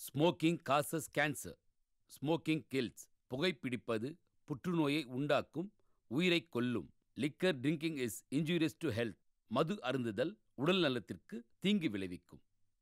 Smoking causes cancer smoking kills புகைப்பிடிப்பது புற்றுநோயை உண்டாக்கும் உயிரைக் கொல்லும் liquor drinking is injurious to health மது அருந்துதல் உடல் நலத்திற்கு தீங்கு விளைவிக்கும்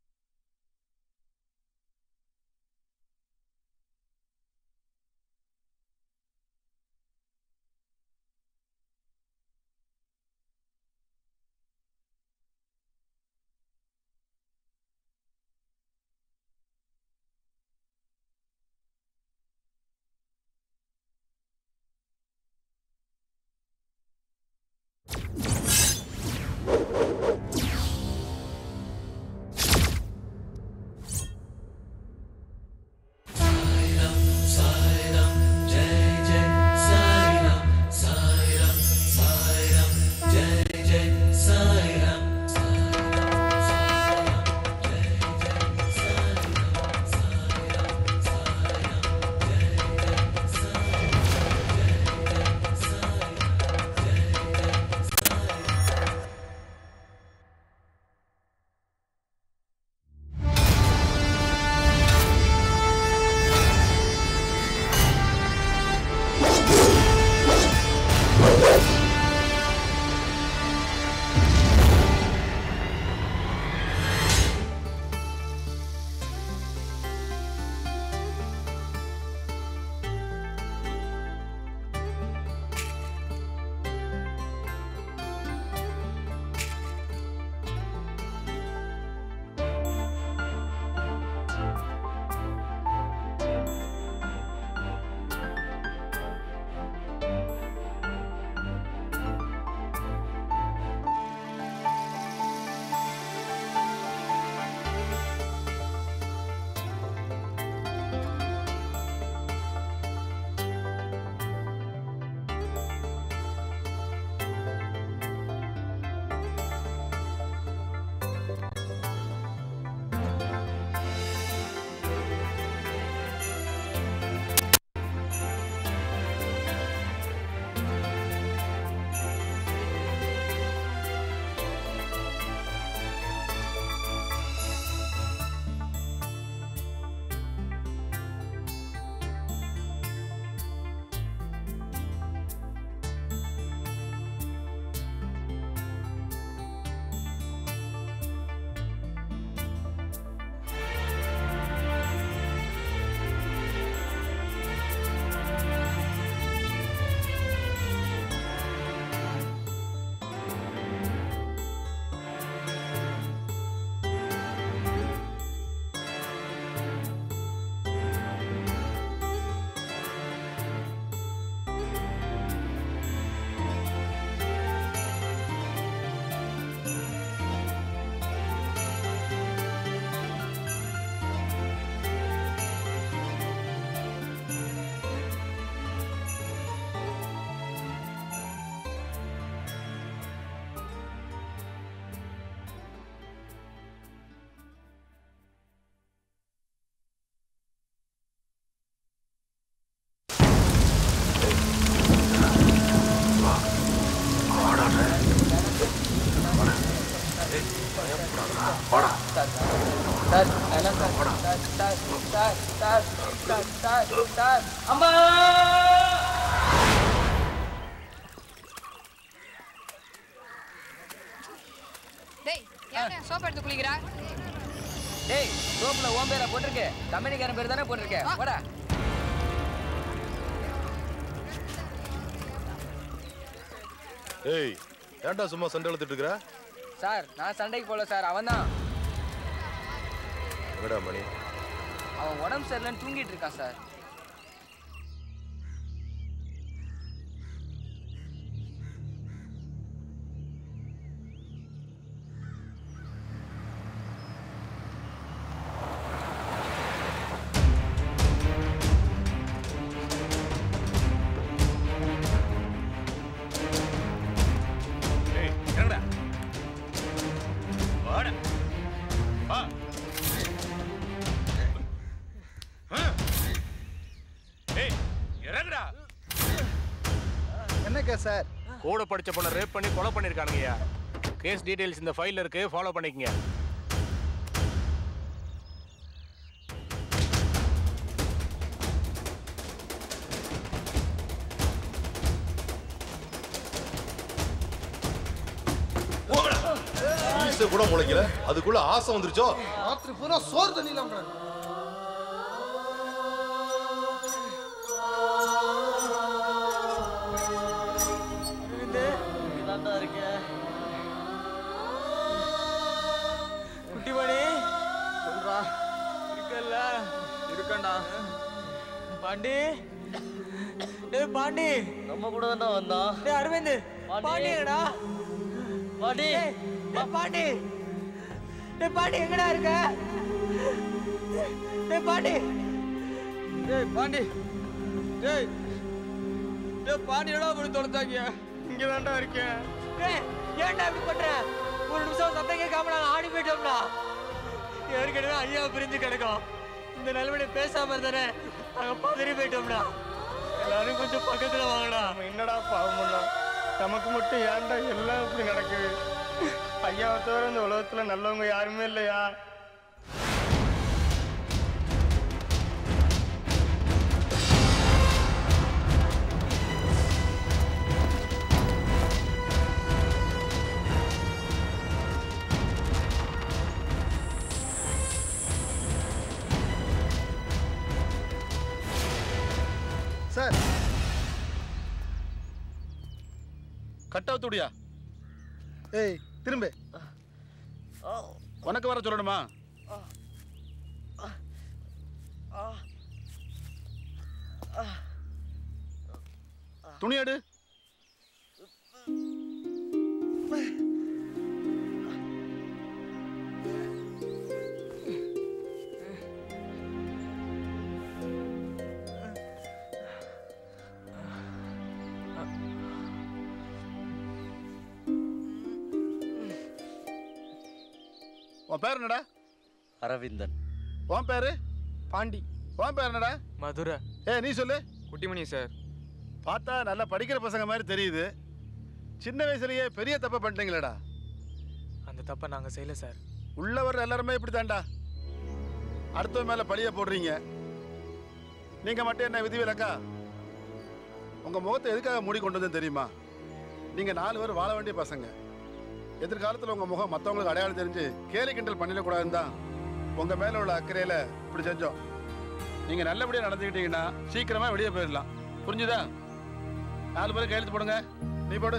சார் வேணாம் sir sir sir sir sir sir sir sir அம்மா டேய் யாரு சோப் எடுத்து குளிக்கிறா டேய் சோப்புல ஓம் பேரா போட்டிருக்கு கம்பெனிக்காரன் பேர் தானே போட்டிருக்கேன் ஆ. போடா ஏய் ஏன்டா சும்மா சண்டை இழுத்துட்டு இருக்கிற சார் நான் சண்டைக்கு போல சார் அவன் தான் எங்கடா மணி அவன் உடம்பு சரியில்லைன்னு தூங்கிட்டு இருக்கான் சார் ஏய் இறங்குடா வாடா வா ஆ. ஏய் இறங்குடா என்னக்கா சார் கூட படிச்ச பொண்ணை ரேப் பண்ணி கொலை பண்ணிருக்கானுங்கய்யா கேஸ் டீடைல்ஸ் இந்த ஃபைல்ல இருக்கு ஃபாலோ பண்ணிக்கங்க மீசை கூட முளைக்கல அதுக்குள்ள ஆசை வந்துருச்சோ ராத்திரி பூரா சோறு தண்ணியில அவங்க இதாண்டா இருக்கேன் குட்டிமணி சொல்றா இருக்கல்ல இருக்கண்டா பாண்டி டேய் பாண்டி நம்ம கூட தான்டா வந்தான் டேய் அரவிந்த் பாண்டி. பாண்டி எங்கடா பாட்டி டேய் டேய் பாண்டி டேய் பாண்டி எங்கடா இருக்க டேய் பாண்டி டேய் பாண்டி டேய் டேய் பாண்டி எடா போய் தொலைச்சாங்க இங்க தான்டா இருக்கேன் டேய் ஏன்டா இப்படி பண்ற ஒரு நிமிஷம் சத்தம் கேட்காம நாங்க ஆடி போயிட்டோம்டா ஏற்கனவே ஐயா பிரிஞ்சு கிடக்கும் இந்த நிலைமையில பேசாம இருந்தானே நாங்க பதறி போயிட்டோம்டா எல்லாரும் கொஞ்சம் பக்கத்துல வாங்கடா நம்ம என்னடா பாவம் பண்ணோம் நமக்கு மட்டும் ஏன்டா எல்லாம் இப்படி நடக்குது ஐயாவை தவிர இந்த உலகத்துல நல்லவங்க யாருமே இல்லையா சார் கட்டாத்துடியா ஏய் திரும்ப உனக்கு வர சொல்லணுமா துணி எடு உன் பேர் என்னடா அரவிந்தன் உன் பேரு பாண்டி உன் பேர் என்னடா மதுரை ஏ நீ சொல்லு குட்டிமணி சார் பார்த்தா நல்லா படிக்கிற பசங்க மாதிரி தெரியுது சின்ன வயசுலயே பெரிய தப்பை பண்ணிட்டீங்களேடா அந்த தப்பை நாங்க செய்யல சார் உள்ள வர்ற எல்லாருமே இப்படி தான்டா அடுத்தவன் மேல பழிய போடுறீங்க நீங்க மட்டும் என்ன விதிவிலக்கா உங்க முகத்தை எதுக்காக மூடி கொண்டு வந்தேன் தெரியுமா நீங்க நாலு பேர் வாழ வேண்டிய பசங்க எதிர்காலத்துல உங்க முகம் மத்தவங்களுக்கு அடையாளம் தெரிஞ்சு கேலி கிண்டல் பண்ணிடக்கூடாதுன்னு தான் உங்க மேல உள்ள அக்கறையில இப்படி செஞ்சோம் நீங்க நல்லபடியா நடந்துக்கிட்டீங்கன்னா சீக்கிரமா வெளியே போயிடலாம் புரிஞ்சுதா நாலு பேரும் கையெழுத்து போடுங்க நீ போடு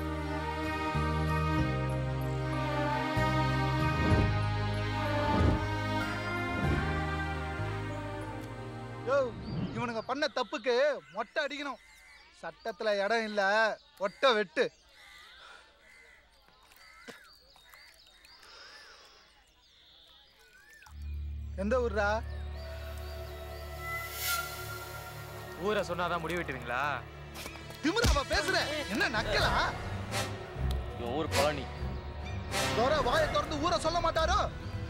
யோ இவனுங்க பண்ண தப்புக்கு மொட்டை அடிக்கணும் சட்டத்துல இடம் இல்ல ஒட்ட வெட்டு எந்த ஊர்ரா ஊரை சொன்னாதான் முடிவு விட்டுவீங்களா திமிராவா பேசுற என்ன நக்கலா என் ஊர் பழனி தோற வாயை திறந்து ஊரை சொல்ல மாட்டாரோ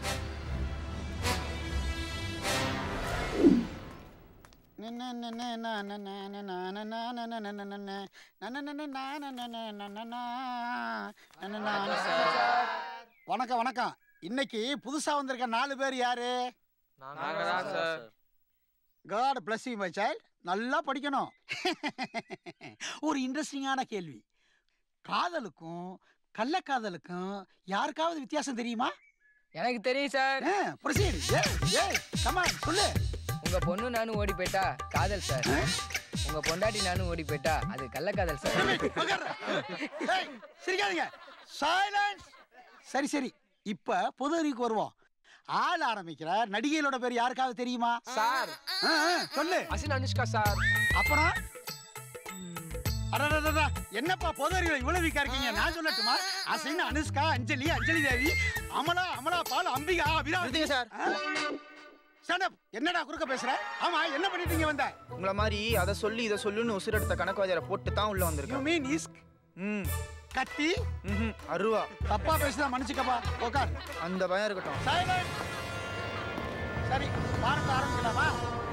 வணக்கம் வணக்கம் இன்னைக்கு புதுசா வந்திருக்க நாலு பேர் யாரு நாங்க தான் sir God bless you my child நல்லா படிக்கணும் ஒரு இன்ட்ரெஸ்டிங்கான கேள்வி காதலுக்கும் கள்ளக்காதலுக்கும் யாருக்காவது வித்தியாசம் தெரியுமா எனக்கு தெரியும் சார் ப்ரொசீட் ஏய் கமான் சொல்லு உங்க பொண்ணு நானும் ஓடி போயிட்டா காதல் சார் உங்க பொண்டாட்டி நானும் ஓடி போயிட்டா அது கள்ளக்காதல் சார் ஏய், சிரிக்காதீங்க சைலன்ஸ் சரி சரி இப்ப பொது அறிவுக்கு வருவோம் ஆள் ஆரம்பிக்கிற நடிகைகளோட பேர் யாருக்காவது தெரியுமா சார் ஆ, ஆ, சொல்லு அசின் அனுஷ்கா சார் அப்புறம் அடடடடா, என்னப்பா பொது அறிவுல இவ்வளவு வீக்கா இருக்கீங்க நான் சொல்லட்டுமா Asin Anushka Anjali Anjali Devi Amala Amala Paul Ambika Abhirami sir Stand up. என்னடா குறுக்க பேசுற ஆமா என்ன பண்ணிட்டீங்க வந்த உங்கள மாதிரி அதை சொல்லி இதை சொல்லுன்னு உசுரெடுத்த கணக்குவாதியாரை போட்டு தான் உள்ள யூ வந்திருக்கேன் மீன் இஸ்க் ம் கத்தி ம்ஹும். அருவா தப்பா பேசுதா மன்னிச்சுக்கப்பா உட்கார் அந்த பயம் இருக்கட்டும் சைலண்ட் சரி பாருங்க ஆரம்பிக்கலாமா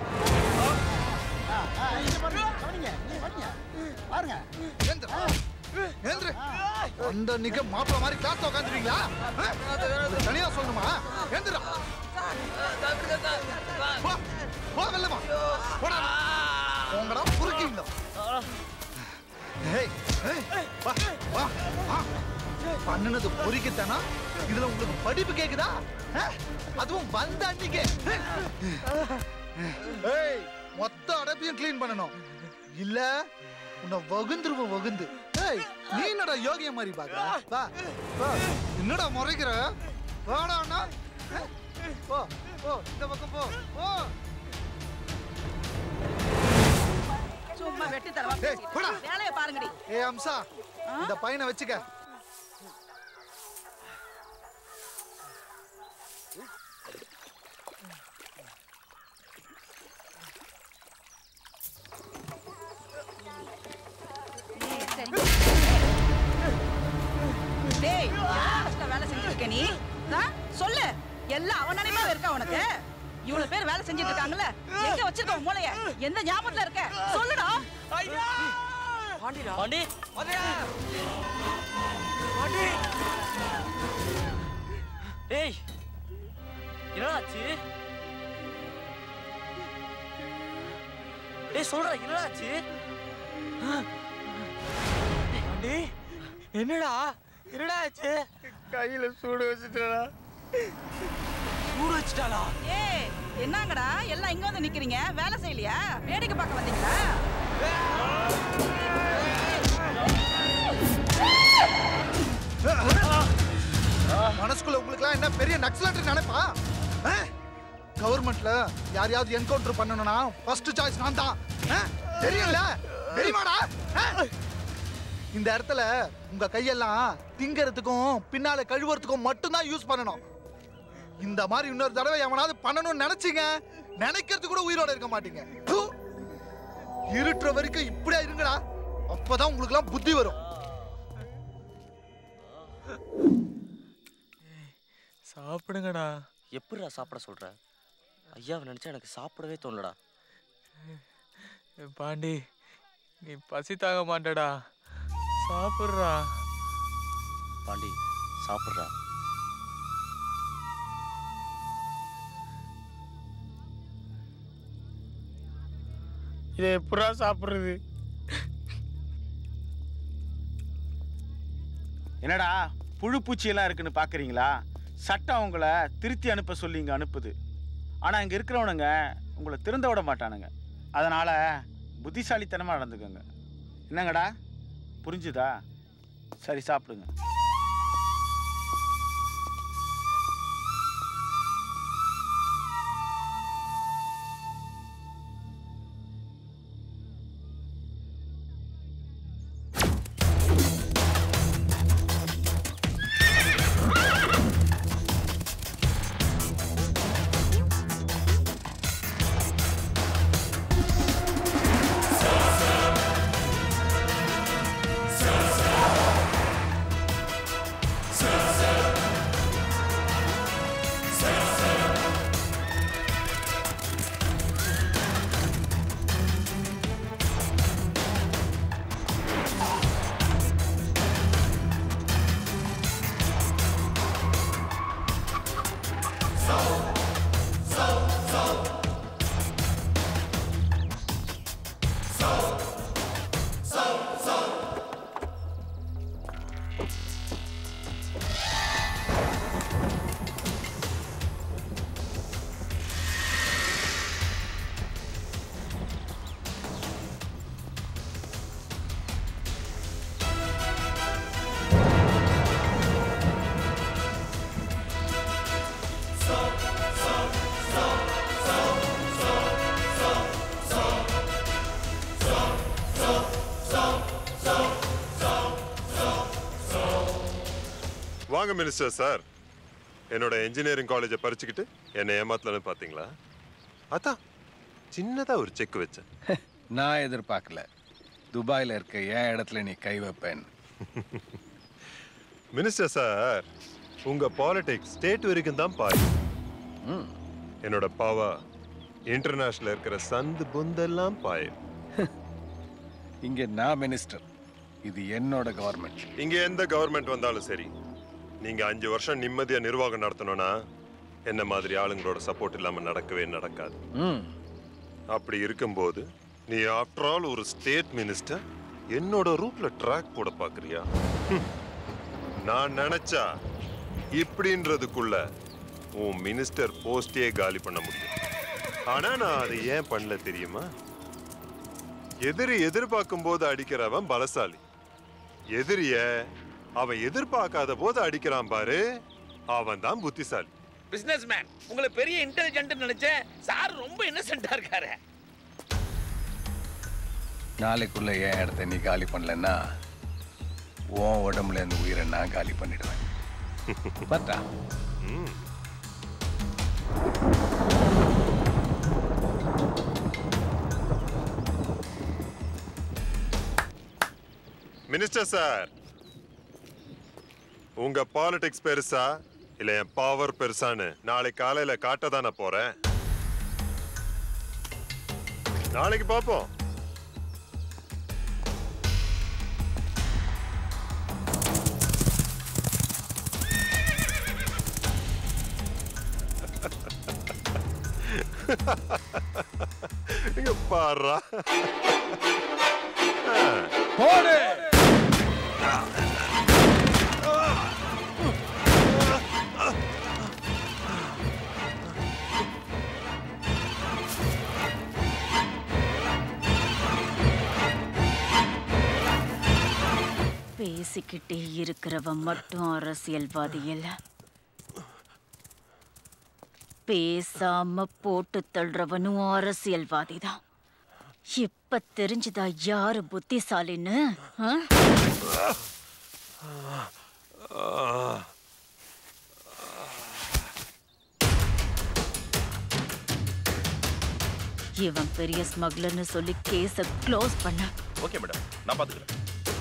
ஆ, ஆ, இங்க பாருங்க கவனிங்க இங்க பாருங்க பாருங்க ஏந்திரா ஏந்திர அந்த நிக்க மாப்பிள மாதிரி கிளாஸ் உட்காந்துருவீங்களா தனியா சொல்லணுமா ஏந்திரா போ, போ வெள்ளமா போடா உங்களா புரிக்கீங்களா ஏய் ஏய் வா வா வா பண்ண பண்ணுனது பொறிக்கத்தானா இதுல உங்களுக்கு படிப்பு கேக்குதா ஆ? அதுவும் வந்த அன்னைக்கு ஏய் மொத்த அடைப்பையும் க்ளீன் பண்ணணும் இல்ல உன்னை வகுந்துருவோம் வகுந்து ஏய் நீ என்னடா யோகிய மாதிரி பாக்குற வா வா என்னடா முறைக்கிற வாடா அண்ணா ஆ? போ போ இந்த பக்கம் போ போ சும்மா வெட்டி தரவா ஏய், போடா. வேலையை பாருங்கடி ஏய் அம்சா இந்த பையனை வச்சுக்க டேய் யார்கிட்ட வேலை செஞ்சுட்டு இருக்க நீ ஆ? சொல்லு எல்லாம் அவன் நினைப்பா இருக்கா உனக்கு இவ்வளவு பேர் வேலை செஞ்சுட்டு இருக்காங்கல்ல எங்க வச்சிருக்க உன் மூளைய எந்த ஞாபகத்துல இருக்க சொல்லுடா ஐயா பாண்டிடா பாண்டி பாண்டியா பாண்டி ஏய் என்னடாச்சு ஏய் சொல்றா என்னடாச்சு பாண்டி என்னடா என்னடா ஆச்சு கையில சூடு வச்சுட்டா ஊற வச்சுட்டாளா ஏய் என்னங்கடா எல்லாம் இங்க வந்து நிக்கிறீங்க வேலை செய்யலையா வேடிக்கை பார்க்க வந்தீங்களா மனசுக்குள்ள உங்களுக்குலாம் என்ன பெரிய நக்சலைட் நினைப்பா கவர்மெண்ட்ல யாரையாவது என்கவுண்டர் பண்ணணும்னா ஃபர்ஸ்ட் சாய்ஸ் நான் தான் ஆ? தெரியும்ல தெரியுமாடா ஆ? இந்த இடத்துல உங்க கையெல்லாம் திங்கறதுக்கும் பின்னால கழுவுறதுக்கும் மட்டும்தான் யூஸ் பண்ணணும் இந்த மாதிரி இன்னொரு தடவை எவனாவது பண்ணணும்னு நினைச்சீங்க நினைக்கிறது கூட உயிரோட இருக்க மாட்டீங்க ப்பு. இருட்டுற வரைக்கும் இப்படியா இருங்கடா அப்பதான் உங்களுக்கு எல்லாம் புத்தி வரும் சாப்பிடுங்கடா எப்படிடா சாப்பிட சொல்ற ஐயாவை நினைச்சா எனக்கு சாப்பிடவே தோணலடா ஏய் பாண்டி நீ பசி தாங்க மாட்டடா சாப்பிட்றா பாண்டி சாப்பிட்றா இதை எப்படா சாப்பிடுறது என்னடா புழு பூச்சியெல்லாம் இருக்குன்னு பார்க்குறீங்களா சட்டம் உங்களை திருத்தி அனுப்ப சொல்லி இங்கே அனுப்புது ஆனால் இங்கே இருக்கிறவனுங்க உங்களை திருந்த விட மாட்டானுங்க அதனால் புத்திசாலித்தனமாக நடந்துக்கோங்க என்னங்கடா புரிஞ்சுதா சரி சாப்பிடுங்க வாங்க மினிஸ்டர் சார் என்னோட இன்ஜினியரிங் காலேஜை பறிச்சுக்கிட்டு என்னை ஏமாத்தலன்னு பார்த்தீங்களா அதான் சின்னதா ஒரு செக் வச்சேன் நான் எதிர்பார்க்கல துபாயில் இருக்க என் இடத்துல நீ கை வைப்பேன்னு மினிஸ்டர் சார் உங்க பாலிடிக்ஸ் ஸ்டேட் வரைக்கும் தான் பாரு என்னோட பவர் இன்டர்நேஷனல் இருக்கிற சந்து புந்தெல்லாம் பாயும் இங்கே நான் மினிஸ்டர் இது என்னோட கவர்மெண்ட் இங்க எந்த கவர்மெண்ட் வந்தாலும் சரி நீங்க அஞ்சு வருஷம் நிம்மதியா நிர்வாகம் நடத்தணும்னா என்ன மாதிரி ஆளுங்களோட சப்போர்ட் இல்லாம நடக்கவே நடக்காது ம் அப்படி இருக்கும்போது நீ ஆஃப்டர் ஆல் ஒரு ஸ்டேட் மினிஸ்டர் என்னோட ரூட்ல ட்ராக் போட பாக்குறியா ஹம். நான் நினைச்சா இப்படின்றதுக்குள்ள உன் மினிஸ்டர் போஸ்டே காலி பண்ண முடியும் ஆனா நான் அதை ஏன் பண்ணல தெரியுமா எதிரி எதிர்பார்க்கும் போது அடிக்கிறவன் பலசாலி எதிரிய அவன் எதிர்பார்க்காத போது அடிக்கிறான் பாரு அவன் தான் புத்திசாலி பிசினஸ் மேன் உங்களை பெரிய இன்டெலிஜென்ட் நினைச்சேன் சார் ரொம்ப இன்னசென்ட்டா இருக்காரு நாளைக்குள்ள என் இடத்த நீ காலி பண்ணலன்னா உன் உடம்புல இருந்து உயிரை நான் காலி பண்ணிடுவேன் பத்தா மினிஸ்டர் சார் உங்க பாலிடிக்ஸ் பெருசா இல்ல என் பவர் பெருசான்னு நாளை காலையில காட்ட தானே போறேன் நாளைக்கு பார்ப்போம் இங்க பாடுறா போடு பேசிக்கிட்டே இருக்கிறவன் மட்டும் அரசியல்வாதி இல்ல பேசாம போட்டு தள்ளுறவனும் அரசியல்வாதி தான் இப்ப தெரிஞ்சுதா யாரு புத்திசாலின்னு ஆ? இவன் பெரிய ஸ்மக்லர்னு சொல்லி கேஸ க்ளோஸ் பண்ண ஓகே மேடம் நான் பாத்துக்கிறேன்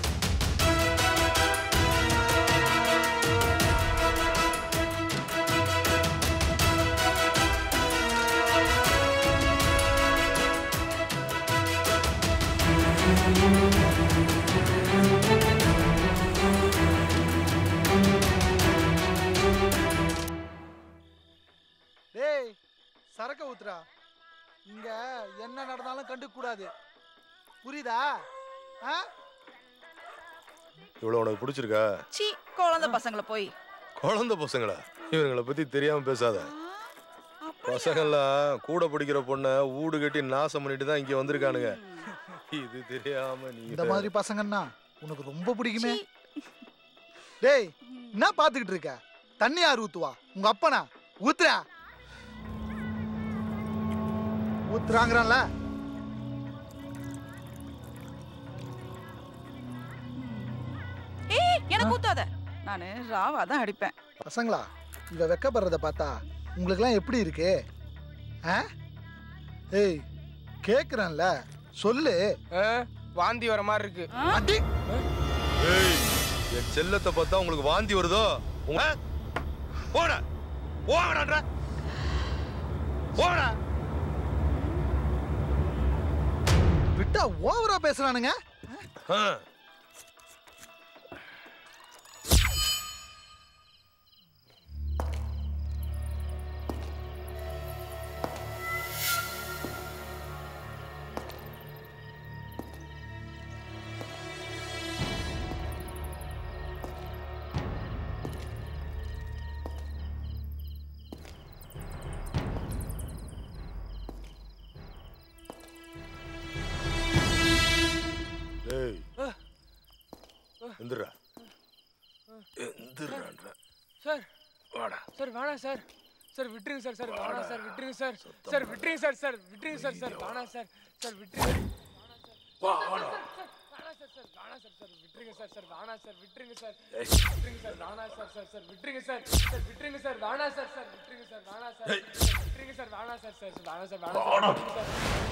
டேய் சரக்க ஊத்துறா இங்க என்ன நடந்தாலும் கண்டுக்க கூடாது புரியுதா ஆ இவ்வளவு உனக்கு பிடிச்சிருக்கா சீ குழந்தை பசங்களை போய் குழந்தை பசங்களா இவங்களை பத்தி தெரியாம பேசாத பசங்கள்லாம் கூட பிடிக்கிற பொண்ணை ஊடு கட்டி நாசம் பண்ணிட்டு தான் இங்க வந்திருக்கானுங்க இது தெரியாம நீ இந்த மாதிரி பசங்கன்னா உனக்கு ரொம்ப பிடிக்குமே டேய் என்ன பாத்துக்கிட்டு இருக்க தண்ணி யார் ஊத்துவா உங்க அப்பனா ஊத்துறா ஊத்துறாங்கறான்ல ஏய் எனக்கு ஊத்தாத நானு ராவா தான் அடிப்பேன் பசங்களா இவ வெக்கப்படுறத பார்த்தா உங்களுக்குலாம் எப்படி இருக்கு ஆ ஏய் கேக்குறேன்ல சொல்லு வாந்தி வர மாதிரி இருக்கு அடி ஏய் என் செல்லத்தை பார்த்தா உங்களுக்கு வாந்தி வருதோ உங்க போடா போடா போடா விட்டா ஓவரா பேசுறானுங்க டேய் எந்திரா எந்திரான்ற சார் வாடா சார் வேணாம் சார் சார் விட்டுருங்க சார் சார் வேணாம் சார் விட்டுருங்க சார் சார் விட்டுருங்க சார் சார் விட்டுருங்க சார் சார் வேணாம் சார் சார் விட்டுருங்க வேணாம் சார் சார் வேணாம் சார் சார் விட்டுருங்க சார் சார் வேணாம் சார் விட்டுருங்க சார் விட்டுருங்க சார் வேணாம் சார் சார் சார் விட்டுருங்க சார் சார் விட்டுருங்க சார் வேணாம் சார் சார் விட்டுருங்க சார் வேணாம் சார் விட்டுருங்க சார் வேணாம் சார் சார் வேணாம் சார் வேணாம் சார்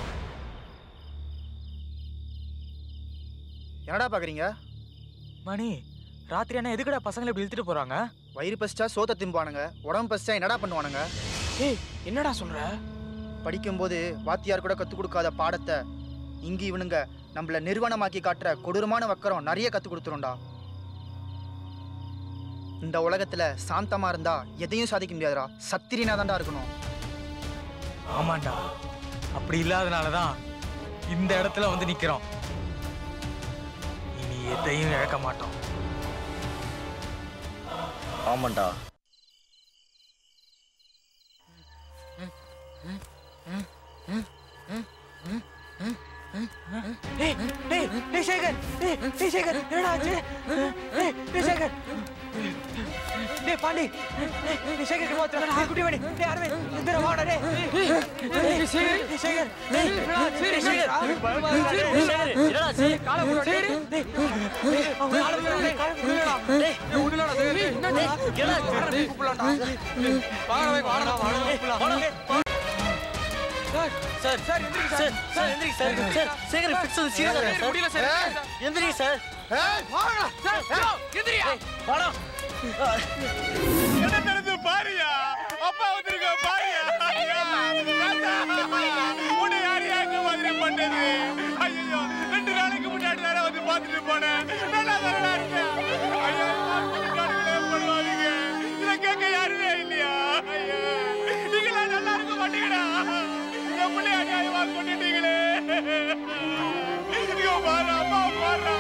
என்னடா பாக்குறீங்க மணி ராத்திரி அண்ணா எதுக்குடா பசங்களை இப்படி இழுத்துட்டு போறாங்க வயிறு பசிச்சா சோத்த திம்பானுங்க உடம்பு பசிச்சா என்னடா பண்ணுவானுங்க ஏய் என்னடா சொல்ற படிக்கும்போது வாத்தியார் கூட கத்துக் கொடுக்காத பாடத்தை இங்க இவனுங்க நம்மள நிறுவனமாக்கி காட்டுற கொடூரமான வக்கரம் நிறைய கத்து கொடுத்துரும்டா இந்த உலகத்துல சாந்தமா இருந்தா எதையும் சாதிக்க முடியாதுடா சத்திரினா தான்டா இருக்கணும் ஆமாண்டா அப்படி இல்லாதனால தான் இந்த இடத்துல வந்து நிக்கிறோம் இனி எதையும் இழக்க மாட்டோம் ஆமாண்டா டேய் டேய் டேய் சேகர் டேய் டேய் சேகர் என்னடா ஆச்சு டேய் டேய் சேகர் டேய் பாண்டி டேய் டேய் சேகர் கிட்ட வாடா டேய் குட்டி வாடி டேய் அரவிந்த் இந்த வாடா டேய் டேய் சேகர் டேய் சேகர் டேய் என்னடா ஆச்சு? டேய் சேகர் டேய் சேகர் என்னடா ஆச்சு காலை போடு டேய் டேய் டேய் அவன் காலை போடு டேய் காலை போடுடா டேய் டேய் விடுடா டேய் டேய் என்னடா என்னடா டேய் கூப்பிடலாம்டா வாடா வை வாடா வாடா வாடா சார் சார் சார் சார் எந்திரிங்க சார் சார் சேகர் ஃபிக்ஸ் வந்து சீரியஸா சார் முடியல சார் எந்திரிங்க சார் ஏய் வாடா சார் எந்திரியா வாடா என்ன நடந்து பாரியா அப்பா வந்திருக்க பாரியா உன்னை யார் யாருக்கு மாதிரி பண்ணது ஐயோ ரெண்டு நாளைக்கு முன்னாடி தானே வந்து பார்த்துட்டு போனேன் நல்லா தானே இருக்கேன் ஐயோ கடவுளே பண்ணுவாங்க இதை கேட்க யாருமே இல்லையா ஐயோ நீங்களா நல்லா இருக்க மாட்டீங்கடா என் பிள்ளை அநியாயமா கொண்டுட்டீங்களே ஐயோ பாரு அப்பா பாரு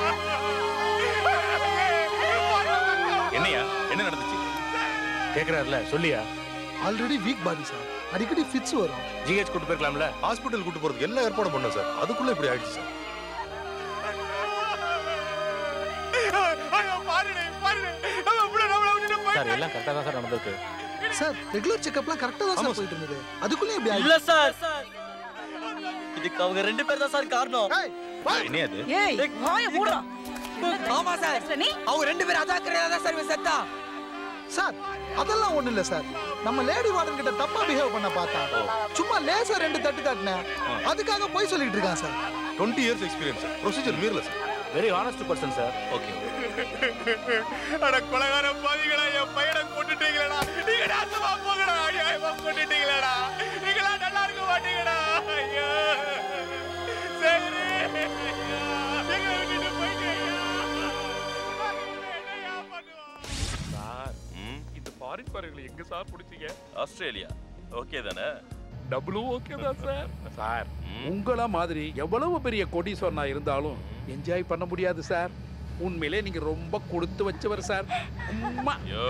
என்னையா என்ன நடந்துச்சு கேக்குறாருல சொல்லியா ஆல்ரெடி வீக் பாடி சார் அடிக்கடி ஃபிட்ஸ் வரும் ஜிஹெச் கூட்டு போயிருக்கலாம்ல ஹாஸ்பிட்டல் கூட்டு போறதுக்கு எல்லா ஏற்பாடும் பண்ணோம் சார் அதுக்குள்ள இப்படி ஆயிடுச்சு சார் ஐயோ பாருடே பாருடே நம்ம புள்ள நம்மள விட்டுட்டு சார் எல்லாம் கரெக்டா தான் சார் நடந்திருக்கு சார் ரெகுலர் செக்கப்லாம் கரெக்டா தான் சார் போயிட்டு இருந்தது அதுக்குள்ளே இப்படி இல்ல சார் இதுக்கு அவங்க ரெண்டு பேர் தான் சார் காரணம் என்ன அது ஏய் வாய மூடுடா ஆமா சார் நீ அவங்க ரெண்டு பேரும் அதாக்குறதா தான் சார் இவன் செத்தா சார் அதெல்லாம் ஒண்ணு இல்ல சார் நம்ம லேடி வார்டன் கிட்ட தப்பா பிஹேவ் பண்ண பார்த்தா சும்மா லேசா ரெண்டு தட்டு தட்டினேன் அதுக்காக போய் சொல்லிட்டு இருக்கான் sir twenty years experience procedure மீறல sir very honest person sir okay அட கொலகார பாவிகளா என் பையனை கொண்டுட்டீங்களடா நீங்க நாசமா போங்கடா அநியாயமா கொண்டுட்டீங்களடா நீங்களா நல்லா இருக்க மாட்டீங்கடா ஐயோ சரி எங்களை விட்டுட்டு போயிட்டீங்க சார் இந்த ஃபாரின் பறவைகளை எங்க சார் பிடிச்சீங்க ஆஸ்திரேலியா ஓகே தானே டபுளும் ஓகே தான் சார் சார் உங்கள மாதிரி எவ்வளவு பெரிய கோடீஸ்வரனா இருந்தாலும் என்ஜாய் பண்ண முடியாது சார் உண்மையிலே நீங்க ரொம்ப கொடுத்து வச்சவர் சார் உம்மா. யோ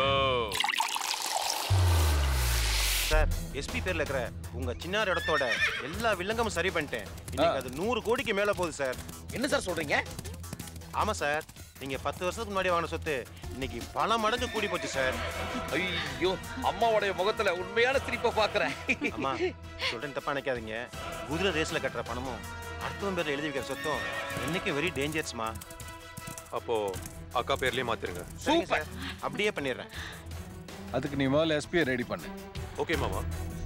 சார் எஸ்பி பேர்ல இருக்கிற உங்க சின்னார் இடத்தோட எல்லா வில்லங்கமும் சரி பண்ணிட்டேன் இன்னைக்கு அது நூறு கோடிக்கு மேல போகுது சார் என்ன சார் சொல்றீங்க ஆமா சார் நீங்க பத்து வருஷத்துக்கு முன்னாடி வாங்கின சொத்து இன்னைக்கு பல மடங்கு கூடி போச்சு சார் ஐயோ அம்மாவோடைய முகத்துல உண்மையான சிரிப்பை பாக்குறேன் அம்மா சொல்றேன் தப்பா நினைக்காதீங்க குதிரை ரேஸ்ல கட்டுற பணமும் அடுத்தவன் பேர்ல எழுதி வைக்கிற சொத்தும் என்னைக்கும் வெரி டேஞ்சர்ஸ்மா அப்போ அக்கா பேர்லயே மாத்திருங்க சூப்பர் அப்படியே பண்ணிடுறேன் அதுக்கு நீ முதல்ல எஸ்பியை ரெடி பண்ணு ஓகே மாமா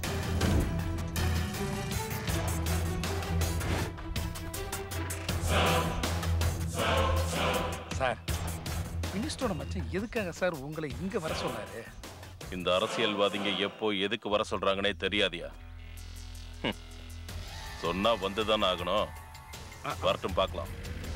சார் மினிஸ்டரோட மச்சான் எதுக்காக சார் உங்களை இங்க வர சொன்னாரு இந்த அரசியல்வாதிங்க எப்போ எதுக்கு வர சொல்றாங்கன்னே தெரியாதியா ஹம். சொன்னா வந்துதான் ஆகணும் வரட்டும் பார்க்கலாம்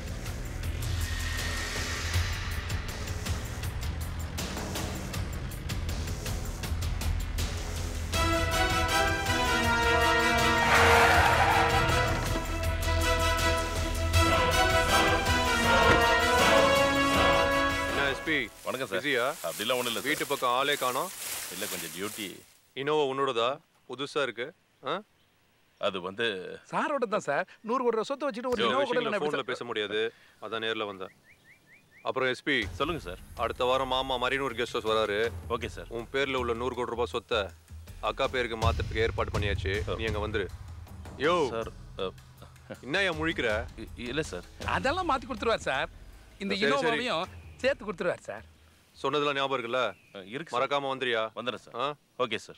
என்ன எஸ்பி வணக்கம் சார் பிஸியா அப்படிலாம் ஒண்ணும் இல்ல வீட்டு பக்கம் ஆளே காணோம் இல்ல கொஞ்சம் டியூட்டி இனோவா உன்னோடதா புதுசா இருக்கு ஆ? அது வந்து சாரோட தான் சார் நூறு கோடி ரூபா சொத்தை வச்சுட்டு ஒரு சில இனோவா கூட விஷயங்களை இல்லைன்னா எப்படி ஃபோன்ல சார்? பேச முடியாது அதான் நேர்ல வந்தேன் அப்புறம் எஸ்பி சொல்லுங்க சார் அடுத்த வாரம் மாமா மரினூர் கெஸ்ட் ஹவுஸ் வராரு ஓகே சார் உன் பேர்ல உள்ள நூறு கோடி ரூபாய் சொத்தை அக்கா பேருக்கு மாத்துறதுக்கு ஏற்பாடு பண்ணியாச்சு நீ அங்க வந்துரு யோ சார் என்ன ஏன் முழிக்கிற இல்ல சார் அதெல்லாம் மாத்தி கொடுத்துருவார் சார் இந்த சரி, சரி. இனோவாவையும் சேர்த்து கொடுத்துருவார் சார் சொன்னதெல்லாம் ஞாபகம் இருக்குல்ல இருக்கு மறக்காம வந்துறியா வந்துடுறேன் சார் ஆ ஓகே சார்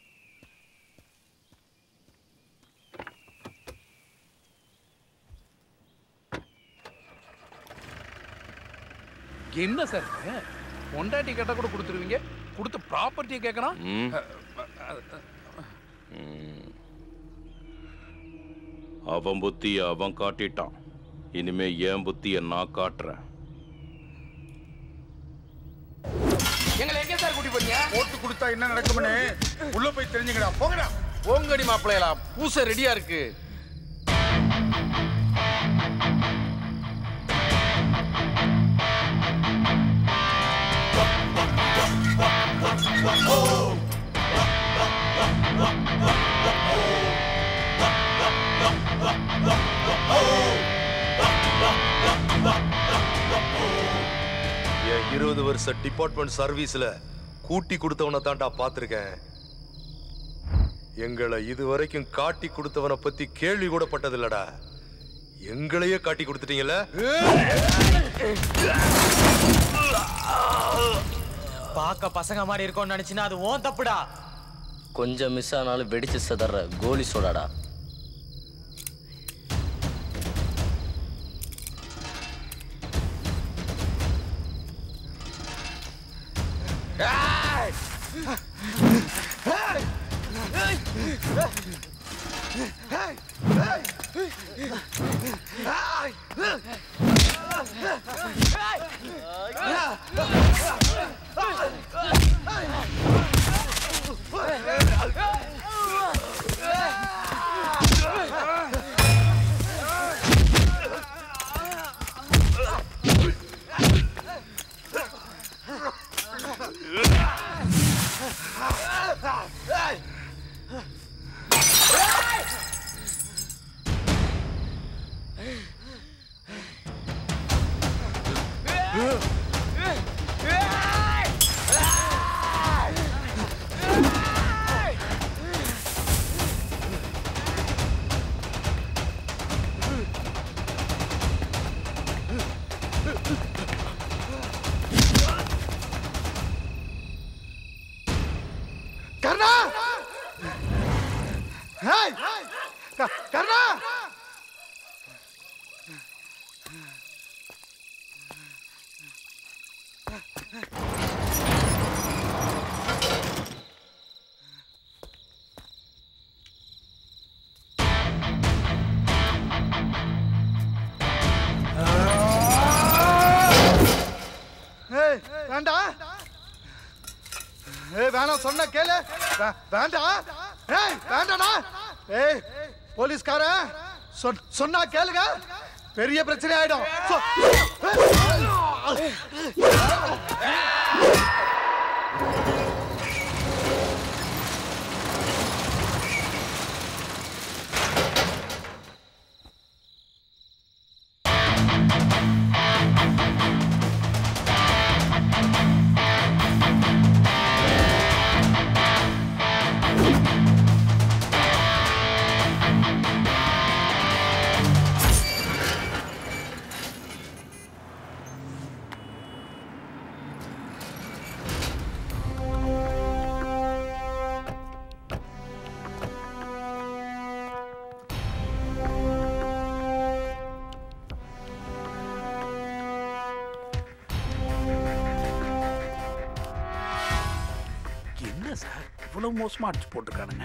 என்ன சார் இது? பொண்டாட்டி கேட்டா கூட கொடுத்துருவீங்க கொடுத்த ப்ராப்பர்ட்டியை கேட்கணும் ம். அ, அ, அ, ம். அவன் புத்திய அவன் காட்டிட்டான் இனிமே என் புத்திய நான் காட்டுறேன் எங்களை எங்க சார் கூட்டி போறீங்க ஓட்டு கொடுத்தா என்ன நடக்கும்னு உள்ள போய் தெரிஞ்சுக்கடா போங்கடா ஓங்கடி மாப்பிள்ளைகளா பூசை ரெடியா இருக்கு What? என் இருபது வருஷ டிபார்ட்மெண்ட் சர்வீஸ்ல கூட்டி கொடுத்தவனை தான்டா பார்த்திருக்கேன் எங்களை இதுவரைக்கும் காட்டி கொடுத்தவனை பத்தி கேள்வி கூட பட்டதில்லடா எங்களையே காட்டி கொடுத்துட்டீங்கல்ல பார்க்க பசங்க மாதிரி இருக்கும்னு நினைச்சினா அது ஓன் தப்புடா கொஞ்சம் மிஸ் ஆனாலும் வெடிச்சு சிதற கோலி சோடாடா கர்ணா ஹேய் க- கர்ணா ஏய் வேண்டாம் ஏய் வேணாம் சொன்ன கேளு வே- வேண்டாம் ஏய் வேண்டாடா ஏய் போலீஸ்காரன் சொன்- சொன்னா கேளுங்க பெரிய பிரச்சனை ஆயிடும் சொ- என்ன சார் இவ்வளவு மோசமா அடிச்சு போட்டிருக்கானுங்க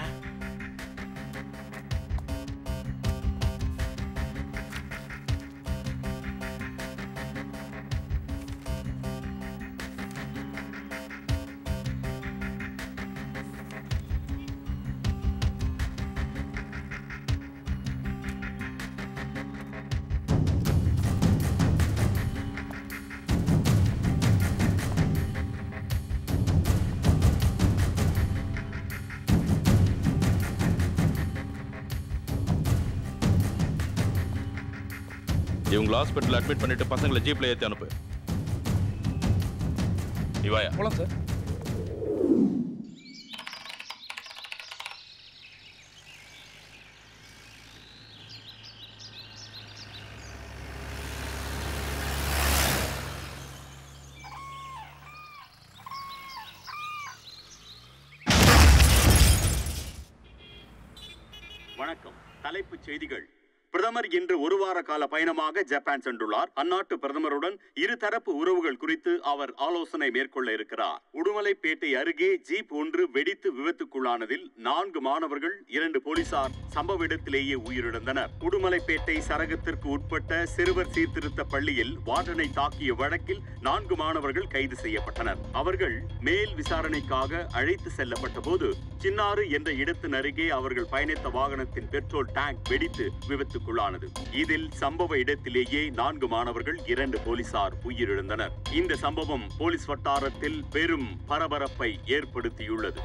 இவங்களை ஹாஸ்பிட்டல் அட்மிட் பண்ணிட்டு பசங்களை ஜீப்ல ஏத்தி அனுப்பு இவாயா போலாம் சார் வணக்கம் தலைப்புச் செய்திகள் பிரதமர் இன்று ஒரு வார கால பயணமாக ஜப்பான் சென்றுள்ளார் அந்நாட்டு பிரதமருடன் இருதரப்பு உறவுகள் குறித்து அவர் ஆலோசனை மேற்கொள்ள இருக்கிறார் உடுமலைப்பேட்டை அருகே ஜீப் ஒன்று வெடித்து விபத்துக்குள்ளானதில் நான்கு மாணவர்கள் இரண்டு போலீசார் சம்பவ இடத்திலேயே உயிரிழந்தனர் உடுமலைப்பேட்டை சரகத்திற்கு உட்பட்ட சிறுவர் சீர்திருத்த பள்ளியில் வார்டனை தாக்கிய வழக்கில் நான்கு மாணவர்கள் கைது செய்யப்பட்டனர் அவர்கள் மேல் விசாரணைக்காக அழைத்து செல்லப்பட்ட போது சின்னாறு என்ற இடத்தின் அருகே அவர்கள் பயணித்த வாகனத்தின் பெட்ரோல் டேங்க் வெடித்து விபத்துக்குள்ளானது விபத்துக்குள்ளானது இதில் சம்பவ இடத்திலேயே நான்கு மாணவர்கள் இரண்டு போலீசார் உயிரிழந்தனர் இந்த சம்பவம் போலீஸ் வட்டாரத்தில் பெரும் பரபரப்பை ஏற்படுத்தியுள்ளது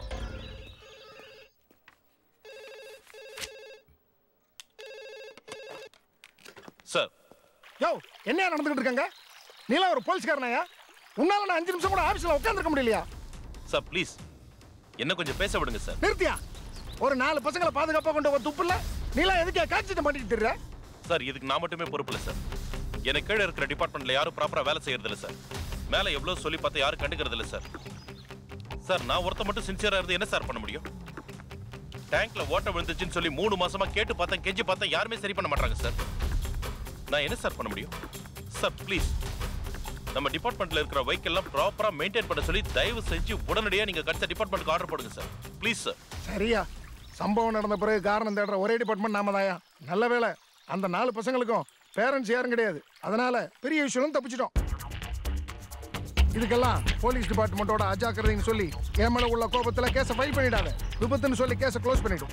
சார் யோ என்ன நடந்துகிட்டு இருக்காங்க நீலாம் ஒரு போலீஸ்காரனாயா உன்னால நான் அஞ்சு நிமிஷம் கூட ஆபீஸ்ல உட்காந்துருக்க முடியலையா சார் ப்ளீஸ் என்ன கொஞ்சம் பேச விடுங்க சார் நிறுத்தியா ஒரு நாலு பசங்களை பாதுகாப்பா கொண்டு ஒரு துப்புல நீலாம் எதுக்கே காய்ச்சிட்டு மாட்டிக்கிட்டு இருக்க சார் இதுக்கு நான் மட்டுமே பொறுப்பு இல்லை சார் எனக்கு கீழே இருக்கிற டிபார்ட்மெண்ட்ல யாரும் ப்ராப்பரா வேலை செய்யறது இல்லை சார் மேலே எவ்வளவு சொல்லி பார்த்தா யாரும் கண்டுக்கிறது இல்லை சார் சார் நான் ஒருத்த மட்டும் சின்சியரா இருந்து என்ன சார் பண்ண முடியும் டேங்க்ல ஓட்ட விழுந்துச்சுன்னு சொல்லி மூணு மாசமா கேட்டு பார்த்தேன் கெஞ்சி பார்த்தேன் யாருமே சரி பண்ண மாட்டாங்க சார் நான் என்ன சார் பண்ண முடியும் சார் ப்ளீஸ் நம்ம டிபார்ட்மெண்ட்ல இருக்கிற வெஹிக்கிள் எல்லாம் ப்ராப்பரா மெயின்டைன் பண்ண சொல்லி தயவு செஞ்சு உடனடியா நீங்க கடைசி டிபார்ட்மெண்ட்க்கு ஆர்டர் போடுங்க சார் ப்ளீஸ் சார் சரியா சம்பவம் நடந்த பிறகு காரணம் தேடுற ஒரே டிபார்ட்மெண்ட் நாம தாயா நல்ல வேளை அந்த நாலு பசங்களுக்கும் பேரண்ட்ஸ் யாரும் கிடையாது அதனால பெரிய விஷயம் தப்பிச்சிட்டோம் இதுக்கெல்லாம் போலீஸ் டிபார்ட்மெண்ட்டோட அஜாக்கிரதைன்னு சொல்லி என் மேல உள்ள கோபத்துல கேஸை ஃபைல் பண்ணிடாத விபத்துன்னு சொல்லி கேஸை க்ளோஸ் பண்ணிடும்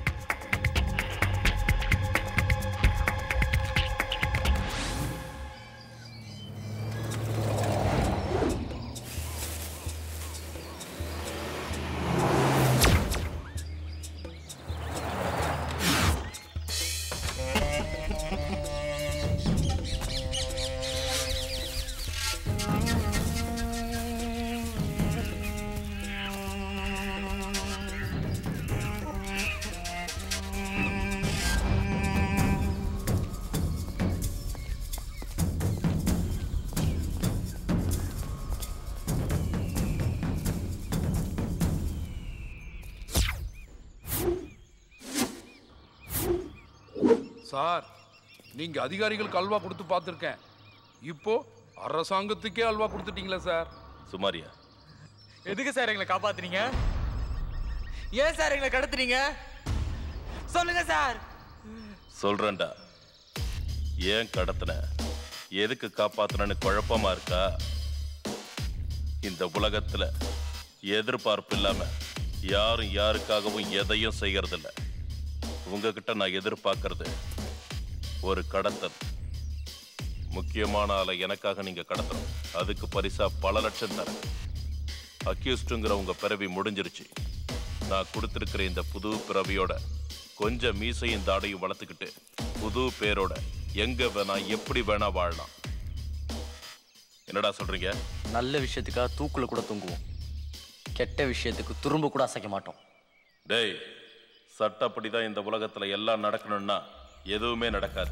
சார் நீங்க அதிகாரிகளுக்கு அல்வா கொடுத்து பார்த்துருக்கேன் இப்போ அரசாங்கத்துக்கே அல்வா கொடுத்துட்டீங்களா சார் சுமாரியா எதுக்கு சார் எங்களை காப்பாத்துறீங்க ஏன் சார் எங்களை கடத்துறீங்க சொல்லுங்க சார் சொல்றேன்டா ஏன் கடத்தின எதுக்கு காப்பாத்துனன்னு குழப்பமா இருக்கா இந்த உலகத்துல எதிர்பார்ப்பு இல்லாம யாரும் யாருக்காகவும் எதையும் செய்யறதில்ல உங்ககிட்ட நான் எதிர்பார்க்கறது ஒரு கடத்தல் முக்கியமான ஆளை எனக்காக நீங்க கடத்தணும் அதுக்கு பரிசா பல லட்சம் தரேன் அக்யூஸ்டுங்கிற உங்க பிறவி முடிஞ்சிருச்சு நான் கொடுத்திருக்கிற இந்த புது பிறவியோட கொஞ்சம் மீசையும் தாடையும் வளர்த்துக்கிட்டு புது பேரோட எங்க வேணா எப்படி வேணா வாழலாம் என்னடா சொல்றீங்க நல்ல விஷயத்துக்காக தூக்குல கூட தூங்குவோம் கெட்ட விஷயத்துக்கு துரும்பு கூட அசைக்க மாட்டோம் டேய் சட்டப்படி தான் இந்த உலகத்துல எல்லாம் நடக்கணும்னா எதுவுமே நடக்காது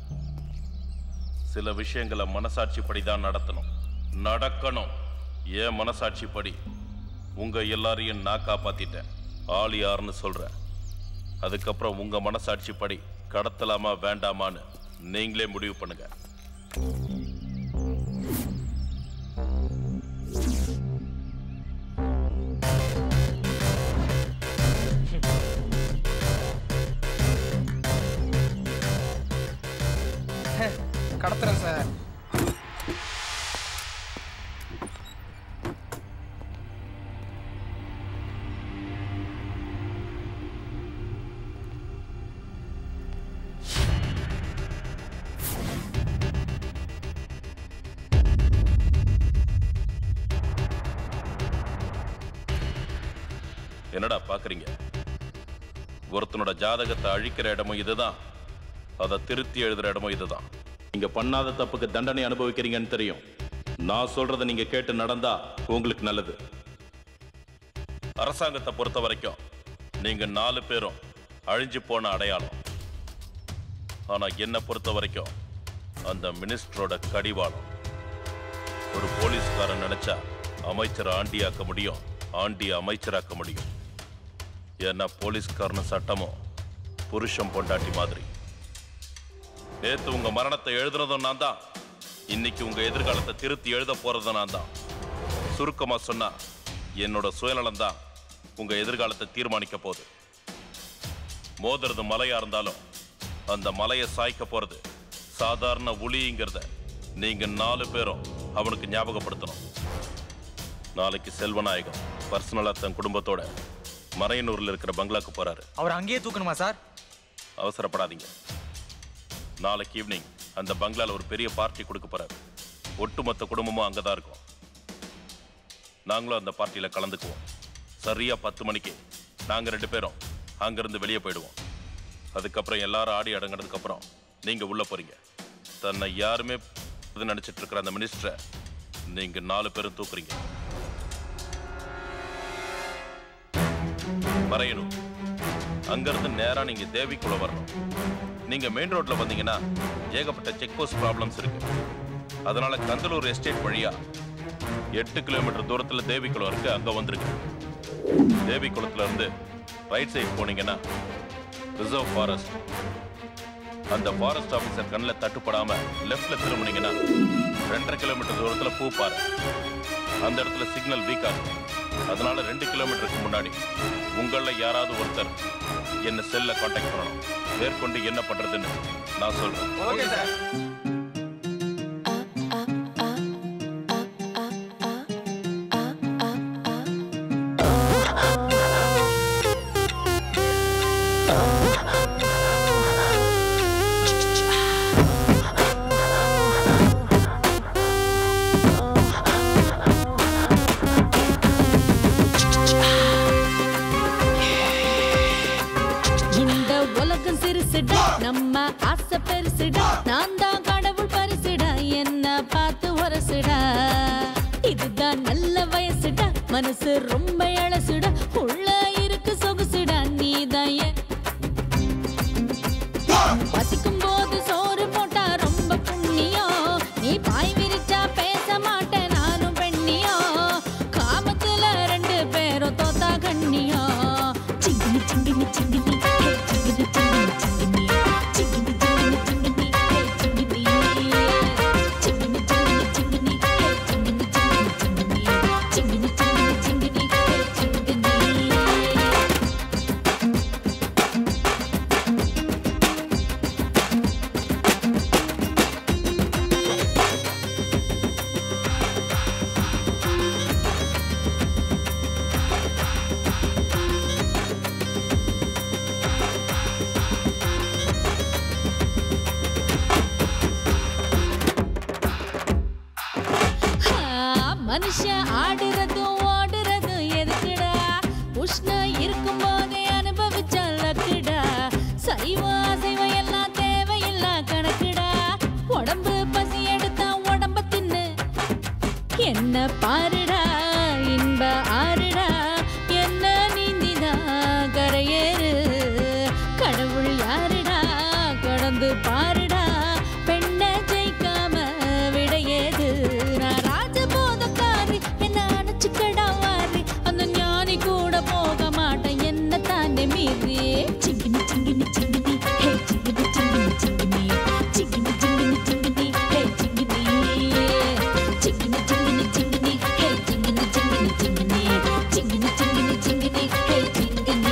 சில விஷயங்களை மனசாட்சிப்படி தான் நடத்தணும் நடக்கணும் ஏன் மனசாட்சிப்படி உங்க எல்லாரையும் நான் காப்பாத்திட்டேன் ஆள் யாருன்னு சொல்றேன் அதுக்கப்புறம் உங்க மனசாட்சிப்படி கடத்தலாமா வேண்டாமான்னு நீங்களே முடிவு பண்ணுங்க கடத்துறேன் சார் என்னடா பாக்குறீங்க ஒருத்தனோட ஜாதகத்தை அழிக்கிற இடமும் இதுதான் அதை திருத்தி எழுதுற இடமும் இதுதான் நீங்க பண்ணாத தப்புக்கு தண்டனை அனுபவிக்கிறீங்கன்னு தெரியும் நான் சொல்றதை நீங்க கேட்டு நடந்தா உங்களுக்கு நல்லது அரசாங்கத்தை பொறுத்த வரைக்கும் நீங்க நாலு பேரும் அழிஞ்சு போன அடையாளம் ஆனா என்ன பொறுத்த வரைக்கும் அந்த மினிஸ்டரோட கடிவாளம் ஒரு போலீஸ்காரன் நினைச்சா அமைச்சரை ஆண்டியாக்க முடியும் ஆண்டி அமைச்சராக்க முடியும் ஏன்னா போலீஸ்காரன சட்டமும் புருஷன் பொண்டாட்டி மாதிரி நேத்து உங்க மரணத்தை எழுதுனதும் நான் தான் இன்னைக்கு உங்க எதிர்காலத்தை திருத்தி எழுத போறதும் நான் தான் சுருக்கமா சொன்னா என்னோட சுயநலம் தான் உங்க எதிர்காலத்தை தீர்மானிக்க போகுது மோதுறது மலையா இருந்தாலும் அந்த மலையை சாய்க்க போறது சாதாரண உளிங்கிறத நீங்க நாலு பேரும் அவனுக்கு ஞாபகப்படுத்தணும் நாளைக்கு செல்வநாயகம் பர்சனலா தன் குடும்பத்தோட மறையனூர்ல இருக்கிற பங்களாக்கு போறாரு அவர் அங்கேயே தூக்கணுமா சார் அவசரப்படாதீங்க நாளைக்கு ஈவினிங் அந்த பங்களால ஒரு பெரிய பார்ட்டி கொடுக்க போறாரு ஒட்டுமொத்த குடும்பமும் அங்கதான் இருக்கும் நாங்களும் அந்த பார்ட்டியில கலந்துக்குவோம் சரியா பத்து மணிக்கு நாங்க ரெண்டு பேரும் அங்கிருந்து வெளியே போயிடுவோம் அதுக்கப்புறம் எல்லாரும் ஆடி அடங்கினதுக்கு அப்புறம் நீங்க உள்ள போறீங்க தன்னை யாருமே இது நினைச்சிட்டு இருக்கிற அந்த மினிஸ்டரை நீங்க நாலு பேரும் தூக்குறீங்க மறையணும் அங்கிருந்து நேரா நீங்க தேவிக்குள்ள வரணும் நீங்க மெயின் ரோட்ல வந்தீங்கன்னா ஏகப்பட்ட செக் போஸ்ட் ப்ராப்ளம்ஸ் இருக்கு அதனால கந்தலூர் எஸ்டேட் வழியா எட்டு கிலோமீட்டர் தூரத்துல தேவிக்குளம் இருக்கு அங்க வந்துருக்கு தேவிக்குளத்துல இருந்து ரைட் சைடு போனீங்கன்னா ரிசர்வ் ஃபாரஸ்ட் அந்த ஃபாரஸ்ட் ஆபீசர் கண்ணில் தட்டுப்படாம லெஃப்ட்ல திரும்பினீங்கன்னா ரெண்டரை கிலோமீட்டர் தூரத்துல பூப்பாறை அந்த இடத்துல சிக்னல் வீக்கா இருக்கும் அதனால ரெண்டு கிலோமீட்டருக்கு முன்னாடி உங்கள யாராவது ஒருத்தர் என்ன செல்ல காண்டாக்ட் பண்ணணும் மேற்கொண்டு என்ன பண்றதுன்னு நான் சொல்றேன் ஓகே சார் இந்த உலகம் சிறுசுடா நம்ம ஆசை பெருசுடா நான் தான் கடவுள் பரிசுடா என்ன பார்த்து வரசுடா இதுதான் நல்ல வயசுடா மனசு ரொம்ப இழசுடா உள்ள இருக்கு சொகுசுடா நீதான் என் பசிக்கும் போது சோறு போட்டா ரொம்ப புண்ணியம் நீ பாய் விரிச்சா பேச மாட்டேன் நானும் பெண்ணியம் காமத்துல ரெண்டு பேரும் தோத்தா கண்ணியம் சிங்கினி சிங்கினி சிங்கினி ஹே, சிங்கினி சிங்கினி சிங்கினி சிங்கினி சிங்கினி சிங்கினி ஹே, சிங்கினி சிங்கினி சிங்கினி சிங்கினி ஹே, சிங்கினி சிங்கினி சிங்கினி சிங்கினி சிங்கினி சிங்கினி ஹே, சிங்கினி ஆ, மனுஷன் ஆடுறதும் ஓடுறதும் எதுக்குடா உஷ்ணம் இருக்கும் போதே அனுபவிச்சா லக்குடா சைவம் அசைவம் எல்லாம் தேவையில்ல கணக்குடா உடம்பு பசி எடுத்தா உடம்ப தின்னு என்ன பாருடா இன்ப ஆறுடா என்ன நீந்திதா கரையேறு கடவுள் யாருடா கடந்து பாருடா பெண்ணை ஜெயிக்காம விடையேது நான் ராஜபோதக்காரி என்ன அணைச்சுக்கடா வாரி அந்த ஞானி கூட போக மாட்டேன் என்ன தானே மீறி சிங்கினி சிங்கினி சிங்கினி ஹே சிங்கினி சிங்கினி சிங்கினி சிங்கினி சிங்கினி சிங்கினி ஹே சிங்கினி சிங்கினி சிங்கினி சிங்கினி ஹே சிங்கினி சிங்கினி சிங்கினி சிங்கினி சிங்கினி சிங்கினி ஹே சிங்கினி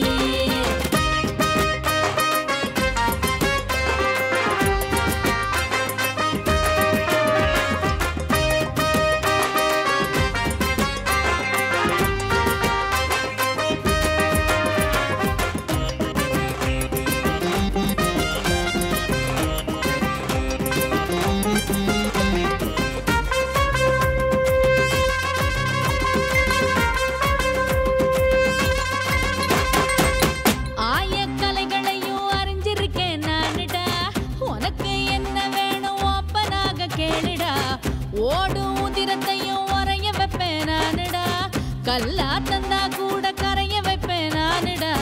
ஆயக்கலைகளையும் அறிஞ்சிருக்கேன் நானுடா உனக்கு என்ன வேணும் அப்பனாக கேளுடா ஓடும் உதிரத்தையும் உறைய வைப்பேன் நானுடா கல்லா தந்தா கூட கரைய வைப்பேன் நானுடா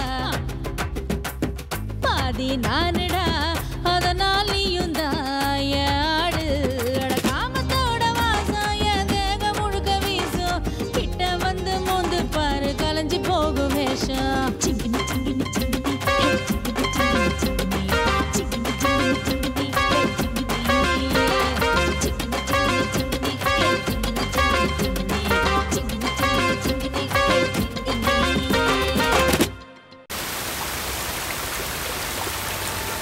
பாதி நானுடா அதனால் நீயும் தான் என் ஆடு அட காமத்தோட வாசம் என் தேகம் முழுக்க வீசும் கிட்ட வந்து மோந்து பாரு கலைஞ்சு போகும் வேஷம் சிங்கினி சிங்கினி சிங்கினி ஹே, சிங்கினி சிங்கினி சிங்கினி சிங்கினி சிங்கினி சிங்கினி ஹே, சிங்கினி சிங்கினி சிங்கினி சிங்கினி ஹே, சிங்கினி சிங்கினி சிங்கினி சிங்கினி சிங்கினி சிங்கினி ஹே, சிங்கினி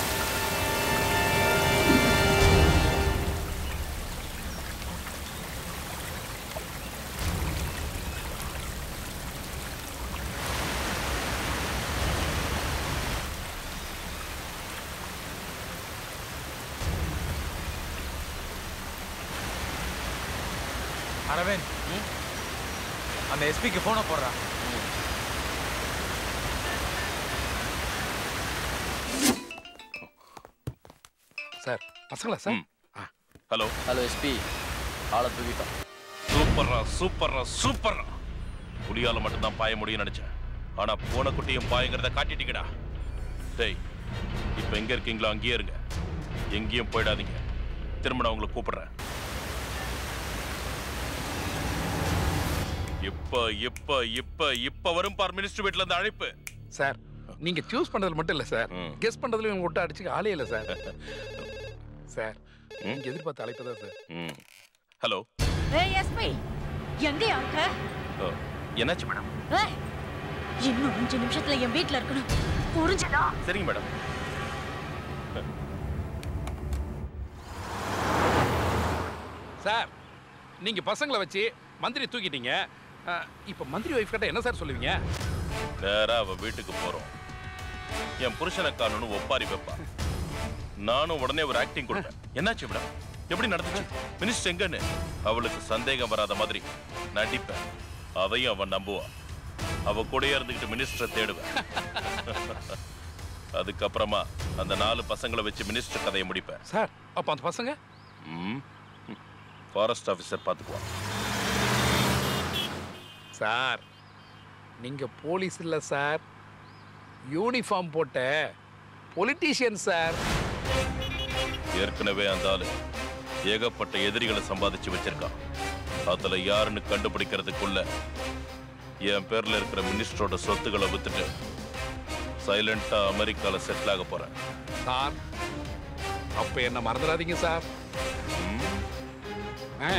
அரவிந்த் அந்த எஸ்பிக்கு போனை போடுறா சார் பசங்களா சார் ஹலோ ஹலோ எஸ்பி ஆளை தூக்கிட்டோம் சூப்பர்ரா சூப்பர்ரா சூப்பர்ரா புலியால மட்டும்தான் பாய முடியும்னு நினைச்சேன் ஆனா போன குட்டியும் பாயங்கிறத காட்டிட்டீங்கடா டேய் இப்போ எங்க இருக்கீங்களோ அங்கேயே இருங்க எங்கேயும் போயிடாதீங்க திரும்ப நான் உங்களை கூப்பிடுறேன் இப்ப இப்ப இப்ப இப்ப வரும் பார் மினிஸ்டர் வீட்ல இருந்து அழைப்பு சார் நீங்க சூஸ் பண்றதுல மட்டும் இல்ல சார் கெஸ் பண்றதுல இவங்க விட்டு அடிச்சுக்க ஆளே இல்ல சார் சார் நீங்க எதிர்பார்த்த அழைப்பு தான் சார் ஹலோ ஏய் எஸ்பி எங்கயா இருக்க என்னாச்சு மேடம் ஏய், இன்னும் அஞ்சு நிமிஷத்துல என் வீட்ல இருக்கணும் புரிஞ்சதா சரிங்க மேடம் சார் நீங்க பசங்களை வச்சு மந்திரி தூக்கிட்டீங்க அஹ், இப்ப மந்திரி ஒய்ஃப் கிட்ட என்ன சார் சொல்லுவீங்க நேரா அவ வீட்டுக்கு போறோம் என் புருஷனை காணணும் ஒப்பாரி வைப்பா நானும் உடனே ஒரு ஆக்டிங் கொடுப்பேன் என்னாச்சு மேடம் எப்படி நடந்துச்சு மினிஸ்டர் எங்கன்னு அவளுக்கு சந்தேகம் வராத மாதிரி நடிப்பேன் அதையும் அவன் நம்புவா அவ கூடயே இருந்துகிட்டு மினிஸ்டரை தேடுவேன் அதுக்கப்புறமா அந்த நாலு பசங்களை வச்சு மினிஸ்டர் கதையை முடிப்பேன் சார் அப்ப அந்த பசங்க ஃபாரஸ்ட் ஆஃபீஸர் பார்த்துக்குவான் சார் நீங்க போலீஸ் இல்ல சார் யூனிஃபார்ம் போட்ட பொலிட்டீஷியன் சார் ஏற்கனவே அந்த ஆளு ஏகப்பட்ட எதிரிகளை சம்பாதிச்சு வச்சிருக்கான் அதுல யாருன்னு கண்டுபிடிக்கிறதுக்குள்ள என் பேர்ல இருக்கிற மினிஸ்டரோட சொத்துக்களை வித்துட்டு சைலண்டா அமெரிக்கால செட்டில் ஆக போறேன் சார் அப்ப என்ன மறந்துடாதீங்க சார் ஆ.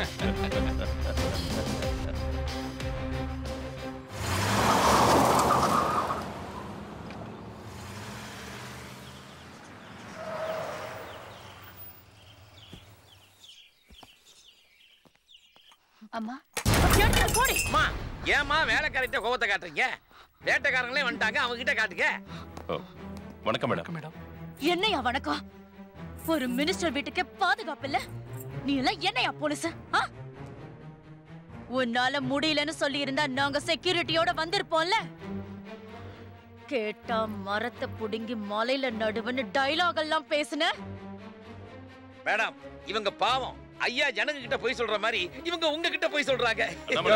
அம்மா அம்மா ஏம்மா வேலைக்காரிட்ட கோபத்தை காட்டுறீங்க வேட்டைக்காரங்களே வந்துட்டாங்க அவங்க கிட்ட காட்டுங்க வணக்கம் மேடம் மேடம் என்னையா வணக்கம் ஒரு மினிஸ்டர் வீட்டுக்கு பாதுகாப்பு இல்ல நீ எல்லாம் என்னையா போலீஸ் ஆ? உன்னால முடியலன்னு சொல்லி இருந்தா நாங்க செக்யூரிட்டியோட வந்திருப்போம்ல கேட்டா மரத்தை புடுங்கி மலையில நடுவுன்னு டைலாக் எல்லாம் பேசுன மேடம் இவங்க பாவம் ஐயா ஜனங்க கிட்ட போய் சொல்ற மாதிரி இவங்க உங்க கிட்ட போய் சொல்றாங்க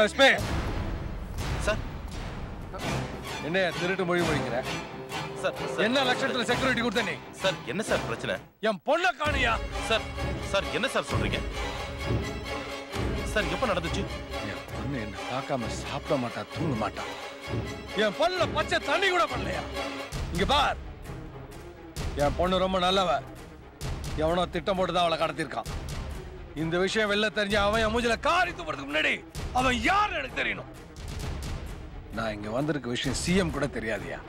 சார் என்ன திருட்டு மொழி மொழிங்கிற என்ன லட்சத்துல செக்யூரிட்டி கொடுத்த நீ சார் என்ன சார் பிரச்சனை என் பொண்ணை காணியா சார் சார் என்ன சார் சொல்றீங்க சார் எப்ப நடந்துச்சு என் பொண்ணு என்ன பார்க்காம சாப்பிட மாட்டா தூங்க மாட்டா என் பொண்ணுல பச்சை தண்ணி கூட பண்ணலையா இங்க பார் என் பொண்ணு ரொம்ப நல்லவ எவனோ திட்டம் போட்டு தான் அவளை கடத்திருக்கான் இந்த விஷயம் வெளில தெரிஞ்ச அவன் என் மூஞ்சில காரி துப்புறதுக்கு முன்னாடி அவன் யாருன்னு எனக்கு தெரியணும் நான் இங்க வந்திருக்க விஷயம் சிஎம் கூட தெரியாதியா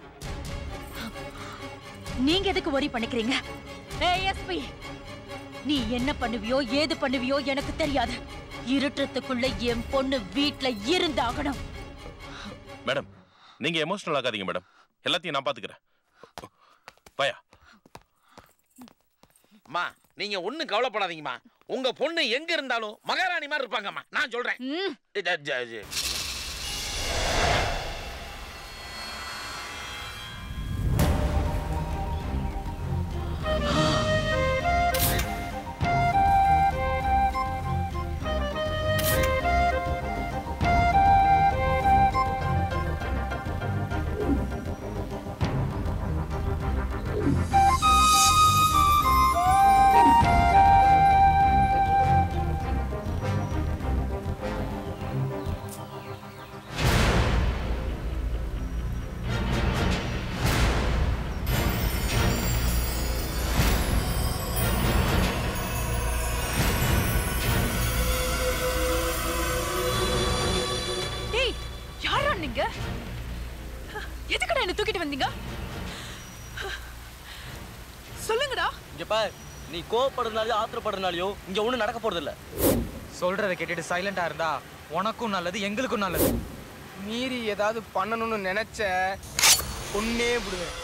நீங்க எதுக்கு worry பண்ணிக்கிறீங்க ஏஎஸ்பி நீ என்ன பண்ணுவியோ ஏது பண்ணுவியோ எனக்கு தெரியாது இருட்டுறதுக்குள்ள என் பொண்ணு வீட்ல இருந்தாகணும் மேடம் நீங்க எமோஷனல் ஆகாதீங்க மேடம் எல்லாத்தையும் நான் பாத்துக்கிறேன் பயா அம்மா நீங்க ஒண்ணும் கவலைப்படாதீங்கம்மா உங்க பொண்ணு எங்க இருந்தாலும் மகாராணி மாதிரி இருப்பாங்கம்மா நான் சொல்றேன் இது, ஜ- ஜ- டேய் யாரா நீங்க எதுக்குடா என்ன தூக்கிட்டு வந்தீங்க சொல்லுங்கடா இங்க பார் நீ கோவப்படுறதுனாலயோ ஆத்திரப்படுறதுனாலயோ இங்க ஒண்ணும் நடக்க போறது இல்ல சொல்றதை கேட்டுட்டு சைலண்டா இருந்தா உனக்கும் நல்லது எங்களுக்கும் நல்லது மீறி ஏதாவது பண்ணணும்னு நினைச்ச பொண்ணே விடுவேன்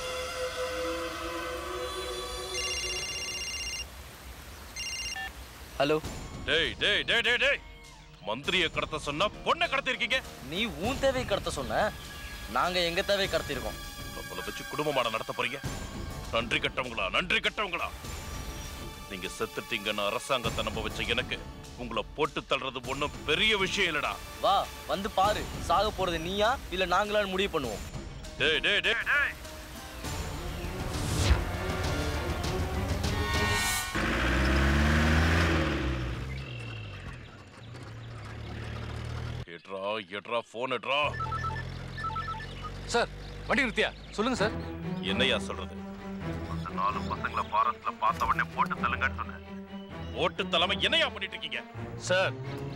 ஹலோ டேய் டேய் டேய் டேய் டேய் மந்திரியை கடத்த சொன்னா பொண்ணை கடத்திருக்கீங்க நீ உன் தேவை கடத்த சொன்ன நாங்க எங்க தேவை கடத்திருக்கோம் நம்மள வச்சு குடும்பமாட நடத்த போறீங்க நன்றி கட்டவங்களா நன்றி கட்டவங்களா நீங்க செத்துட்டீங்கன்னு அரசாங்கத்தை நம்ப வச்ச எனக்கு உங்களை போட்டு தள்ளுறது ஒண்ணும் பெரிய விஷயம் இல்லடா வா வந்து பாரு சாக போறது நீயா இல்ல நாங்களான்னு முடிவு பண்ணுவோம் டேய் டேய் டேய் டேய் எட்ரா எட்ரா போன் எட்ரா சார் வண்டி நிறுத்தியா சொல்லுங்க சார் என்னையா சொல்றது அந்த நாலு பசங்களை ஃபாரஸ்ட்ல பார்த்த உடனே போட்டு தள்ளுங்கன்னு சொன்னேன் போட்டு தலைமை என்னையா பண்ணிட்டு இருக்கீங்க சார்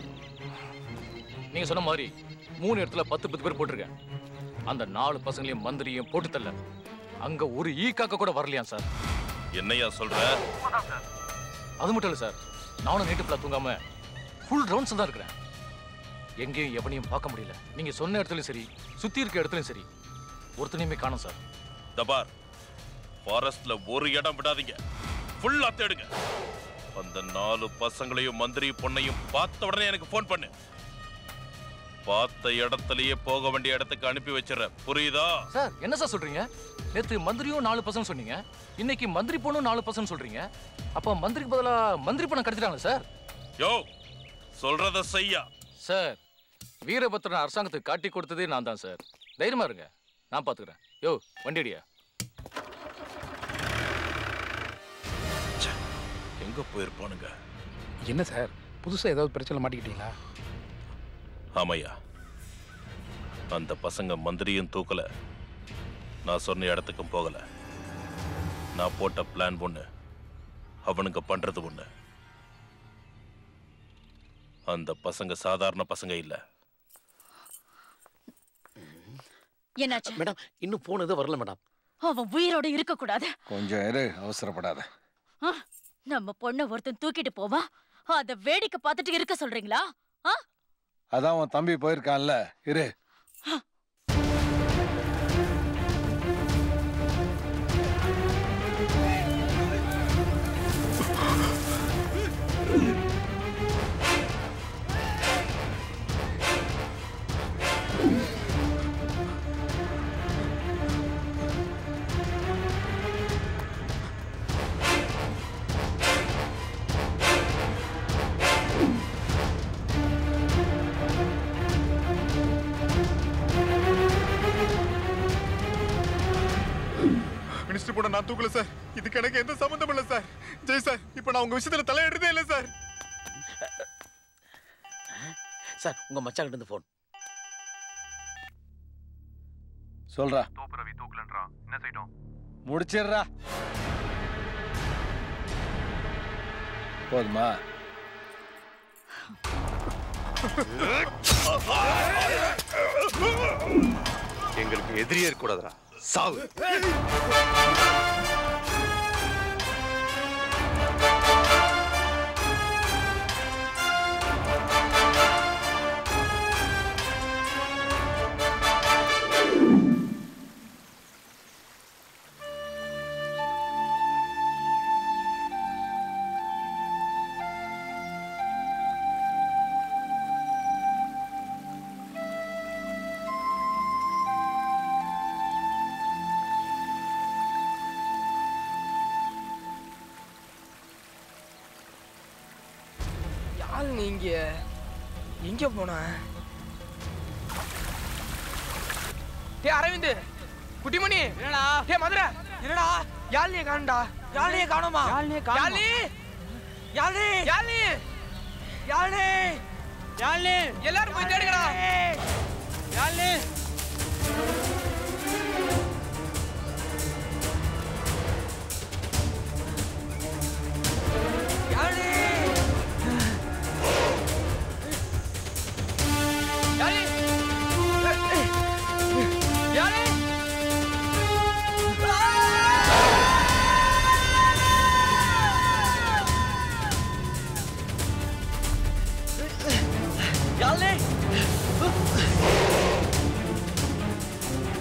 நீங்க சொன்ன மாதிரி மூணு இடத்துல பத்து பத்து பேர் போட்டிருக்கேன் அந்த நாலு பசங்களையும் மந்திரியும் போட்டு தள்ள அங்க ஒரு ஈ காக்க கூட வரலையா சார் என்னையா சொல்ற அது மட்டும் இல்ல சார் நானும் நைட்டு ஃபுல்லா தூங்காம ஃபுல் ரவுண்ட்ஸ் தான் இருக்கிறேன் எங்கேயும் எவனையும் பார்க்க முடியல நீங்க சொன்ன இடத்துலயும் சரி சுத்தி இருக்க இடத்துலயும் சரி ஒருத்தனையுமே காணும் சார் தபார் ஃபாரஸ்ட்ல ஒரு இடம் விடாதீங்க ஃபுல்லா தேடுங்க அந்த நாலு பசங்களையும் மந்திரி பொண்ணையும் பார்த்த உடனே எனக்கு ஃபோன் பண்ணு பார்த்த இடத்துலயே போக வேண்டிய இடத்துக்கு அனுப்பி வச்சிடுற புரியுதா சார் என்ன சார் சொல்றீங்க நேத்து மந்திரியும் நாலு பர்சன்ட் சொன்னீங்க இன்னைக்கு மந்திரி பொண்ணும் நாலு பர்சன்ட் சொல்றீங்க அப்ப மந்திரிக்கு பதிலா மந்திரி பணம் கடத்திட்டாங்களா சார் யோ சொல்றத செய்யா சார் வீரபத்ரன் அரசாங்கத்துக்கு காட்டி கொடுத்ததே நான் தான் சார் தைரியமா இருங்க நான் பாத்துக்கிறேன் யோ வண்டி அடியா எங்க போயிருப்பானுங்க என்ன சார் புதுசா ஏதாவது பிரச்சனை மாட்டிக்கிட்டீங்களா ஆமையா அந்த பசங்க மந்திரியும் தூக்கல நான் சொன்ன இடத்துக்கும் போகல நான் போட்ட பிளான் ஒண்ணு அவனுங்க பண்றது ஒண்ணு அந்த பசங்க சாதாரண பசங்க இல்ல என்னாச்சு மேடம் இன்னும் போனது வரல மேடம் அவன் உயிரோட இருக்க கூடாது கொஞ்சம் இரு அவசரப்படாத நம்ம பொண்ணை ஒருத்தன் தூக்கிட்டு போவா அத வேடிக்கை பார்த்துட்டு இருக்க சொல்றீங்களா ஆ? அதான் உன் தம்பி போயிருக்கான்ல இரு மினிஸ்டர் போட நான் தூக்கல சார் இதுக்கு எனக்கு எந்த சம்மந்தம் இல்ல சார் ஜெய் சார் இப்போ நான் உங்க விஷயத்துல தலையிடுறதே இல்ல சார் சார் உங்க மச்சான் கிட்ட இருந்து போன் சொல்றா தோப்பு ரவி தூக்கலன்றான் என்ன செய்யட்டும் முடிச்சிடுறா போதுமா எங்களுக்கு எதிரியே இருக்கக்கூடாதுடா சாவு யாழ் நீங்க எங்க போன டே அரவிந்த் குட்டிமணி என்னடா டே மதுரை என்னடா யாழ்னிய காணும்டா யாழ்னிய காணோமா யாழ்னிய காணோமா யாழ்னி யாழ்னி யாழ்னி யாழ்னி எல்லாரும் போய் தேடுங்கடா யாழ்னி யாழ்னி யாழ்னி யாழ்னி யாழ்னி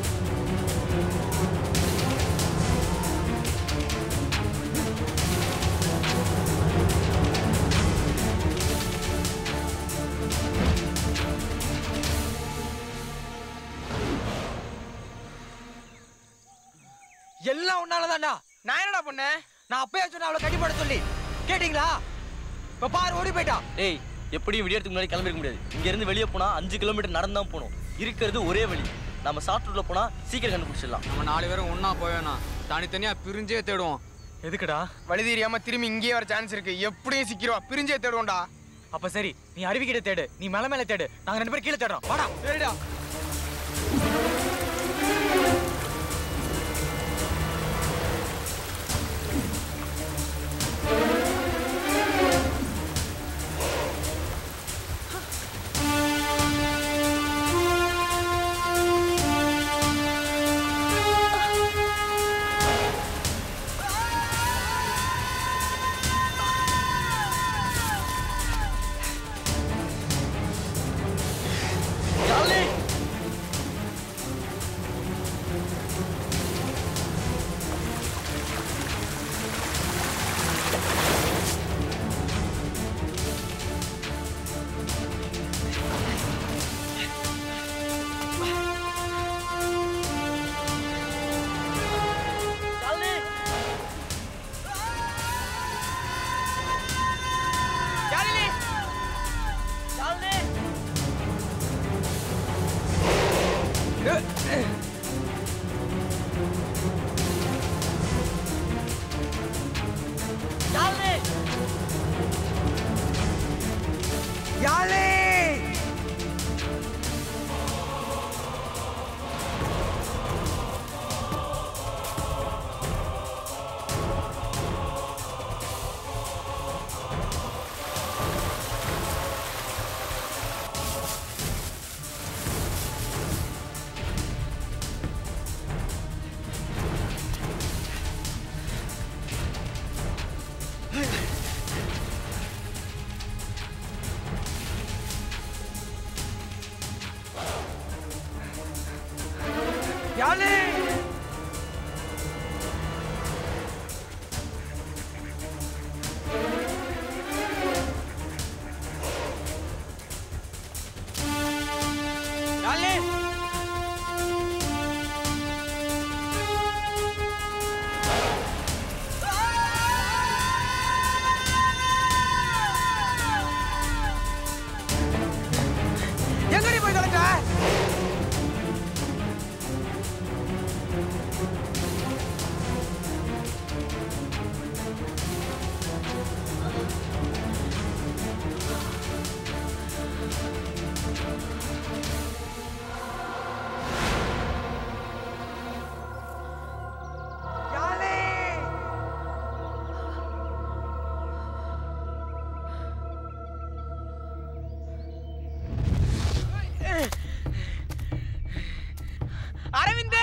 எல்லாம் உன்னாலதான்டா நான் என்னடா பண்ணேன் நான் அப்பயே சொன்ன அவளை கட்டி போட சொல்லி கேட்டீங்களா இப்ப பாரு ஓடி போயிட்டா டேய் எப்படியும் விடியறதுக்கு முன்னாடி கிளம்பிருக்க முடியாது இங்க இருந்து வெளியே போனா அஞ்சு கிலோமீட்டர் நடந்து தான் போகணும் இருக்கிறது ஒரே வழி நம்ம ஷார்ட் ரூட்ல போனா சீக்கிரம் கண்டுபிடிச்சிடலாம் நம்ம நாலு பேரும் ஒண்ணா போவேணா தனித்தனியா பிரிஞ்சே தேடுவோம் எதுக்குடா வழி தெரியாம திரும்பி இங்கேயே வர சான்ஸ் இருக்கு எப்படியும் சிக்கிருவா பிரிஞ்சே தேடுவோம்டா அப்ப சரி நீ அருவிக்கிட்ட தேடு நீ மேல மேல தேடு நாங்க ரெண்டு பேரும் கீழே தேடுறோம் வாடா சரிடா யாழே யாழே யாழே எங்கடி போய் தொலைஞ்ச அரவிந்த்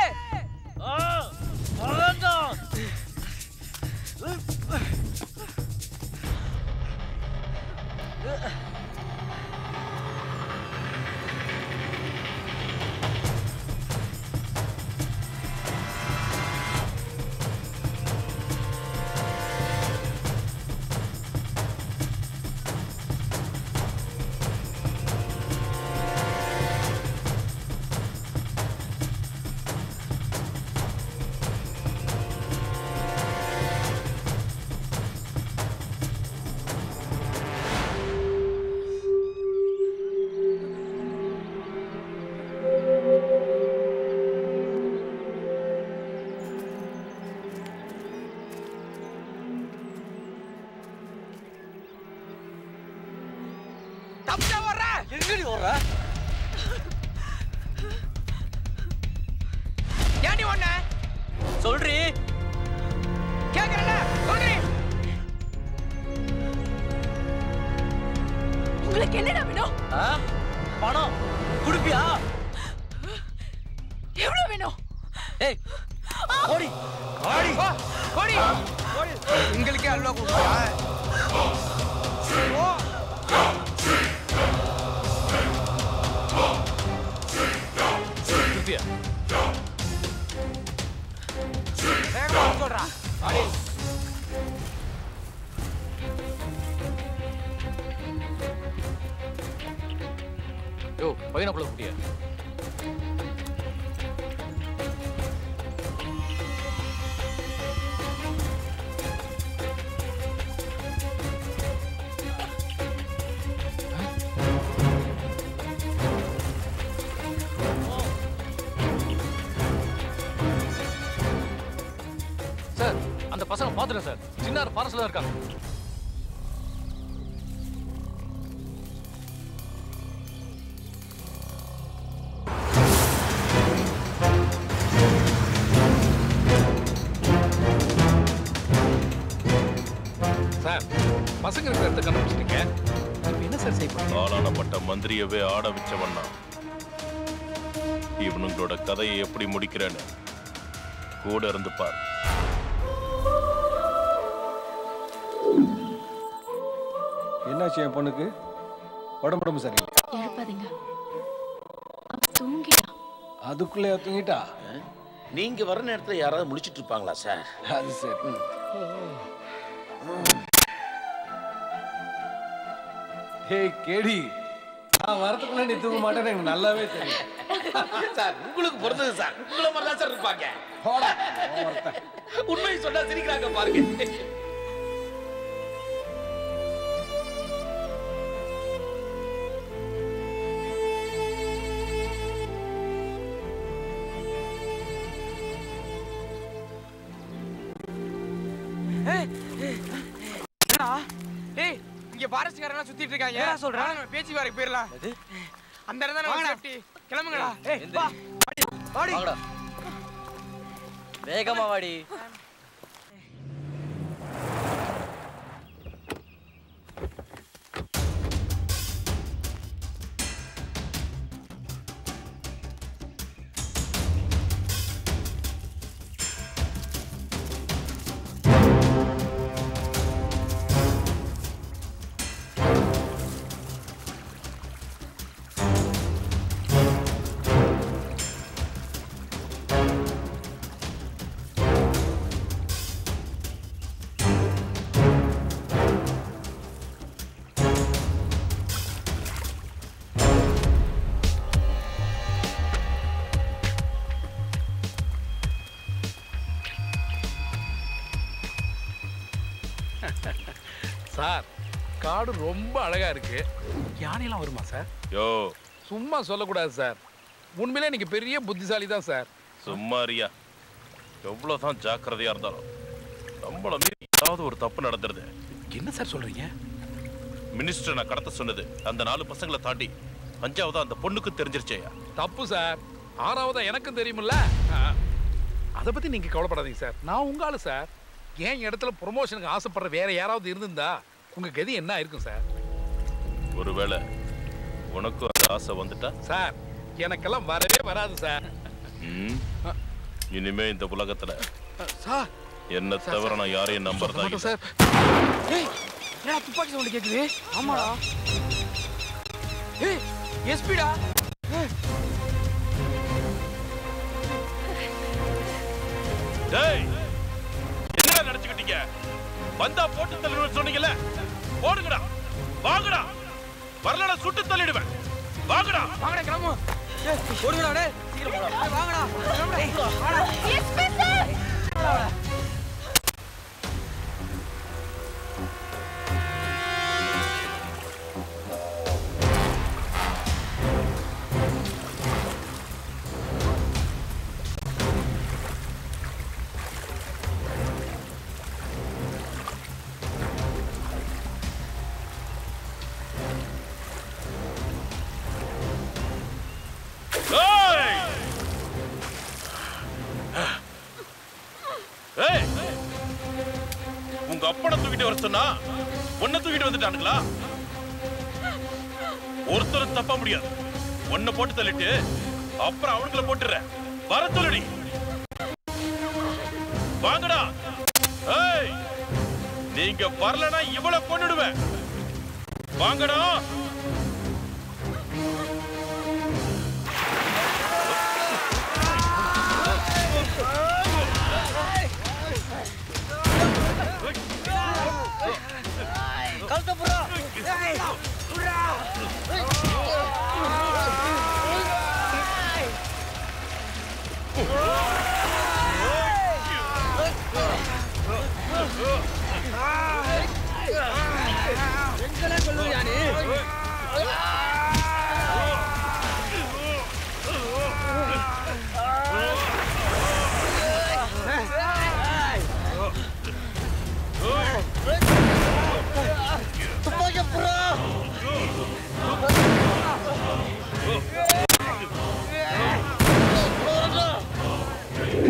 தப்பிச்சா வர்ற எங்கடி ஓடுற ஏன்டி ஒண்ண சொல்றி கேக்குறல சொல்றி உங்களுக்கு என்னடா வேணும் ஆ? பணம் குடுப்பியா எவ்வளவு வேணும் ஏய் ஓடி ஓடி ஓடி ஓடி உங்களுக்கே அல்வா கொடுப்பா ஓ திருப்தியா வேகமா சொல்றா ஓடி யோ பையனக்குள்ள குட்டியா அந்த பசங்க பாத்துட்டேன் சார் சின்னார் ஃபாரஸ்ட்ல தான் இருக்காங்க சார் பசங்க இருக்கிற இடத்த கண்டுபிடிச்சிட்டீங்க இப்போ என்ன சார் செய்ய போறீங்க? ஆளானப்பட்ட மந்திரியவே ஆட வச்சவன்னா இவனுங்களோட கதையை எப்படி முடிக்கிறேன்னு கூட இருந்து பார் என்னாச்சு என் பொண்ணுக்கு உடம்பு உடம்பு சரியில்லை எழுப்பாதீங்க அவ தூங்கிட்டா அதுக்குள்ளே தூங்கிட்டா நீங்க வர நேரத்துல யாராவது முடிச்சிட்டு இருப்பாங்களா சார் அது சரி ஹேய் கேடி நான் வரதுக்குள்ள நீ தூங்க மாட்டேன்னு எனக்கு நல்லாவே தெரியும் சார் உங்களுக்கு பிறந்தது சார் உங்களை மாதிரி தான் சார் இருப்பாங்க உண்மையை சொன்னா சிரிக்கிறாங்க பாருங்க என்னடா ஏய் இங்க ஃபாரஸ்ட்காரங்க சுத்திட்டு இருக்காங்க என்னடா சொல்ற? வாங்க, நம்ம பேச்சு வாரக்கு போயிடலாம் அந்த இடம் தான் வாங்கடா. சேஃப்டி கிளம்புங்கடா ஏய் எந்த? வா வாடி வாங்கடா வேகமா வாடி சார் காடு ரொம்ப அழகா இருக்கு யானையெல்லாம் வருமா சார் யோ சும்மா சொல்லக்கூடாது சார் உண்மையிலே நீங்க பெரிய புத்திசாலி தான் சார் சும்மா அறியா எவ்வளவுதான் ஜாக்கிரதையா இருந்தாலும் நம்மள மீறி ஏதாவது ஒரு தப்பு நடந்துருது என்ன சார் சொல்றீங்க மினிஸ்டர் நான் கடத்த சொன்னது அந்த நாலு பசங்களை தாண்டி அஞ்சாவதா அந்த பொண்ணுக்கு தெரிஞ்சிருச்சேயா தப்பு சார் ஆறாவதா எனக்கும் தெரியுமில்ல அதை பத்தி நீங்க கவலைப்படாதீங்க சார் நான் உங்க ஆளு சார் என் இடத்துல ப்ரொமோஷனுக்கு ஆசைப்படுற வேற யாராவது இருந்திருந்தா உங்க கதி என்ன இருக்கும் சார் ஒருவேளை உனக்கும் அந்த ஆசை வந்துட்டா சார் எனக்கெல்லாம் வரவே வராது சார் ம், இனிமே இந்த உலகத்துல சார் என்ன தவிர நான் யாரையும் நம்புறதா மாட்டோம் இல்ல. சார் ஏய் என்னடா துப்பாக்கி சவுண்ட் கேக்குது ஆமாடா ஏய் எஸ்பிடா டேய் என்னடா நினைச்சுக்கிட்டீங்க வந்தா போட்டு தள்ளிடுவேன் சொன்னீங்கல்ல போடுங்கடா வாங்கடா வரலடா சுட்டு தள்ளிடுவேன் வாங்கடா வாங்கடா கிளம்பு ஏய் ஓடுங்கடா டேய் சீக்கிரம் போடா ஏய், வாங்கடா கிளம்புடா வாடா எஸ்பி சார் ஏய்! ஏய்! உங்க அப்பனை தூக்கிட்டு வர சொன்னா உன்னை தூக்கிட்டு வந்துட்டானுங்களா ஒருத்தரும் தப்ப முடியாது ஒன்ன போட்டு தள்ளிட்டு அப்புறம் அவனுங்கள போட்டுறேன் வர சொல்லுடி வாங்கடா ஏய் நீங்க வரலனா இவளை கொன்னுடுவேன் வாங்கடா கழுத்த புறா எங்கெல்லாம் கொள்ளுவியா நீ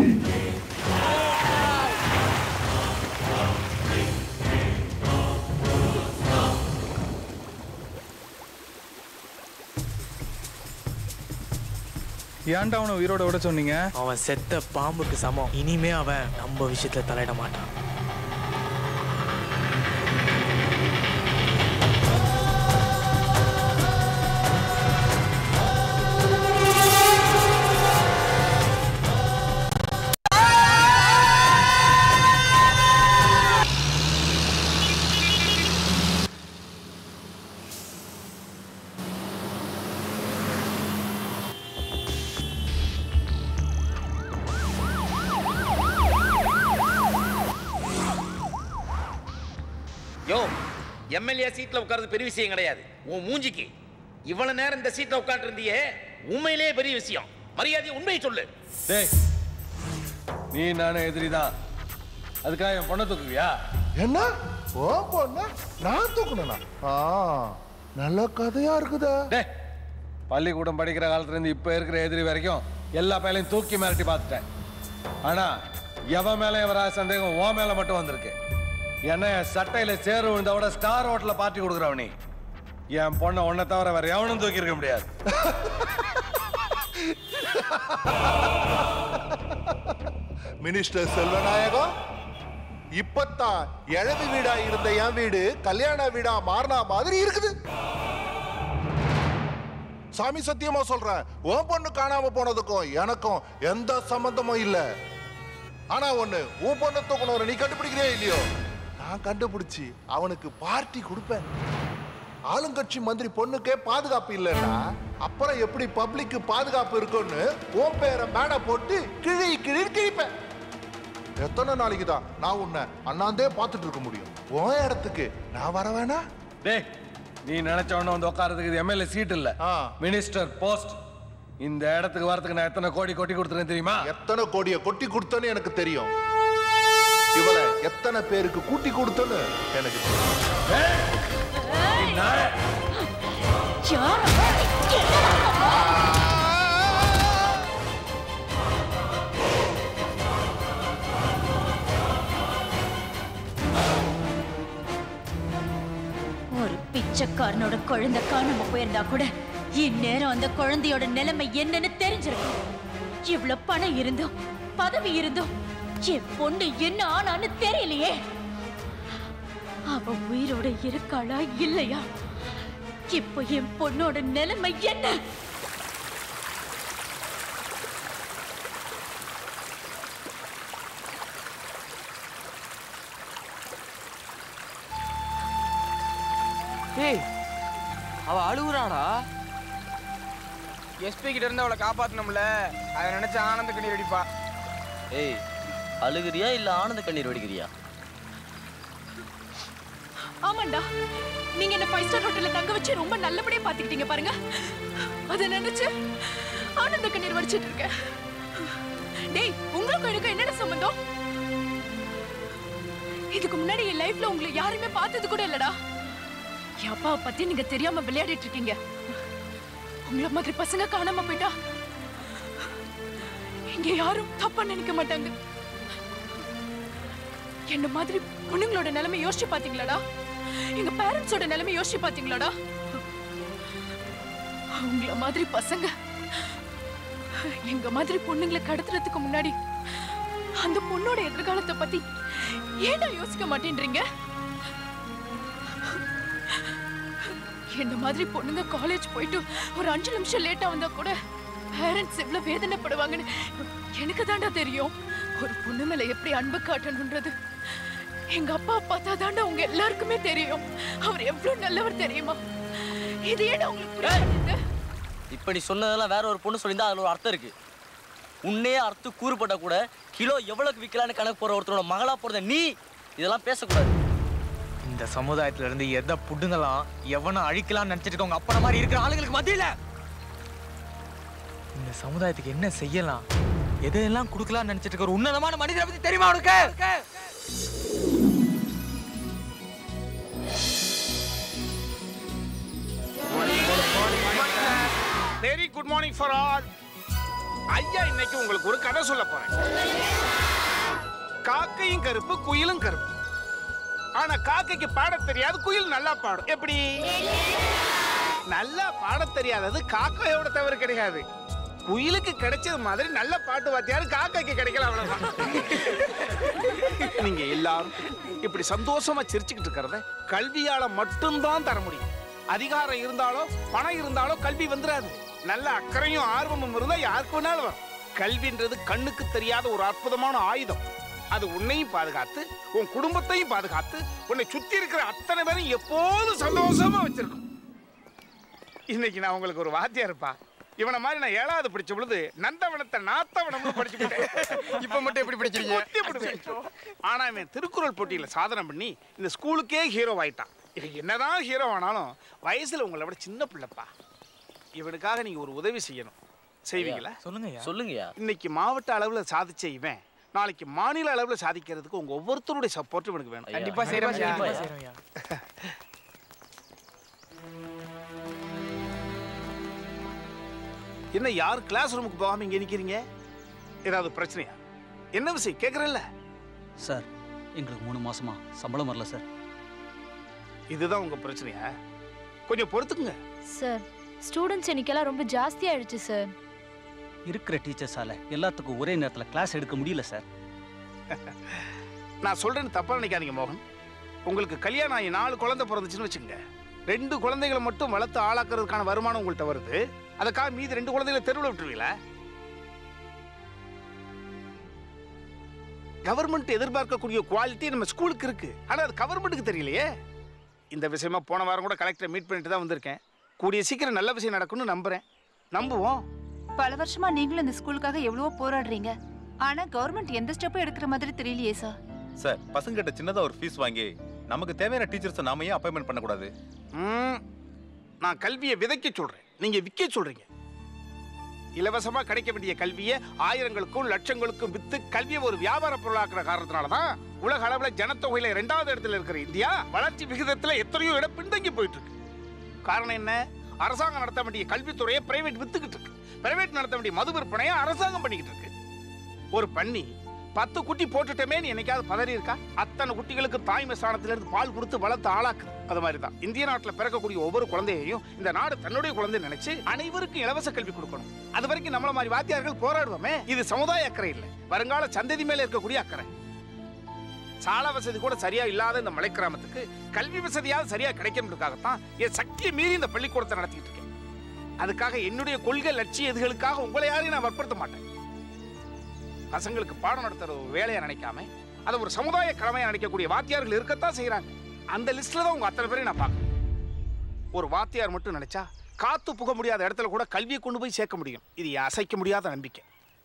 ஏன்டா அவனை உயிரோட விட சொன்னீங்க அவன் செத்த பாம்புக்கு சமம் இனிமே அவன் நம்ம விஷயத்துல தலையிட மாட்டான் யோ எம்எல்ஏ சீட்ல உட்கார்றது பெரிய விஷயம் கிடையாது உன் மூஞ்சிக்கு இவ்வளவு நேரம் இந்த சீட்ல உட்கார்ந்து இருந்தியே உண்மையிலேயே பெரிய விஷயம் மரியாதை உண்மையை சொல்லு டேய் நீ நானும் எதிரி தான் அதுக்காக என் பொண்ணை தூக்குவியா என்ன ஓ பொண்ணா நான் தூக்கணும்னா ஆ நல்ல கதையா இருக்குதா டேய் பள்ளிக்கூடம் படிக்கிற காலத்துல இருந்து இப்ப இருக்கிற எதிரி வரைக்கும் எல்லா பேலையும் தூக்கி மிரட்டி பார்த்துட்டேன் ஆனா எவன் மேல வராத சந்தேகம் உன் மேல மட்டும் வந்திருக்கு என்ன என் சட்டையில சேறு விழுந்த விட ஸ்டார் ஹோட்டல்ல பார்ட்டி கொடுக்குறவ நீ என் பொண்ணை உன்னை தவிர வேற எவனும் தூக்கி இருக்க முடியாது மினிஸ்டர் செல்வநாயகம் இப்பத்தான் இழவு வீடா இருந்த என் வீடு கல்யாண வீடா மாறினா மாதிரி இருக்குது சாமி சத்தியமா சொல்றேன் உன் பொண்ணு காணாம போனதுக்கும் எனக்கும் எந்த சம்பந்தமும் இல்ல ஆனா ஒண்ணு உன் பொண்ணு தூக்கணும் நீ கண்டுபிடிக்கிறே இல்லையோ நான் கண்டுபிடிச்சு அவனுக்கு பார்ட்டி கொடுப்பேன் ஆளுங்கட்சி மந்திரி பொண்ணுக்கே பாதுகாப்பு இல்லைன்னா அப்புறம் எப்படி பப்ளிக்கு பாதுகாப்பு இருக்கும்னு உன் பேரை மேடை போட்டு கிழி கிழி கிழிப்பேன் எத்தனை நாளைக்கு தான் நான் உன்னை அண்ணாந்தே பார்த்துட்டு இருக்க முடியும் உன் இடத்துக்கு நான் வர வேணா டேய் நீ நினைச்ச உடனே வந்து உட்காரதுக்கு இது எம்எல்ஏ சீட் இல்ல மினிஸ்டர் போஸ்ட் இந்த இடத்துக்கு வரதுக்கு நான் எத்தனை கோடி கொட்டி கொடுத்துருக்கேன் தெரியுமா எத்தனை கோடியை கொட்டி கொடுத்தேன்னு எனக்கு தெரியும் இவளை எத்தனை பேருக்கு கூட்டி கொடுத்தேன்னு எனக்கு தெரியும் ஒரு பிச்சைக்காரனோட குழந்தை காணாம போயிருந்தா கூட இந்நேரம் அந்த குழந்தையோட நிலைமை என்னன்னு தெரிஞ்சிருக்கும் இவ்வளவு பணம் இருந்தும் பதவி இருந்தும் என் பொண்ணு என்ன ஆனான்னு தெரியலையே அவ உயிரோட இருக்காளா இல்லையா இப்போ என் பொண்ணோட நிலைமை என்ன ஏய் அவ அழுகுறாடா எஸ்பி கிட்ட இருந்து அவளை காப்பாத்தணும்ல அதை நினைச்சு ஆனந்த கண்ணீர் அடிப்பா ஏய் அழுகுறியா இல்ல ஆனந்த கண்ணீர் வடிக்கிறியா ஆமாண்டா நீங்க என்ன ஃபைவ் ஸ்டார் ஹோட்டல்ல தங்க வச்சு ரொம்ப நல்லபடியா பாத்துக்கிட்டீங்க பாருங்க அத நினைச்சு ஆனந்த கண்ணீர் வடிச்சிட்டு இருக்கேன் டேய் உங்களுக்கு எனக்கு என்னடா சம்பந்தம் இதுக்கு முன்னாடி என் லைஃப்ல உங்களை யாருமே பார்த்தது கூட இல்லடா என் அப்பாவை பத்தி நீங்க தெரியாம விளையாடிட்டு இருக்கீங்க உங்களை மாதிரி பசங்க காணாம போயிட்டா இங்க யாரும் தப்பா நினைக்க மாட்டாங்க என்ன மாதிரி பொண்ணுங்களோட நிலைமை யோசிச்சு பாத்தீங்களாடா எங்க பேரண்ட்ஸோட நிலைமை யோசிச்சு பாத்தீங்களாடா உங்கள மாதிரி பசங்க எங்க மாதிரி பொண்ணுங்களை கடத்துறதுக்கு முன்னாடி அந்த பொண்ணோட எதிர்காலத்தை பத்தி ஏன்டா யோசிக்க மாட்டேன்றீங்க என்ன மாதிரி பொண்ணுங்க காலேஜ் போயிட்டு ஒரு அஞ்சு நிமிஷம் லேட்டா வந்தா கூட பேரண்ட்ஸ் எவ்வளவு வேதனைப்படுவாங்கன்னு எனக்கு தாண்டா தெரியும் ஒரு பொண்ணு மேல எப்படி அன்பு காட்டணும்ன்றது எங்க அப்பா பார்த்தா தாண்டா உங்க எல்லாருக்குமே தெரியும் அவர் எவ்வளவு நல்லவர் தெரியுமா இது ஏன்டா உங்களுக்கு புரிய மாட்டேங்குது? இப்ப நீ சொன்னதெல்லாம் வேற ஒரு பொண்ணு சொல்லியிருந்தா அதுல ஒரு அர்த்தம் இருக்கு உன்னையே அறுத்து கூறுபட்டா கூட கிலோ எவ்வளவுக்கு விற்கலான்னு கணக்கு போற ஒருத்தரோட மகளா போறத நீ இதெல்லாம் பேசக்கூடாது இந்த சமுதாயத்துல இருந்து எதை புடுங்கலாம் எவனை அழிக்கலாம்னு நினைச்சிட்டு இருக்கவங்க அப்பன மாதிரி இருக்கிற ஆளுங்களுக்கு மத்தியில இந்த சமுதாயத்துக்கு என்ன செய்யலாம் எதையெல்லாம் கொடுக்கலாம்னு நினைச்சிட்டு இருக்க ஒரு உன்னதமான மனிதரை பத்தி தெரியுமா உனக்கு very good morning for all ஐயா இன்னைக்கு உங்களுக்கு ஒரு கதை சொல்ல போறேன் காக்கையும் கருப்பு குயிலும் கருப்பு ஆனா காக்கைக்கு பாடத் தெரியாது குயில் நல்லா பாடும் எப்படி நல்லா பாடத் தெரியாதது காக்கையோட தவறு கிடையாது குயிலுக்கு கிடைச்சது மாதிரி நல்ல பாட்டு வாத்தியாரு காக்கைக்கு கிடைக்கல அவ்வளவுதான் நீங்க எல்லாரும் இப்படி சந்தோஷமா சிரிச்சுக்கிட்டு இருக்கிறத கல்வியால மட்டும்தான் தர முடியும் அதிகாரம் இருந்தாலோ பணம் இருந்தாலோ கல்வி வந்துடாது நல்ல அக்கறையும் ஆர்வமும் இருந்தா யாருக்கு வேணாலும் வரும் கல்வின்றது கண்ணுக்கு தெரியாத ஒரு அற்புதமான ஆயுதம் அது உன்னையும் பாதுகாத்து உன் குடும்பத்தையும் பாதுகாத்து உன்னை சுத்தி இருக்கிற அத்தனை பேரும் எப்போதும் சந்தோஷமா வச்சிருக்கும் இன்னைக்கு நான் உங்களுக்கு ஒரு வாத்தியார் இருப்பா இவனை மாதிரி நான் ஏழாவது படிச்ச பொழுது நந்தவனத்தை நாத்தவனம்னு படிச்சு இப்ப மட்டும் எப்படி படிச்சிருக்கீங்க ஆனா இவன் திருக்குறள் போட்டியில சாதனை பண்ணி இந்த ஸ்கூலுக்கே ஹீரோ ஆயிட்டான் இவன் என்னதான் ஹீரோ ஆனாலும் வயசுல உங்களை விட சின்ன பிள்ளைப்பா இவனுக்காக நீங்க ஒரு உதவி செய்யணும் செய்வீங்களா சொல்லுங்க சொல்லுங்கய்யா இன்னைக்கு மாவட்ட அளவுல சாதிச்ச இவன் நாளைக்கு மாநில அளவுல சாதிக்கிறதுக்கு உங்க ஒவ்வொருத்தருடைய சப்போர்ட் இவனுக்கு வேணும் கண்டிப்பா செய்றோம் ஐயா. கண்டிப்பா கண்டிப்பா செய்றோம் ஐயா. என்ன யார் கிளாஸ் ரூமுக்கு போகாம இங்க நிக்கிறீங்க ஏதாவது பிரச்சனையா என்ன விஷயம் கேக்குறேன்ல சார் எங்களுக்கு மூணு மாசமா சம்பளம் வரல சார் இதுதான் உங்க பிரச்சனையா கொஞ்சம் பொறுத்துக்குங்க சார் ஸ்டூடெண்ட்ஸ் எண்ணிக்கைலாம் ரொம்ப ஜாஸ்தி ஆயிடுச்சு சார் இருக்கிற டீச்சர்ஸால எல்லாத்துக்கும் ஒரே நேரத்தில் கிளாஸ் எடுக்க முடியல சார் நான் சொல்றேன்னு தப்பா நினைக்காதீங்க மோகன் உங்களுக்கு கல்யாணம் ஆகி நாலு குழந்தை பிறந்துச்சுன்னு வச்சுக்கோங்க ரெண்டு குழந்தைகளை மட்டும் வளர்த்து ஆளாக்குறதுக்கான வருமானம் உங்கள்கிட்ட வருது அதுக்காக மீதி ரெண்டு குழந்தைகளை தெருவில் விட்டுருவீங்களா கவர்மெண்ட் எதிர்பார்க்கக்கூடிய குவாலிட்டி நம்ம ஸ்கூலுக்கு இருக்கு ஆனா அது கவர்மெண்ட்டுக்கு தெரியலையே இந்த விஷயமா போன வாரம் கூட கலெக்டரை மீட் பண்ணிட்டு தான் வந்திருக்கேன் கூடிய சீக்கிரம் நல்ல விஷயம் நடக்கும்னு நம்புறேன் நம்புவோம் பல வருஷமா நீங்களும் இந்த ஸ்கூலுக்காக எவ்வளவோ போராடுறீங்க ஆனா கவர்மெண்ட் எந்த ஸ்டெப்பும் எடுக்கிற மாதிரி தெரியலையே சார் சார் பசங்கிட்ட சின்னதா ஒரு ஃபீஸ் வாங்கி நமக்கு தேவையான டீச்சர்ஸை நாம ஏன் அப்பாயின்மெண்ட் பண்ணக்கூடாது ம், நான் கல்வியை விதைக்க சொல்றேன் நீங்க விற்க சொல்றீங்க இலவசமா கிடைக்க வேண்டிய கல்வியை ஆயிரங்களுக்கும் லட்சங்களுக்கும் வித்து கல்வியை ஒரு வியாபார பொருளாக்குற காரணத்தினால தான் உலக அளவுல ஜனத்தொகையில இரண்டாவது இடத்துல இருக்கிற இந்தியா வளர்ச்சி விகிதத்துல எத்தனையோ இடம் பின்தங்கி போயிட்டு இருக்கு காரணம் என்ன அரசாங்கம் நடத்த வேண்டிய கல்வித்துறையை பிரைவேட் வித்துக்கிட்டு இருக்கு பிரைவேட் நடத்த வேண்டிய மது விற்பனையை அரசாங்கம் பண்ணிக்கிட்டு இருக்கு ஒரு பண்ணி பத்து குட்டி போட்டுட்டோமேன்னு என்னைக்காவது பதறி இருக்கா அத்தனை குட்டிகளுக்கு தாய்மை ஸ்தானத்துல இருந்து பால் கொடுத்து வளர்த்து ஆளாக்குது அது மாதிரி தான் இந்திய நாட்டுல பிறக்கக்கூடிய ஒவ்வொரு குழந்தையையும் இந்த நாடு தன்னுடைய குழந்தை நினைச்சு அனைவருக்கும் இலவச கல்வி கொடுக்கணும் அது வரைக்கும் நம்மள மாதிரி வாத்தியார்கள் போராடுவோமே இது சமுதாய அக்கறை இல்லை வருங்கால சந்ததி மேல இருக்கக்கூடிய அக்கறை சால வசதி கூட சரியா இல்லாத இந்த மலை கிராமத்துக்கு கல்வி வசதியாவது சரியா கிடைக்கணுன்றதுக்காகத்தான் என் சக்தியை மீறி இந்த பள்ளிக்கூடத்தை நடத்திட்டு இருக்கேன் அதுக்காக என்னுடைய கொள்கை லட்சிய இதுகளுக்காக உங்களை யாரையும் நான் வற்புறுத்த மாட்டேன் பசங்களுக்கு பாடம் நடத்துற ஒரு வேலையை நினைக்காம அதை ஒரு சமுதாய கடமையா நினைக்கக்கூடிய வாத்தியார்கள் இருக்கத்தான் செய்றாங்க அந்த லிஸ்ட்ல தான் உங்க அத்தனை பேரையும் நான் பார்க்கறேன் ஒரு வாத்தியார் மட்டும் நினைச்சா காத்து புக முடியாத இடத்துல கூட கல்வியை கொண்டு போய் சேர்க்க முடியும் இது என் அசைக்க முடியாத நம்பிக்கை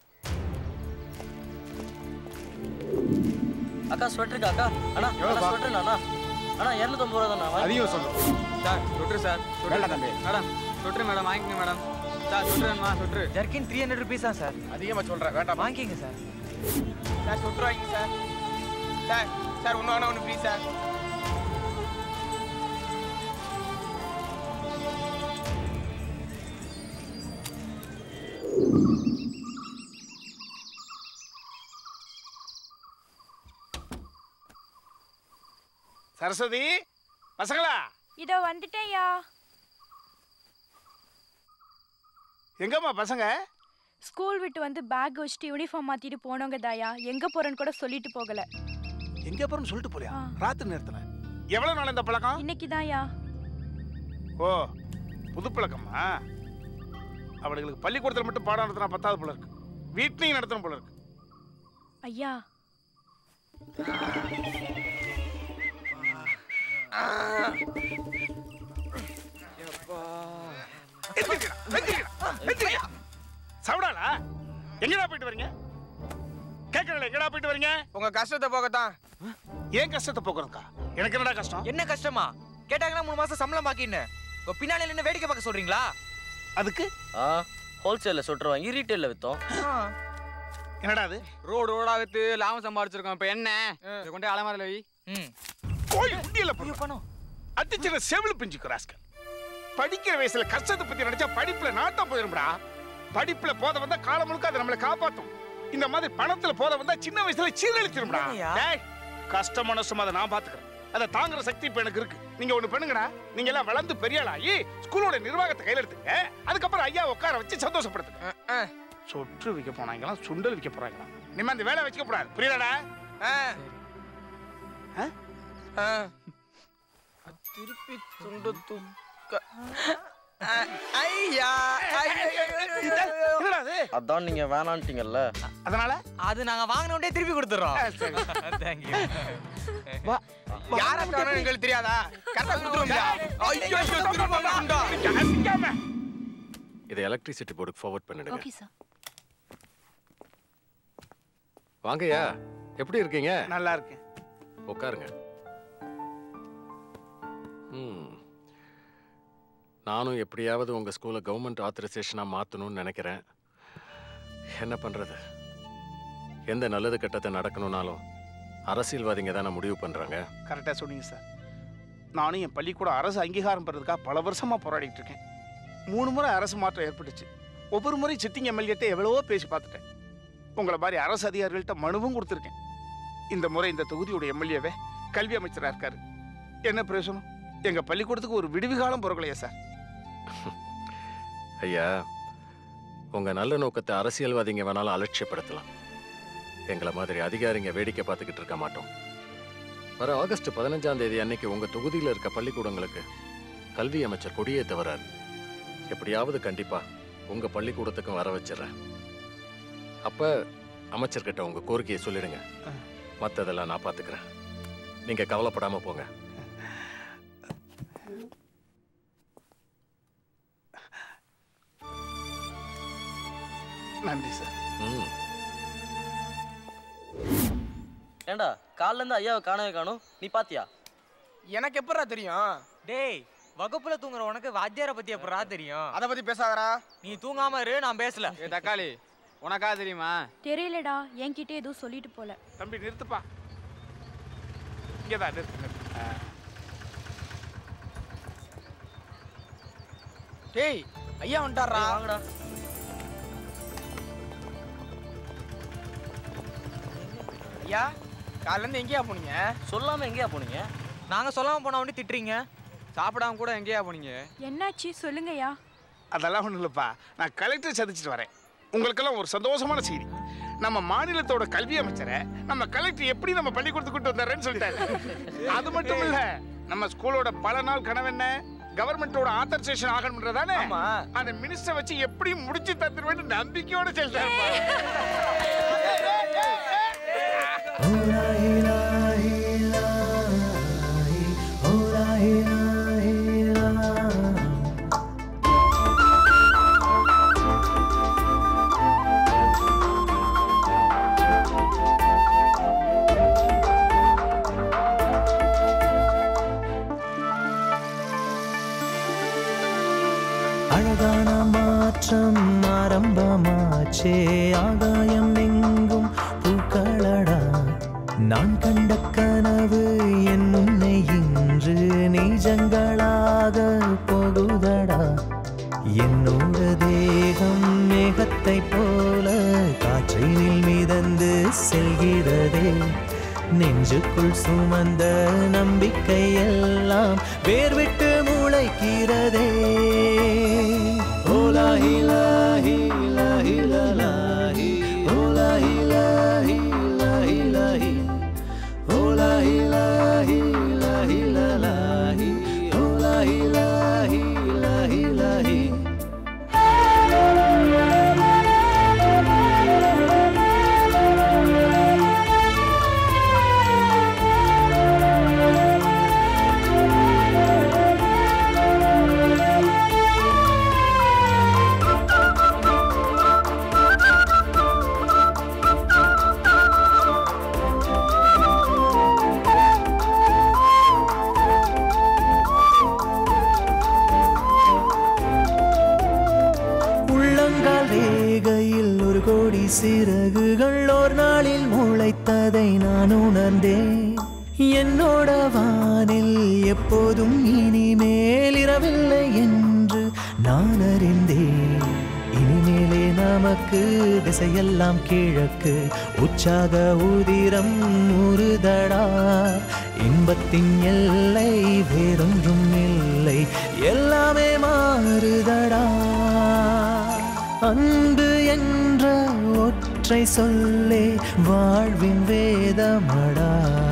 அக்கா ஸ்வெட்டருக்கு அக்கா அண்ணா அண்ணா ஸ்வெட்டர் அண்ணா அண்ணா இரநூத்தம்பது ரூபா தானே அதையும் சொல்லு சார் சொட்ரு சார் வேண்டாம் தம்பி. மேடம் சொட்ரு மேடம் வாங்கிக்கங்க மேடம் சார் சொட்ரு வேணுமா சொட்ரு ஜர்க்கின் த்ரீ ஹண்ட்ரட் ருபீஸ் தான் சார் அதிகமாக சொல்கிறேன் வேண்டாம் வாங்கிக்கங்க சார் சார் சொட்டு வாங்கிங்க சார் சார் சார் ஒன்று வேணா ஒன்று ப்ளீஸ் சார் சரஸ்வதி பசங்களா இதோ வந்துட்டேன்யா எங்கம்மா பசங்க ஸ்கூல் விட்டு வந்து பேக் வச்சுட்டு யூனிஃபார்ம் மாத்திட்டு போனவங்க தாயா எங்க போறேன்னு கூட சொல்லிட்டு போகல எங்க போறேன்னு சொல்லிட்டு போறியா ராத்திரி நேரத்துல எவ்வளவு நாள் இந்த பழக்கம் இன்னைக்கு தாயா ஓ புது பழக்கமா அவளுங்களுக்கு பள்ளிக்கூடத்துல மட்டும் பாடம் நடத்தினா பத்தாவது போல இருக்கு வீட்லையும் நடத்தணும் போல இருக்கு ஐயா சவுடாலா எங்கடா போயிட்டு வரீங்க கேட்கறல எங்கடா போயிட்டு வரீங்க உங்க கஷ்டத்தை போகத்தான் ஏன் கஷ்டத்தை போக்குறதுக்கா எனக்கு என்னடா கஷ்டம் என்ன கஷ்டமா கேட்டாங்கன்னா மூணு மாசம் சம்பளம் பாக்கின்னு இப்போ பின்னால நின்று வேடிக்கை பார்க்க சொல்றீங்களா அதுக்கு ஆ ஹோல்சேலில் சொட்டர் வாங்கி ரீட்டெயிலில் விற்றோம் என்னடா அது ரோடு ரோடா வித்து லாபம் சம்பாதிச்சிருக்கோம் இப்போ என்ன இதை கொண்டு அலமாரில வை ம் கோயில் உண்டியல பணம் அடிச்சிட செவில பிஞ்சுக்கு ராஸ்கல் படிக்கிற வயசுல கஷ்டத்தை பத்தி நினைச்சா படிப்புல நாட்டம் போயிரும்டா படிப்புல போத வந்தா காலம் முழுக்க அது நம்மளை காப்பாத்தும் இந்த மாதிரி பணத்துல போத வந்தா சின்ன வயசுல சீரழிச்சிரும்டா என்னய்யா? டேய் கஷ்ட மனசும் அதை நான் பாத்துக்கிறேன் அதை தாங்குற சக்தி இப்ப எனக்கு இருக்கு நீங்க ஒண்ணு பண்ணுங்கடா நீங்க எல்லாம் வளர்ந்து பெரிய ஆளாகி ஸ்கூலோட நிர்வாகத்தை கையில எடுத்துங்க அதுக்கப்புறம் ஐயா உட்கார வச்சு சந்தோஷப்படுத்துங்க சொற்று விற்க போனாங்களாம் சுண்டல் விற்க போறாங்களாம் நிம்ம அந்த வேலை வச்சுக்க கூடாது புரியலடா திருப்பி துண்டு தூக்க ஐயா அதான் நீங்க வேணான்ட்டீங்கல்ல அதனால அது நாங்க வாங்கின உடனே திருப்பி கொடுத்துறோம் தேங்க்யூ யாரா தரணும் எங்களுக்கு தெரியாதா கரெக்டா கொடுத்துருவோம்யா ஐயோ ஐயோ, திருப்பி வாங்கணும்டா. இதை எலக்ட்ரிசிட்டி போர்டுக்கு ஃபார்வர்ட் பண்ணிடுங்க ஓகே சார் வாங்கய்யா எப்படி இருக்கீங்க நல்லா இருக்கேன் உட்காருங்க ம் நானும் எப்படியாவது உங்க ஸ்கூலை கவர்மெண்ட் ஆத்தரைசேஷனா மாத்தணும்னு நினைக்கிறேன் என்ன பண்றது எந்த நல்லது கெட்டது நடக்கணும்னாலும் அரசியல்வாதிங்க தானே முடிவு பண்றாங்க கரெக்டா சொன்னீங்க சார் நானும் என் பள்ளிக்கூடம் அரசு அங்கீகாரம் பெறதுக்காக பல வருஷமா போராடிட்டு இருக்கேன் மூணு முறை அரசு மாற்றம் ஏற்பட்டுச்சு ஒவ்வொரு முறை சிட்டிங் எம்எல்ஏட்ட எவ்வளவோ பேசி பார்த்துட்டேன் உங்களை மாதிரி அரசு அதிகாரிகள்கிட்ட மனுவும் கொடுத்துருக்கேன் இந்த முறை இந்த தொகுதியோட எம்எல்ஏவே கல்வி அமைச்சரா இருக்காரு என்ன பிரயோசனம் எங்க பள்ளிக்கூடத்துக்கு ஒரு விடுவி காலம் பிறக்கலையா சார் ஐயா உங்க நல்ல நோக்கத்தை அரசியல்வாதிங்க வேணாலும் அலட்சியப்படுத்தலாம் எங்களை மாதிரி அதிகாரிங்க வேடிக்கை பார்த்துக்கிட்டு இருக்க மாட்டோம் வர ஆகஸ்ட் பதினஞ்சாம் தேதி அன்னைக்கு உங்க தொகுதியில் இருக்க பள்ளிக்கூடங்களுக்கு கல்வி அமைச்சர் கொடியேற்ற வராரு எப்படியாவது கண்டிப்பா உங்க பள்ளிக்கூடத்துக்கும் வர வச்சிடுறேன் அப்ப அமைச்சர்கிட்ட உங்க கோரிக்கையை சொல்லிடுங்க மத்ததெல்லாம் நான் பாத்துக்கிறேன் நீங்க கவலைப்படாம போங்க நன்றி சார் ம் ஏண்டா காலைல இருந்து ஐயாவை காணவே காணும் நீ பாத்தியா எனக்கு எப்படா தெரியும் டேய் வகுப்புல தூங்குற உனக்கு வாத்தியார பத்தி எப்படா தெரியும் அத பத்தி பேசாதடா நீ தூங்காம இரு நான் பேசல ஏ தக்காளி உனக்கா தெரியுமா தெரியலடா என்கிட்ட எதுவும் சொல்லிட்டு போல தம்பி நிறுத்துப்பா இங்கதான் நிறுத்து நிறுத்து ஆ. டேய் ஐயா வந்துட்டாரா வாங்கடா ஐயா காலைல இருந்து எங்கேயா போனீங்க சொல்லாம எங்கேயா போனீங்க நாங்க சொல்லாம போனா உடனே திட்டுறீங்க சாப்பிடாம கூட எங்கேயா போனீங்க என்னாச்சு சொல்லுங்கய்யா அதெல்லாம் ஒன்றும் இல்லைப்பா நான் கலெக்டர் சந்திச்சுட்டு வரேன் உங்களுக்கெல்லாம் ஒரு சந்தோஷமான செய்தி நம்ம மாநிலத்தோட கல்வி அமைச்சரை நம்ம கலெக்டர் எப்படி நம்ம பள்ளிக்கூடத்துக்கு கூட்டு வந்தாருன்னு சொல்லிட்டாரு அது மட்டும் இல்ல நம்ம ஸ்கூலோட பல நாள் கனவு என்ன கவர்மெண்டோட ஆத்தரைசேஷன் ஆகணும்ன்றதானே அந்த மினிஸ்டர் வச்சு எப்படி முடிச்சு தந்துருவேன்னு நம்பிக்கையோட சொல்லிட்டாருப்பா அழகான மாற்றம் ஆரம்பமாச்சே ஆகாயம் எங்கும் பூக்களடா நான் கண்ட கனவு என் முன்னை இன்று நீஜங்களாக போகுதடா என்னோட தேகம் மேகத்தை போல காற்றினில் மிதந்து செல்கிறதே நெஞ்சுக்குள் சுமந்த நம்பிக்கை எல்லாம் வேர்விட்டு முளைக்கிறதே ஓலாஹி லாஹி லாஹி லாஹி ஓலாஹி லாஹி லாஹி லாஹி ஓலாஹி லாஹி லாஹி லாஹி ஓலாஹி லாஹி லாஹி லாஹி உள்ளங்கால் ரேகையில் ஒரு கோடி சிறகுகள் ஓர் நாளில் முளைத்ததை நான் உணர்ந்தேன் என்னோட வானில் எப்போதும் இனிமேல் இரவில்லை என்று நான் அறிந்தேன் இனிமேலே நமக்கு திசையெல்லாம் கிழக்கு உற்சாக உதிரம் உருதடா இன்பத்தின் எல்லை வேறொன்றும் இல்லை எல்லாமே மாறுதடா அன்பு என்ற ஒற்றை சொல்லே வாழ்வின் வேதமடா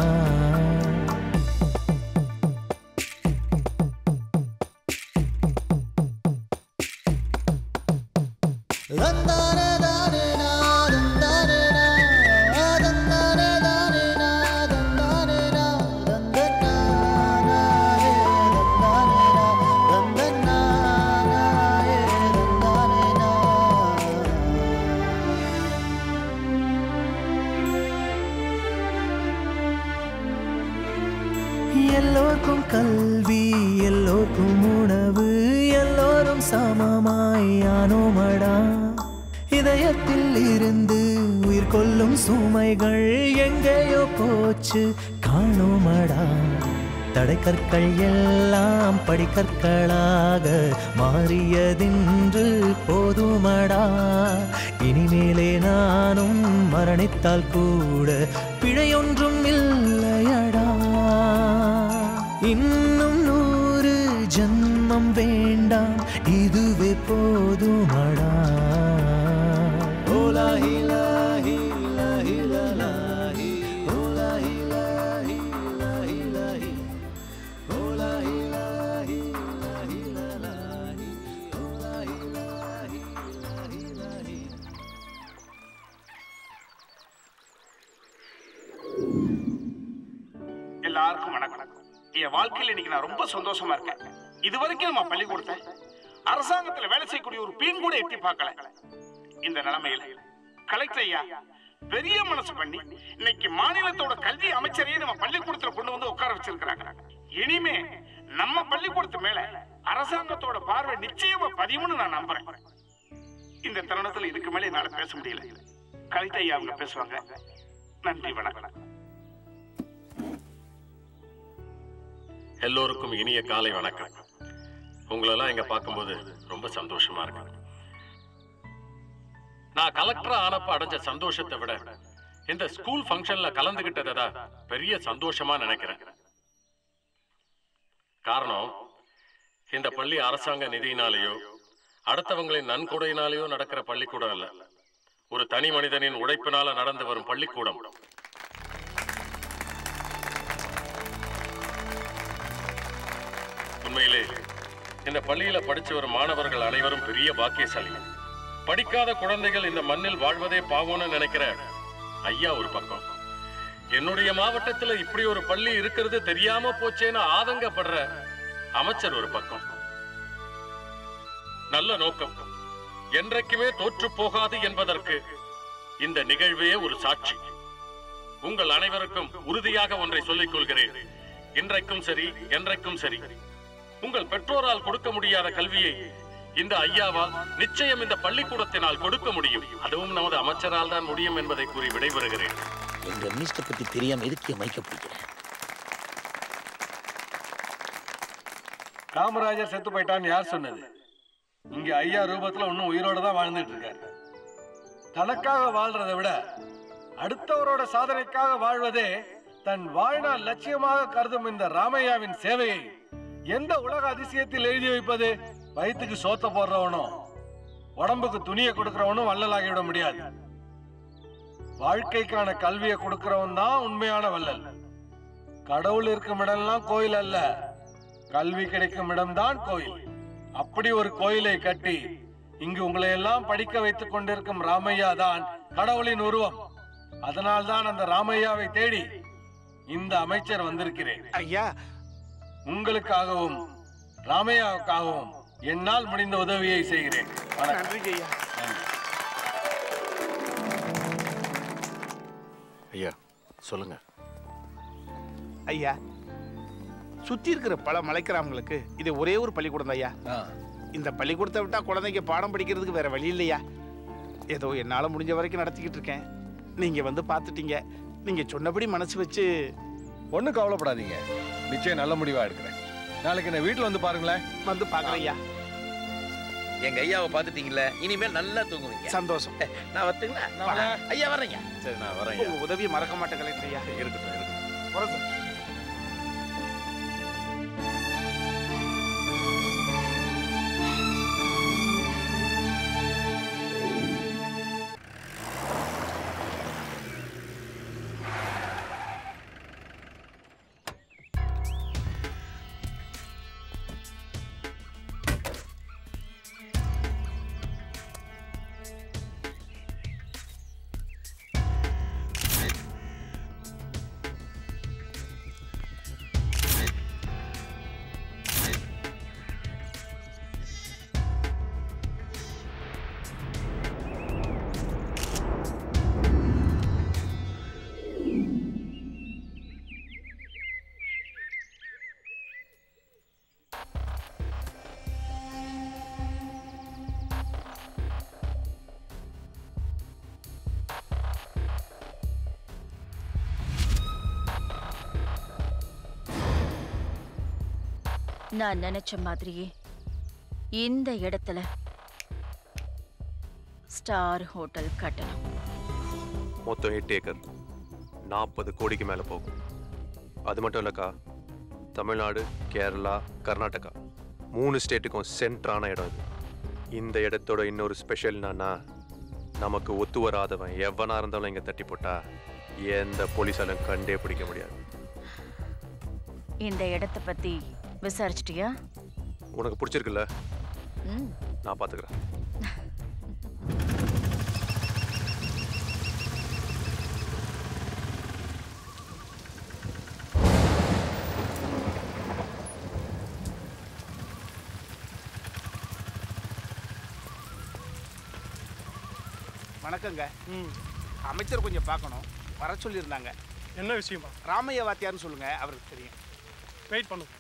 எல்லோருக்கும் கல்வி எல்லோருக்கும் உணவு எல்லோரும் சமமாய் ஆனோமடா இதயத்தில் இருந்து உயிர் கொள்ளும் சுமைகள் எங்கேயோ போச்சு காணோமடா தடைக்கற்கள் எல்லாம் படிக்கற்களாக மாறியதென்று போதுமடா இனிமேலே நானும் மரணித்தால் கூட பிழையொன்றும் இல்லையடா இன்னும் நூறு ஜன்மம் வேண்டாம் இதுவே போதுமடா ஓலாஹி லாஹி லாஹி லாஹி ஓலாஹி லாஹி லாஹி லாஹி ஓலாஹி லாஹி லாஹி லாஹி ஓலாஹி லாஹி லாஹி லாஹி எல்லாருக்கும் வணக்கம் என் வாழ்க்கையில இன்னைக்கு நான் ரொம்ப சந்தோஷமா இருக்கேன் இது வரைக்கும் நம்ம பள்ளிக்கூடத்தை அரசாங்கத்துல வேலை செய்யக்கூடிய ஒரு பீன் கூட எட்டி பார்க்கல இந்த நிலைமையில கலெக்டர் ஐயா பெரிய மனசு பண்ணி இன்னைக்கு மாநிலத்தோட கல்வி அமைச்சரையே நம்ம பள்ளிக்கூடத்துல கொண்டு வந்து உட்கார வச்சிருக்கிறாங்க இனிமே நம்ம பள்ளிக்கூடத்து மேல அரசாங்கத்தோட பார்வை நிச்சயமா பதிவுன்னு நான் நம்புறேன் இந்த தருணத்துல இதுக்கு மேல என்னால பேச முடியல கலெக்டர் ஐயா அவங்க பேசுவாங்க நன்றி வணக்கம் எல்லோருக்கும் இனிய காலை வணக்கம் உங்களெல்லாம் இங்க பார்க்கும்போது ரொம்ப சந்தோஷமா இருக்கு நான் கலெக்டரா ஆனப்ப அடைஞ்ச சந்தோஷத்தை விட இந்த ஸ்கூல் ஃபங்க்ஷன்ல கலந்துகிட்டதை தான் பெரிய சந்தோஷமா நினைக்கிறேன் காரணம் இந்த பள்ளி அரசாங்க நிதியினாலேயோ அடுத்தவங்களின் நன்கொடையினாலேயோ நடக்கிற பள்ளிக்கூடம் அல்ல ஒரு தனி மனிதனின் உழைப்பினால நடந்து வரும் பள்ளிக்கூடம் உண்மையிலே இந்த பள்ளியில படிச்சு வரும் மாணவர்கள் அனைவரும் பெரிய பாக்கியசாலிகள் படிக்காத குழந்தைகள் இந்த மண்ணில் வாழ்வதே பாவம்னு நினைக்கிற ஐயா ஒரு பக்கம் என்னுடைய மாவட்டத்துல இப்படி ஒரு பள்ளி இருக்கிறது தெரியாம போச்சேன்னு ஆதங்கப்படுற அமைச்சர் ஒரு பக்கம் நல்ல நோக்கம் என்றைக்குமே தோற்று போகாது என்பதற்கு இந்த நிகழ்வே ஒரு சாட்சி உங்கள் அனைவருக்கும் உறுதியாக ஒன்றை சொல்லிக் கொள்கிறேன் இன்றைக்கும் சரி என்றைக்கும் சரி உங்கள் பெற்றோரால் கொடுக்க முடியாத கல்வியை இந்த ஐயாவால் நிச்சயம் இந்த பள்ளிக்கூடத்தினால் கொடுக்க முடியும் அதுவும் நமது அமைச்சரால் தான் முடியும் என்பதை கூறி விடைபெறுகிறேன் எங்க மினிஸ்டர் பத்தி தெரியாம எதுக்கு மைக்க பிடிக்கிறேன் காமராஜர் செத்து போயிட்டான்னு யார் சொன்னது இங்க ஐயா ரூபத்துல இன்னும் உயிரோட தான் வாழ்ந்துட்டு இருக்காரு தனக்காக வாழ்றதை விட அடுத்தவரோட சாதனைக்காக வாழ்வதே தன் வாழ்நாள் லட்சியமாக கருதும் இந்த ராமையாவின் சேவையை எந்த உலக அதிசயத்தில் எழுதி வைப்பது வயிற்றுக்கு சோத்த போடுறவனும் உடம்புக்கு துணியை கொடுக்கறவனும் வள்ளலாகி விட முடியாது வாழ்க்கைக்கான கல்வியை கொடுக்கறவன் தான் உண்மையான வள்ளல் கடவுள் இருக்கும் இடம்லாம் கோயில் அல்ல கல்வி கிடைக்கும் இடம்தான் கோயில் அப்படி ஒரு கோயிலை கட்டி இங்கு உங்களை எல்லாம் படிக்க வைத்துக் கொண்டிருக்கும் ராமையா தான் கடவுளின் உருவம் அதனால்தான் அந்த ராமையாவை தேடி இந்த அமைச்சர் வந்திருக்கிறேன் ஐயா உங்களுக்காகவும் ராமையாவுக்காகவும் என்னால் முடிந்த உதவியை செய்கிறேன் வணக்கம். நன்றி ஐயா ஐயா சொல்லுங்க ஐயா சுத்தி இருக்கிற பல மலைக்கிராமங்களுக்கு இது ஒரே ஒரு பள்ளிக்கூடம் ஐயா இந்த பள்ளிக்கூடத்தை விட்டா குழந்தைங்க பாடம் படிக்கிறதுக்கு வேற வழி இல்லையா ஏதோ என்னால முடிஞ்ச வரைக்கும் நடத்திக்கிட்டு இருக்கேன் நீங்க வந்து பார்த்துட்டீங்க நீங்க சொன்னபடி மனசு வச்சு ஒன்றும் கவலைப்படாதீங்க நிச்சயம் நல்ல முடிவா எடுக்கிறேன் நாளைக்கு என்ன வீட்டில் வந்து பாருங்களேன் வந்து பார்க்குறேன் ஐயா எங்க ஐயாவை பார்த்துட்டீங்கல்ல இனிமேல் நல்லா தூங்குவீங்க சந்தோஷம் நான் வரட்டுங்களா வாங்க. ஐயா வர்றேங்க சரி நான் வரேன் உங்க உதவியை மறக்க மாட்டேன் கலெக்டர் ஐயா இருக்கட்டும் இருக்கட்டும் வரேன் சார் நான் நினைச்ச மாதிரியே இந்த இடத்துல ஸ்டார் ஹோட்டல் கட்டணும் மொத்தம் எட்டு ஏக்கர் நாற்பது கோடிக்கு மேலே போகும் அது மட்டும் இல்லைக்கா தமிழ்நாடு கேரளா கர்நாடகா மூணு ஸ்டேட்டுக்கும் சென்ட்ரான இடம் இது இந்த இடத்தோட இன்னொரு ஸ்பெஷல் என்னன்னா நமக்கு ஒத்து வராதவன் எவனா இருந்தாலும் இங்கே தட்டி போட்டா எந்த போலீஸாலும் கண்டே பிடிக்க முடியாது இந்த இடத்த பத்தி விசாரிச்சிட்டியா உனக்கு பிடிச்சிருக்குல்ல ம் நான் பார்த்துக்கிறேன் வணக்கங்க அமைச்சர் கொஞ்சம் பார்க்கணும் வர சொல்லியிருந்தாங்க என்ன விஷயமா ராமையா வாத்தியார்னு சொல்லுங்க அவருக்கு தெரியும் வெயிட் பண்ணுங்க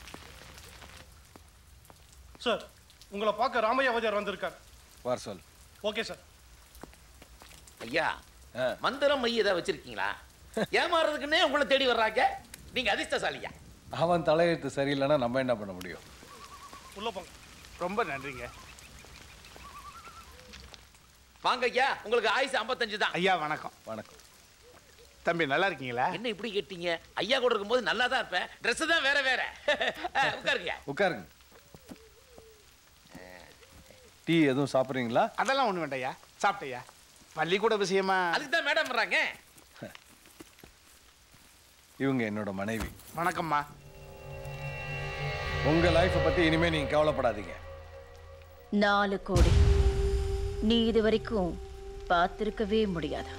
சார் உங்களை பார்க்க ராமையா வாத்தியார் வந்திருக்கார் வர சொல் ஓகே சார் ஐயா மந்திரம் மைய ஏதாவது வச்சிருக்கீங்களா ஏமாறுறதுக்குன்னே உங்களை தேடி வர்றாங்க நீங்க அதிர்ஷ்டசாலியா அவன் தலையெழுத்து சரியில்லைன்னா நம்ம என்ன பண்ண முடியும் உள்ள போங்க ரொம்ப நன்றிங்க வாங்க ஐயா உங்களுக்கு ஆயுசு 55 தான் ஐயா வணக்கம் வணக்கம் தம்பி நல்லா இருக்கீங்களா என்ன இப்படி கேட்டீங்க ஐயா கூட இருக்கும்போது நல்லா தான் இருப்பேன் Dress தான் வேற வேற அஹ், உட்காருங்க உட்காருங்க டீ எதுவும் சாப்பிட்றீங்களா அதெல்லாம் ஒண்ணு வேண்டாயா சாப்பிட்டையா பள்ளிக்கூட விஷயமா அதுக்கு தான் மேடம் வர்றாங்க இவங்க என்னோட மனைவி வணக்கம்மா உங்க லைஃப்பை பத்தி இனிமே நீங்க கவலைப்படாதீங்க நாலு கோடி நீ இது வரைக்கும் பார்த்திருக்கவே முடியாது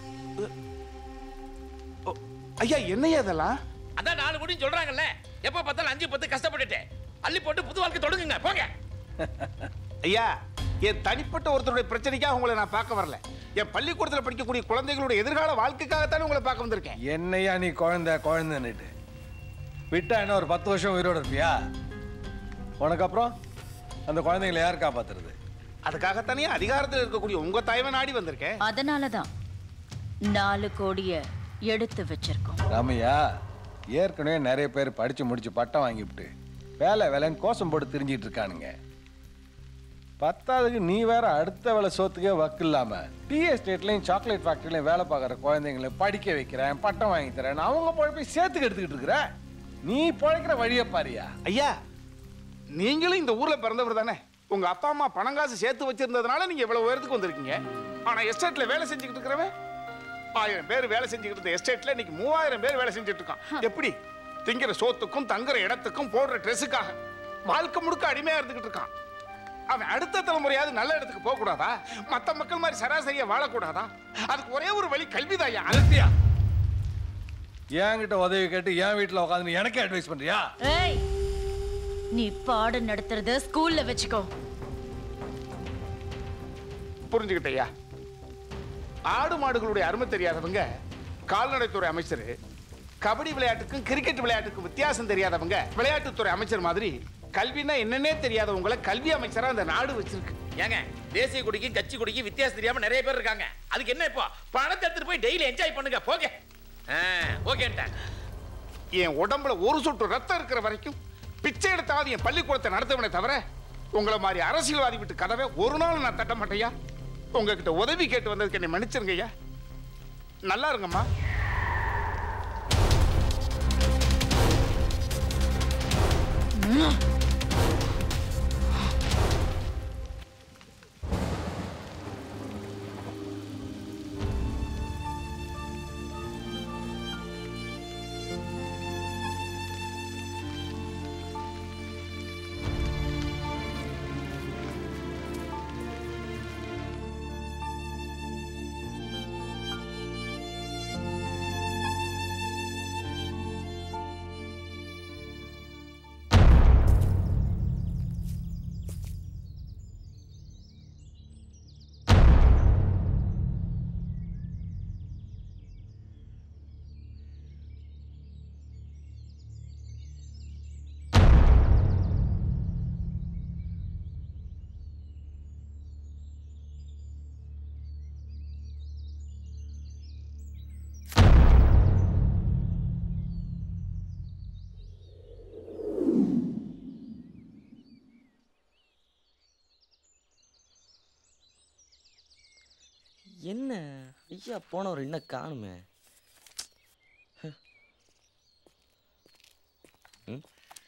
ஐயா என்னையா இதெல்லாம் அதான் நாலு முடியும் சொல்றாங்கல்ல எப்ப பார்த்தாலும் அஞ்சு பத்து கஷ்டப்பட்டுட்டு அள்ளி போட்டு புது வாழ்க்கை தொடங்குங்க போங்க ஐயா என் தனிப்பட்ட ஒருத்தருடைய பிரச்சனைக்காக உங்களை நான் பார்க்க வரல என் பள்ளிக்கூடத்தில் படிக்கக்கூடிய குழந்தைகளோட எதிர்கால வாழ்க்கைக்காகத்தானே உங்களை பார்க்க வந்திருக்கேன் என்னையா நீ குழந்தை குழந்தைன்னுட்டு விட்டா என்ன ஒரு பத்து வருஷம் உயிரோட இருப்பியா உனக்கு அப்புறம் அந்த குழந்தைங்களை யார் காப்பாத்துறது அதுக்காகத்தானே அதிகாரத்தில் இருக்கக்கூடிய உங்க தாய்வை நாடி வந்திருக்கேன் அதனாலதான் நாலு கோடிய எடுத்து வச்சிருக்கோம் ராமையா ஏற்கனவே நிறைய பேர் படிச்சு முடிச்சு பட்டம் வாங்கிவிட்டு வேலை வேலைன்னு கோசம் போட்டு திரிஞ்சிட்டு இருக்கானுங்க பத்தாவதுக்கு நீ வேற அடுத்த வேலை சோத்துக்கே வக்கு இல்லாம டீ எஸ்டேட்லயும் சாக்லேட் ஃபேக்டரிலையும் வேலை பார்க்குற குழந்தைங்களை படிக்க வைக்கிறேன் பட்டம் வாங்கி தரேன் அவங்க போய் சேர்த்துக்கு எடுத்துக்கிட்டு இருக்கிற நீ பிழைக்கிற வழியை பாரியா ஐயா நீங்களும் இந்த ஊர்ல பிறந்தவர் தானே உங்க அப்பா அம்மா பணம் காசு சேர்த்து வச்சிருந்ததுனால நீங்க இவ்வளவு உயரத்துக்கு வந்திருக்கீங்க ஆனா எஸ்டேட்ல வேலை செஞ்சுக்கிட்டு இருக்கிறவன் ஆயிரம் பேர் வேலை செஞ்சுக்கிட்டு இருந்த எஸ்டேட்ல இன்னைக்கு மூவாயிரம் பேர் வேலை செஞ்சுட்டு இருக்கான் எப்படி திங்கிற சோத்துக்கும் தங்குற இடத்துக்கும் போடுற ட்ரெஸ்ஸுக்காக வாழ்க்கை முழுக்க அடிமையா இருந்துகிட்டு இருக்கான் அவன் அடுத்த தலைமுறையாவது நல்ல இடத்துக்கு போக கூடாதா மத்த மக்கள் மாதிரி சராசரியா வாழக்கூடாதா அதுக்கு ஒரே ஒரு வழி கல்விதாயா அலத்தியா என்கிட்ட உதவி கேட்டு என் வீட்டில் உட்காந்து எனக்கே அட்வைஸ் பண்றியா ஏய் நீ பாடம் நடத்துறத ஸ்கூல்ல வச்சுக்கோ புரிஞ்சுக்கிட்டயா ஆடு மாடுகளுடைய அருமை தெரியாதவங்க கால்நடைத்துறை அமைச்சர் கபடி விளையாட்டுக்கும் கிரிக்கெட் விளையாட்டுக்கும் வித்தியாசம் தெரியாதவங்க விளையாட்டுத்துறை அமைச்சர் மாதிரி கல்வினா என்னன்னே தெரியாதவங்கள கல்வி அமைச்சரா இந்த நாடு வச்சிருக்கு ஏங்க தேசிய கொடிக்கு கட்சி கொடிக்கு வித்தியாசம் தெரியாம நிறைய பேர் இருக்காங்க அதுக்கு என்ன இப்போ பணத்தை எடுத்துட்டு போய் டெய்லி என்ஜாய் பண்ணுங்க போங்க ஓகேன்ட்டேன் என் உடம்புல ஒரு சொட்டு ரத்தம் இருக்கிற வரைக்கும் பிச்சை எடுத்தாவது என் பள்ளிக்கூடத்தை நடத்துவனே தவிர உங்களை மாதிரி அரசியல்வாதி விட்டு கதவை ஒரு நாள் நான் தட்ட மாட்டேயா உங்ககிட்ட உதவி கேட்டு வந்ததுக்கு என்னை மன்னிச்சிருங்க ஐயா நல்லா இருங்கம்மா என்ன ஐயா போனவர் இன்னும் காணுமே ம்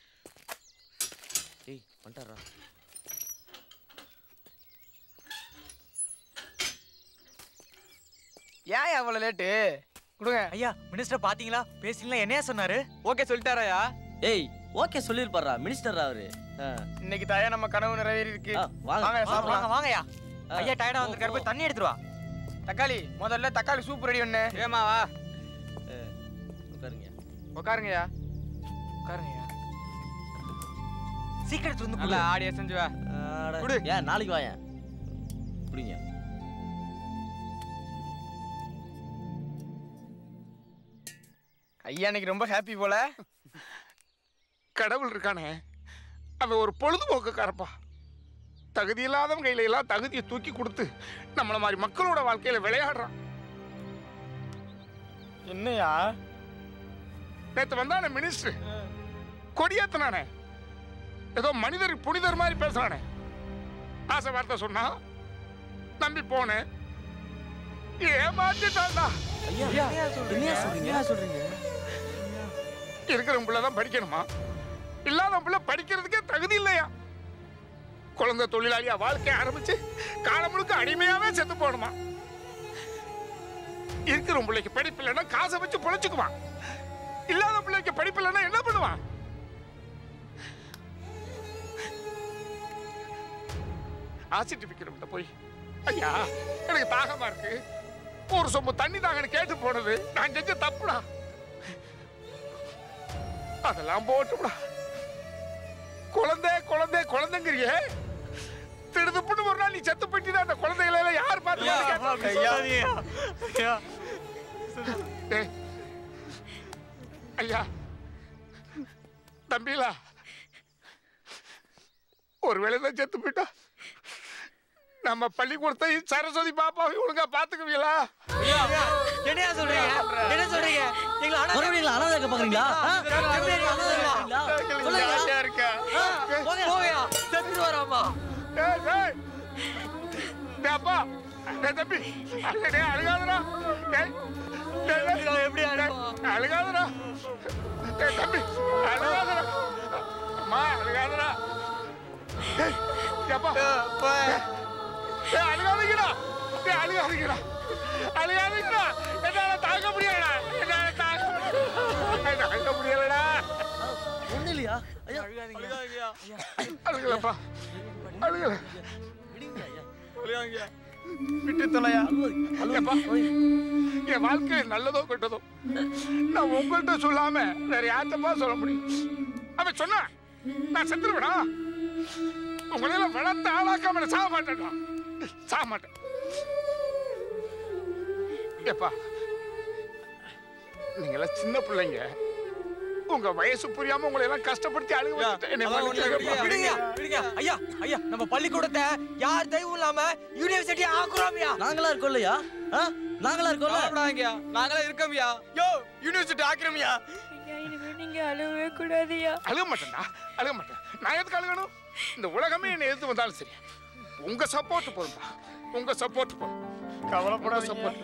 ஏய் வந்துட்டாரா ஏன் அவ்வளவு லேட்டு கொடுங்க ஐயா மினிஸ்டர் பாத்தீங்களா பேசிங்களா என்னையா சொன்னாரு ஓகே சொல்லிட்டாராயா ஏய் ஓகே சொல்லிருப்பாரா மினிஸ்டர் அவரு ஆ. இன்னைக்கு தாயா நம்ம கனவு நிறைவேறி இருக்கு ஆ, வாங்க. வாங்க சாப்பிடலாம் வாங்க, வாங்கய்யா. ஆ. ஐயா டயர்டா வந்திருக்காரு போய் தண்ணி எடுத்துட்டு வா தக்காளி முதல்ல தக்காளி சூப் ரெடி பண்ணு ஏமாவா உட்காருங்க உட்காருங்கய்யா உட்காருங்கய்யா சீக்கிரத்து வந்து நல்லா ஆடியா செஞ்சு வா குடு ஏன் நாளைக்கு வாயேன் குடிங்க ஐயா இன்னைக்கு ரொம்ப ஹாப்பி போல கடவுள் இருக்கானே அவன் ஒரு பொழுதுபோக்குக்காரப்பா தகுதி இல்லாதவன் கையில எல்லாம் தகுதியை தூக்கி கொடுத்து நம்மள மாதிரி மக்களோட வாழ்க்கையில விளையாடுறான் என்னையா நேத்து வந்தானே மினிஸ்டர் கொடியேத்தனானே ஏதோ மனிதர் புனிதர் மாதிரி பேசுறானே ஆசை வார்த்தை சொன்னா நம்பி போனேன் ஏமாத்திட்டான்டா ஐயா என்னையா சொல்றீங்க என்ன சொல்றீங்க இருக்கிற பிள்ளை தான் படிக்கணுமா இல்லாத பிள்ளை படிக்கிறதுக்கே தகுதி இல்லையா குழந்தை தொழிலாளியா வாழ்க்கைய ஆரம்பிச்சு காலம் முழுக்க அடிமையாவே செத்து போகணுமா இருக்கிற பிள்ளைக்கு படிப்பு இல்லைன்னா காசை வச்சு பொழைச்சுக்குவான் இல்லாத பிள்ளைக்கு படிப்பு இல்லைன்னா என்ன பண்ணுவான் ஆசிட்டு விற்கிறவங்க போய் ஐயா எனக்கு தாகமா இருக்கு ஒரு சொம்பு தண்ணி தாங்கன்னு கேட்டு போனது நான் செஞ்ச தப்புடா அதெல்லாம் போட்டுடா குழந்தை குழந்தை குழந்தைங்கிறியே திடுதுப்புன்னு ஒரு நாள் நீ செத்து போயிட்டீனா அந்த குழந்தைகளை எல்லாம் யார் பார்த்து ஐயா. டேய். ஐயா தம்பிலா ஒருவேளை தான் செத்து போயிட்டா நம்ம பள்ளிக்கூடத்தையும் சரஸ்வதி பாப்பாவை ஒழுங்கா பாத்துக்குவீங்களா என்னையா சொல்றீங்க என்ன சொல்றீங்க எங்களை அனாதை- மறுபடியும் எங்களை அனாதையாக்க பாக்குறீங்களா? ஆ? எப்படி எங்களை அனாதையாக்குறீங்களா? சொல்லுங்க. ஜாலியா இருக்கா? ஆ, போங்கயா செத்து வராமா டேய், டேய். டேய், அப்பா டேய் தம்பி அழுக, டேய், அழுகாதடா டேய், டேய், டேய். எப்படி டேய், அழுகாதடா டேய் தம்பி அழுகாதடா அம்மா அழுகாதடா டேய் டேய், அப்பா டேய், டேய் அழுகாதீங்கடா டேய் அழுகாதீங்கடா அழுகாதீங்கடா என்னால தாங்க முடியலடா என்னால தாங்க என்னால தாங்க முடியலடா ஒண்ணு இல்லையா ஐயா அழுகலப்பா அழுகல விட்டு தொலையா ஏப்பா, என் வாழ்க்கை நல்லதோ கெட்டதோ நான் உங்கள்கிட்ட சொல்லாம வேற யார்கிட்டப்பா சொல்ல முடியும் அவன் சொன்னான் நான் செத்துருவேனா உங்களையெல்லாம் வளர்த்து ஆளாக்காம நான் சாக மாட்டேன்டா சாக மாட்டேன் ஏப்பா நீங்களாம் சின்ன பிள்ளைங்க உங்க வயசு புரியாம உங்களை எல்லாம் கஷ்டப்படுத்தி அழுக வச்சுட்டேன். என்னை மன்னிச்சிடுங்கப்பா. விடுங்க விடுங்க ஐயா ஐயா நம்ம பள்ளிக்கூடத்தை யார் தெய்வம் இல்லாம யூனிவர்சிட்டி ஆக்குறோம்யா நாங்களா இருக்கோம் இல்லையா ஆ? நாங்களா இருக்கோம்ல கவலைப்படாதீங்கய்யா. நாங்களா இருக்கோம்யா யோ யூனிவர்சிட்டி ஆக்குறோம்யா ஐயா இனிமே நீங்க அழுவவே கூடாதுயா அழுக மாட்டேன்டா அழுக மாட்டேன் நான் எதுக்கு அழுகணும் இந்த உலகமே என்னை எதிர்த்து வந்தாலும் சரி உங்க சப்போர்ட் போதும்பா உங்க சப்போர்ட் போதும் கவலைப்படாத சப்போர்ட்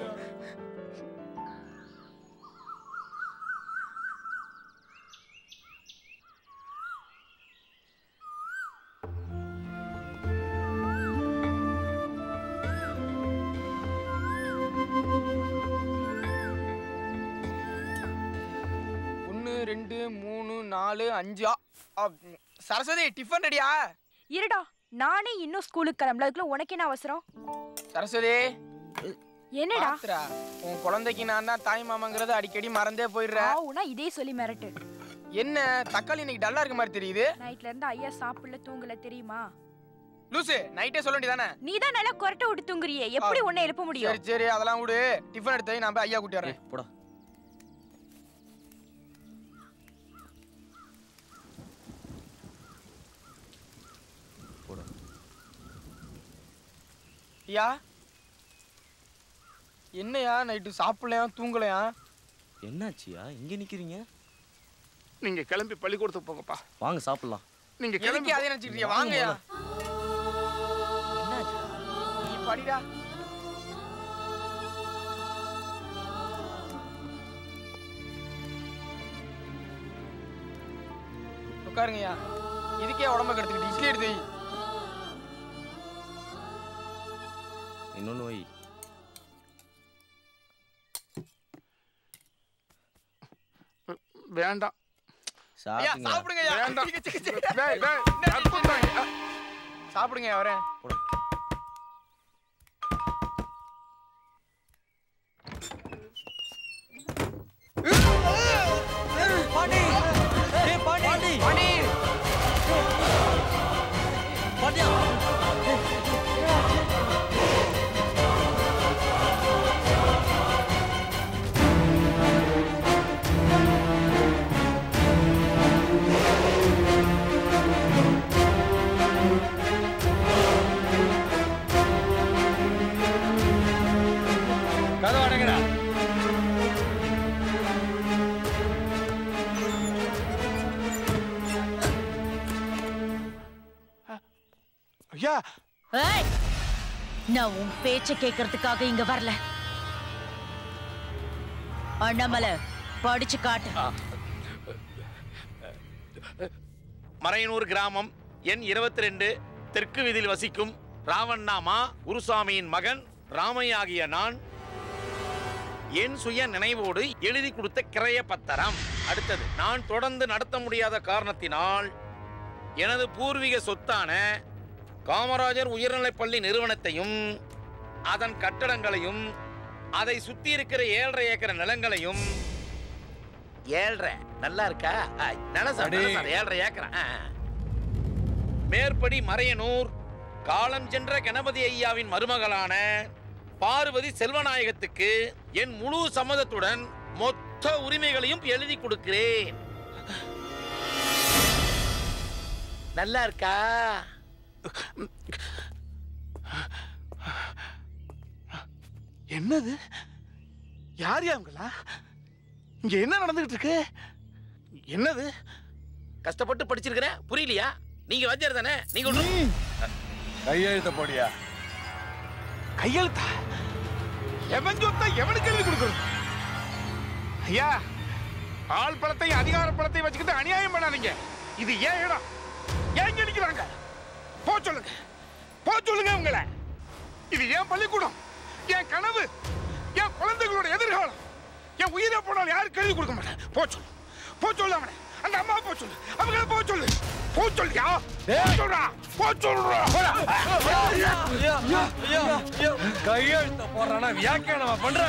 ஒன்று ரெண்டு மூணு நாலு அஞ்சு ஆ, ஆ, சரஸ்வதி டிஃபன் ரெடியா இருடா நானே இன்னும் ஸ்கூலுக்கு கிளம்பல அதுக்குள்ள உனக்கு என்ன அவசரம் சரஸ்வதி என்னடா பாத்துடா, உன் குழந்தைக்கு நான் தான் தாய் மாமாங்கிறத அடிக்கடி மறந்தே போயிடுறேன் ஆவுனா இதே சொல்லி மிரட்டு என்ன தக்காளி இன்னைக்கு டல்லா இருக்க மாதிரி தெரியுது நைட்ல இருந்து ஐயா சாப்பிடல தூங்கல தெரியுமா லூசு நைட்டே சொல்ல வேண்டியதானே நீ தான் நல்லா கொரட்டை விட்டு தூங்குறியே எப்படி உன்னை எழுப்ப முடியும் சரி சரி அதெல்லாம் விடு டிஃபன் எடுத்து வை, நான் போய் ஐயா கூட்டி வரேன் போடா ஐயா என்னையா நைட்டு சாப்பிடலையா தூங்கலையா என்னாச்சியா இங்க நிக்கிறீங்க நீங்க கிளம்பி பள்ளிக்கூடத்துக்கு போங்கப்பா வாங்க சாப்பிடலாம் நீங்க எதுக்கு கிளம்பி அதே நினைச்சிட்டு வாங்கயா நீ படிடா உட்காருங்கய்யா இதுக்கே உடம்ப கெடுத்துக்கிட்டு இட்லி எடுத்து வை. இன்னொன்னு வை வேண்டாம் ஐயா சாப்பிடுங்க சாப்பிடுங்க ஐயா வேண்டாம். சிக்கு, சிக்கு, சிக்கு. டேய், டேய், என்ன அற்புதம். ஐயா? சாப்பிடுங்க ஐயா, வரேன் பாண்டி ஏய் பாண்டி பாண்டி பாண்டியா கதவு அடங்குடா ஐயா ஏய் நான் உன் பேச்ச கேட்கறதுக்காக இங்க வரல அண்ணாமலை படிச்சு காட்டு மறையனூர் கிராமம் எண் இருபத்தி ரெண்டு தெற்கு வீதியில் வசிக்கும் ராவண்ணாமா குருசாமியின் மகன் ராமையா ஆகிய நான் என் சுய நினைவோடு எழுதி கொடுத்த கிரைய பத்திரம் அடுத்தது நான் தொடர்ந்து நடத்த முடியாத காரணத்தினால் எனது பூர்வீக சொத்தான காமராஜர் உயர்நிலைப்பள்ளி நிறுவனத்தையும் அதன் கட்டடங்களையும் அதை சுத்தி இருக்கிற ஏழரை ஏக்கர் நிலங்களையும் ஏழரை நல்லா இருக்கா ஆ, நிலம் சார், நிலம் சார், ஏழரை ஏக்கர் ஆ. மேற்படி மறையனூர் காலம் சென்ற கணபதி ஐயாவின் மருமகளான பார்வதி செல்வநாயகத்துக்கு என் முழு சம்மதத்துடன் மொத்த உரிமைகளையும் எழுதி கொடுக்கிறேன் நல்லா இருக்கா என்னது யார் யாருங்களா இங்க என்ன நடந்துகிட்டு இருக்கு என்னது கஷ்டப்பட்டு படிச்சிருக்கிறேன் புரியலையா நீங்க வஞ்சர் தானே நீங்க ஒண்ணும் கையெழுத்த போடியா கையெழுத்தா எவன் சொத்தா எவனுக்கு எழுதி கொடுக்கறது ஐயா ஆள் பழத்தையும் அதிகார பழத்தையும் வச்சுக்கிட்டு அநியாயம் பண்ணாதீங்க இது ஏன் இடம் ஏன் நினைக்கிறாங்க போ சொல்லுங்க போ சொல்லுங்க உங்களை இது ஏன் பள்ளிக்கூடம் என் கனவு என் குழந்தைகளோட எதிர்காலம் என் உயிரை போனாலும் யாருக்கு எழுதி கொடுக்க மாட்டேன் போ சொல்லு போ சொல்லு அவனை அந்த அம்மா போ சொல்லு அவங்கள போ சொல்லு போ சொல்லியா சொல்றா போ சொல்றா கையெழுத்த போடுறானா வியாக்கியானமா பண்ற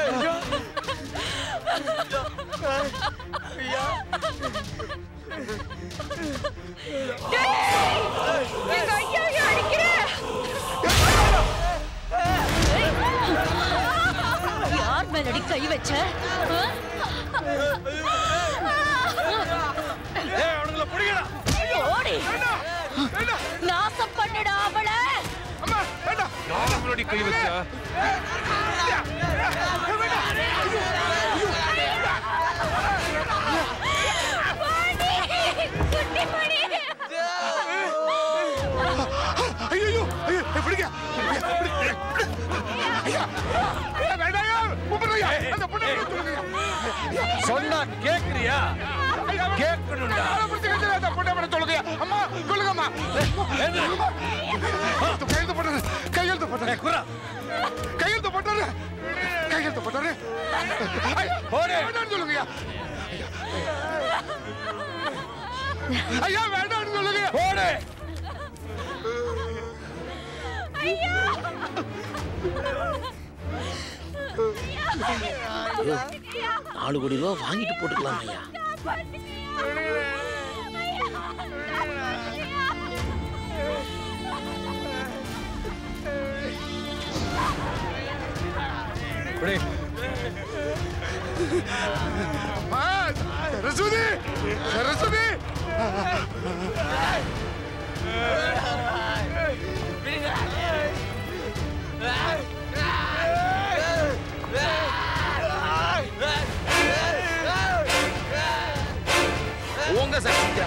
எங்க ஐயா அடிக்கிற யார் மேலடி கை வச்ச ஆ? ஏய் அவனுங்கள புடிங்கடா ஓடி நாசம் பண்ணுடா அவளை யார் முன்னாடி கை வச்சா குட்டி மணி கேக்குறியா கேட்கணும்டா அம்மா சொல்லுங்கம்மா கையெழுத்து போட்டாரு கையெழுத்து போட்டாரு குரா கையெழுத்து போட்டாரு கையெழுத்து போட்டாரு போடு. வேண்டாம்னு சொல்லுங்கய்யா ஐயா வேண்டாம்னு சொல்லுங்க போடு நாலு கோடி ரூபா வாங்கிட்டு போட்டுக்கலாம் ஐயா குடி அம்மா சரஸ்வதி சரஸ்வதி உங்க சார்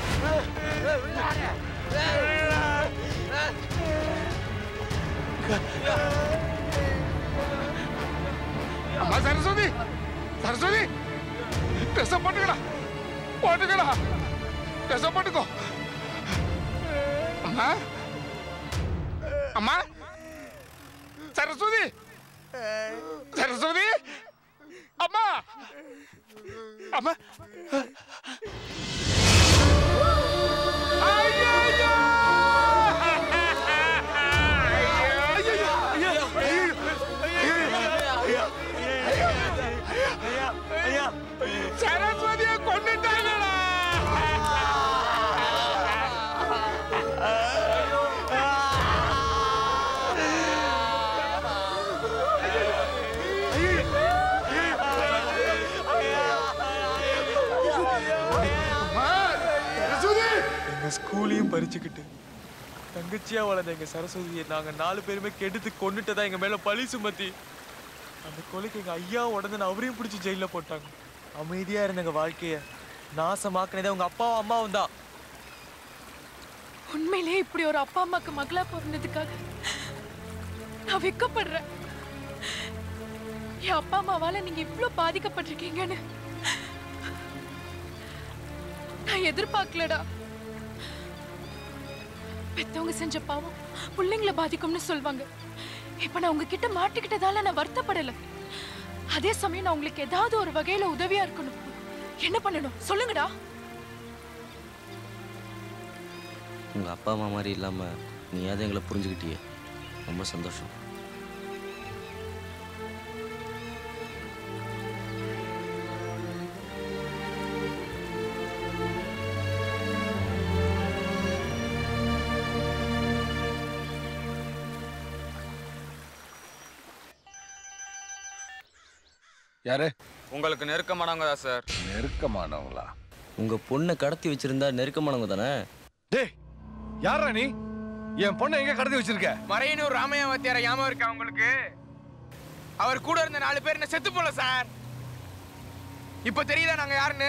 அம்மா சரஸ்வதி சரஸ்வதி ட்ரெஸ் போட்டுக்கடா போட்டுக்கடா ட்ரெஸ் போட்டுக்கோ அம்மா அம்மா சரஸ்வதி சரஸ்வதி அம்மா அம்மா ஐயையோ! ஐயையோ! ஐயையோ! சரஸ்வதியை கொண்டுட்டாங்களா எங்க ஸ்கூலையும் பறிச்சுக்கிட்டு தங்கச்சியா வளர்ந்த எங்க சரஸ்வதியை நாங்க நாலு பேருமே கெடுத்து கொண்டுட்டதா எங்க மேல பழி சுமத்தி அந்த கொலைக்கு எங்க ஐயா உடனே அவரையும் பிடிச்சி ஜெயில போட்டாங்க அமைதியா இருந்த எங்க வாழ்க்கைய நாசமாக்குனதே உங்க அப்பாவும் அம்மாவும் தான் உண்மையிலேயே இப்படி ஒரு அப்பா அம்மாக்கு மகளா பிறந்ததுக்காக நான் வெக்கப்படுறேன் என் அப்பா அம்மாவால நீங்க இவ்ளோ பாதிக்கப்பட்டிருக்கீங்கன்னு நான் எதிர்பார்க்கலடா பெத்தவங்க செஞ்ச பாவம் பிள்ளைங்கள பாதிக்கும்னு சொல்வாங்க இப்ப நான் உங்ககிட்ட மாட்டிக்கிட்டதால நான் வருத்தப்படல அதே சமயம் நான் உங்களுக்கு ஏதாவது ஒரு வகையில உதவியா இருக்கணும் என்ன பண்ணணும் சொல்லுங்கடா உங்கள் அப்பா அம்மா மாதிரி இல்லாமல் நீயாவது எங்களை புரிஞ்சுக்கிட்டியே ரொம்ப சந்தோஷம் யாரு உங்களுக்கு நெருக்கமானவங்க தான் சார் நெருக்கமானவங்களா உங்கள் பொண்ணை கடத்தி வச்சிருந்தா நெருக்கமானவங்க தானே டேய் யாரா நீ என் பொண்ணை எங்க கடத்தி வச்சிருக்க மறையனூர் ராமையா வாத்தியார ஞாபகம் இருக்கா உங்களுக்கு அவர் கூட இருந்த நாலு பேர் என்ன செத்து போல சார் இப்ப தெரியுதா நாங்க யாருன்னு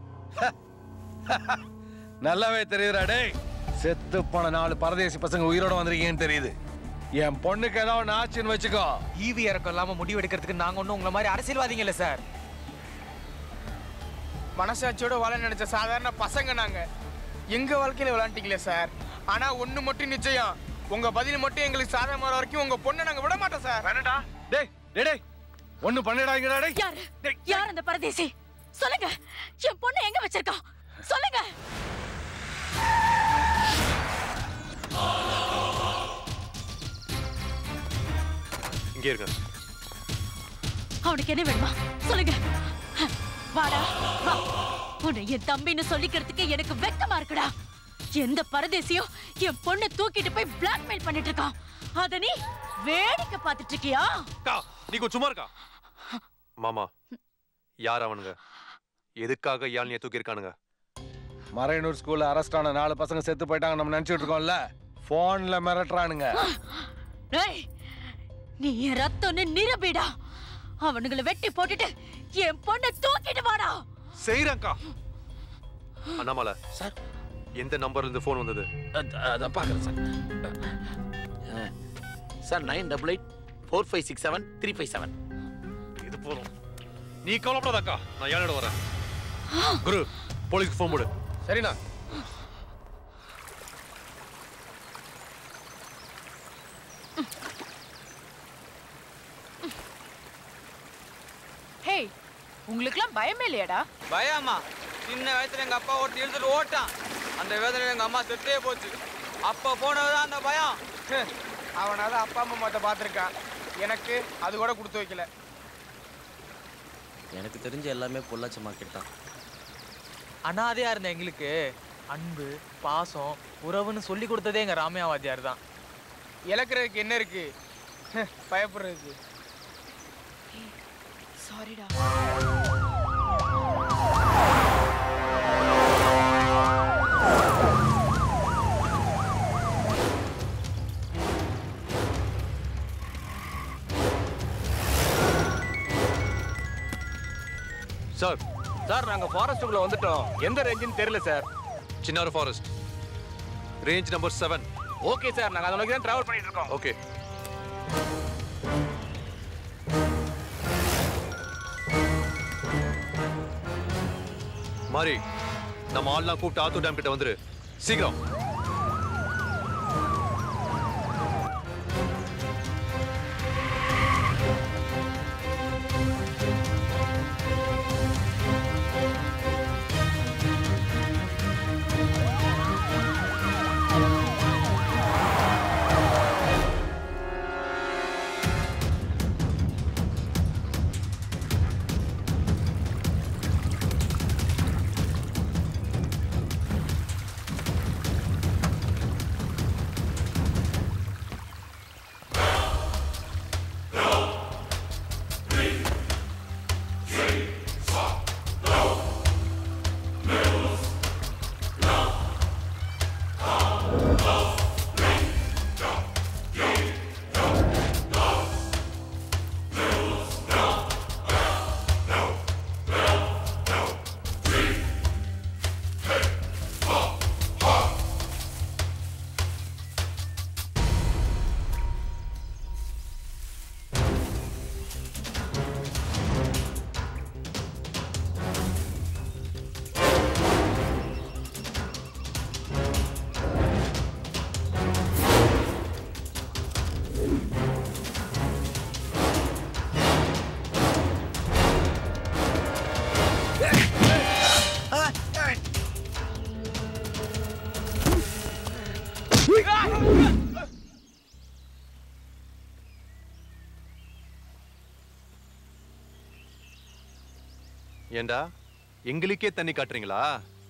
நல்லாவே தெரியுதுடா டேய் செத்து போன நாலு பரதேசி பசங்க உயிரோட வந்திருக்கீங்கன்னு தெரியுது என் பொண்ணுக்கு ஏதாவது ஒன்று ஆச்சுன்னு வச்சுக்கோ ஈவி இறக்கம் இல்லாம முடிவு எடுக்கிறதுக்கு நாங்க ஒண்ணும் உங்களை மாதிரி அரசியல்வாதிங்க இல்ல சார் மனசாட்சியோட வாழ நினைச்ச சாதாரண பசங்க நாங்க எங்க வாழ்க்கையில விளையாண்டீங்களே சார் ஆனா ஒண்ணு மட்டும் நிச்சயம் உங்க பதில் மட்டும் எங்களுக்கு சாதகமா வர வரைக்கும் உங்க பொண்ணை நாங்க விட மாட்டோம் சார் வேணடா டேய் டேய் டேய் ஒண்ணு பண்ணிடாங்கடா டேய் யாரு யார் அந்த பரதேசி சொல்லுங்க என் பொண்ணு எங்க வச்சிருக்கா சொல்லுங்க இங்கே இருங்க அவனுக்கு என்ன வேணுமா சொல்லுங்க வாடா வா உன்னை என் தம்பின்னு சொல்லிக்கிறதுக்கு எனக்கு வெக்கமா இருக்குடா எந்த பரதேசியும் என் பொண்ணை தூக்கிட்டு போய் பிளாக்மெயில் பண்ணிட்டு இருக்கான் அத நீ வேடிக்கை பார்த்துட்டு இருக்கியா அக்கா நீ கொஞ்சம் சும்மா இருக்கா மாமா யார் அவனுங்க எதுக்காக யாழ்னியை தூக்கியிருக்கானுங்க மறையனூர் ஸ்கூல்ல அரெஸ்ட் ஆன நாலு பசங்க செத்து போயிட்டாங்க நம்ம நினைச்சிட்டு இருக்கோம்ல போன்ல மிரட்டுறானுங்க டேய் நீ என் ரத்தம்னு நிரூபிடா அவனுங்களை வெட்டி போட்டுட்டு என் பொண்ணை தூக்கிட்டு வாடா செய்யறேன்க்கா அண்ணாமலை சார் எந்த நம்பர்ல இருந்து ஃபோன் வந்தது அதான் பார்க்குறேன் sir sir nine double eight four five six seven three five seven இது போதும் நீ கவலைப்படாதக்கா நான் ஏழோட வரேன் குரு போலீஸ்க்கு ஃபோன் போடு சரிண்ணா ஹே உங்களுக்குலாம் பயமே இல்லையாடா பயமா சின்ன வயசுல எங்க அப்பா ஓட்டி இழுத்துட்டு ஓட்டான் அந்த வேதனையில எங்க அம்மா செத்தே போச்சு அப்ப போனதுதான் அந்த பயம் அவனாவது அப்பா அம்மா மாத்த பார்த்துருக்கான் எனக்கு அது கூட கொடுத்து வைக்கல எனக்கு தெரிஞ்ச எல்லாமே பொள்ளாச்சி மார்க்கெட் தான் அனாதையா இருந்த எங்களுக்கு அன்பு பாசம் உறவுன்னு சொல்லி கொடுத்ததே எங்க ராமையா வாத்தியார் தான் இழக்கிறதுக்கு என்ன இருக்கு ஹ், பயப்படுறதுக்கு சாரிடா சார் சார் நாங்க ஃபாரஸ்ட்டுக்குள்ள வந்துட்டோம் எந்த ரேஞ்சுன்னு தெரியல sir Chinnar forest range number seven okay sir நாங்க அதை நோக்கி தான் டிராவல் பண்ணிட்டு இருக்கோம் ஓகே மாரி நம்ம ஆள்லாம் கூப்பிட்டு ஆத்தூர் டேம் கிட்ட வந்துரு சீக்கிரம் ஏண்டா எங்களுக்கே தண்ணி காட்டுறீங்களா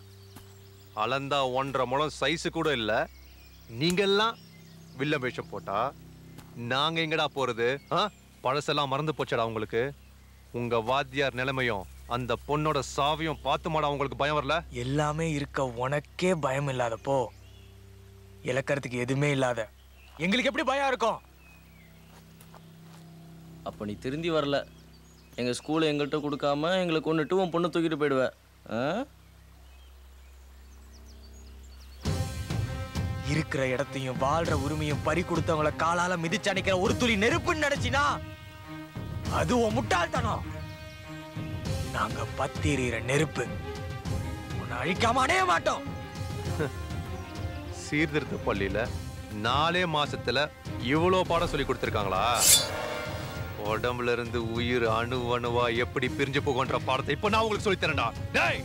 அளந்தா ஒன்றரை முழம் சைஸு கூட இல்ல நீங்கெல்லாம் வில்ல வேஷம் போட்டா நாங்க எங்கடா போறது ஆ? பழசெல்லாம் மறந்து போச்சடா உங்களுக்கு உங்க வாத்தியார் நிலைமையும் அந்த பொண்ணோட சாவையும் பார்த்துமாடா உங்களுக்கு பயம் வரல எல்லாமே இருக்க உனக்கே பயம் இல்லாதப்போ இழக்கிறதுக்கு எதுவுமே இல்லாத எங்களுக்கு எப்படி பயம் இருக்கும் அப்போ நீ திருந்தி வரல எங்கள் ஸ்கூலை எங்கள்கிட்ட கொடுக்காம எங்களை கொண்டுட்டு உன் பொண்ணை தூக்கிட்டு போயிடுவ ஆ இருக்கிற இடத்தையும் வாழ்ற உரிமையும் பறி கொடுத்தவங்கள காலால மிதிச்சு அணைக்கிற ஒரு துளி நெருப்புன்னு நினைச்சினா அது உன் முட்டாள்தனம் நாங்க பத்திரிகிற நெருப்பு உன்னை அழிக்காம அணைய மாட்டோம் சீர்திருத்த பள்ளியில நாலே மாசத்துல இவ்வளோ பாடம் சொல்லி கொடுத்துருக்காங்களா உடம்புல இருந்து உயிர் அணு அணுவா எப்படி பிரிஞ்சு போகுன்ற பாடத்தை இப்ப நான் உங்களுக்கு சொல்லி தரேன்டா டேய்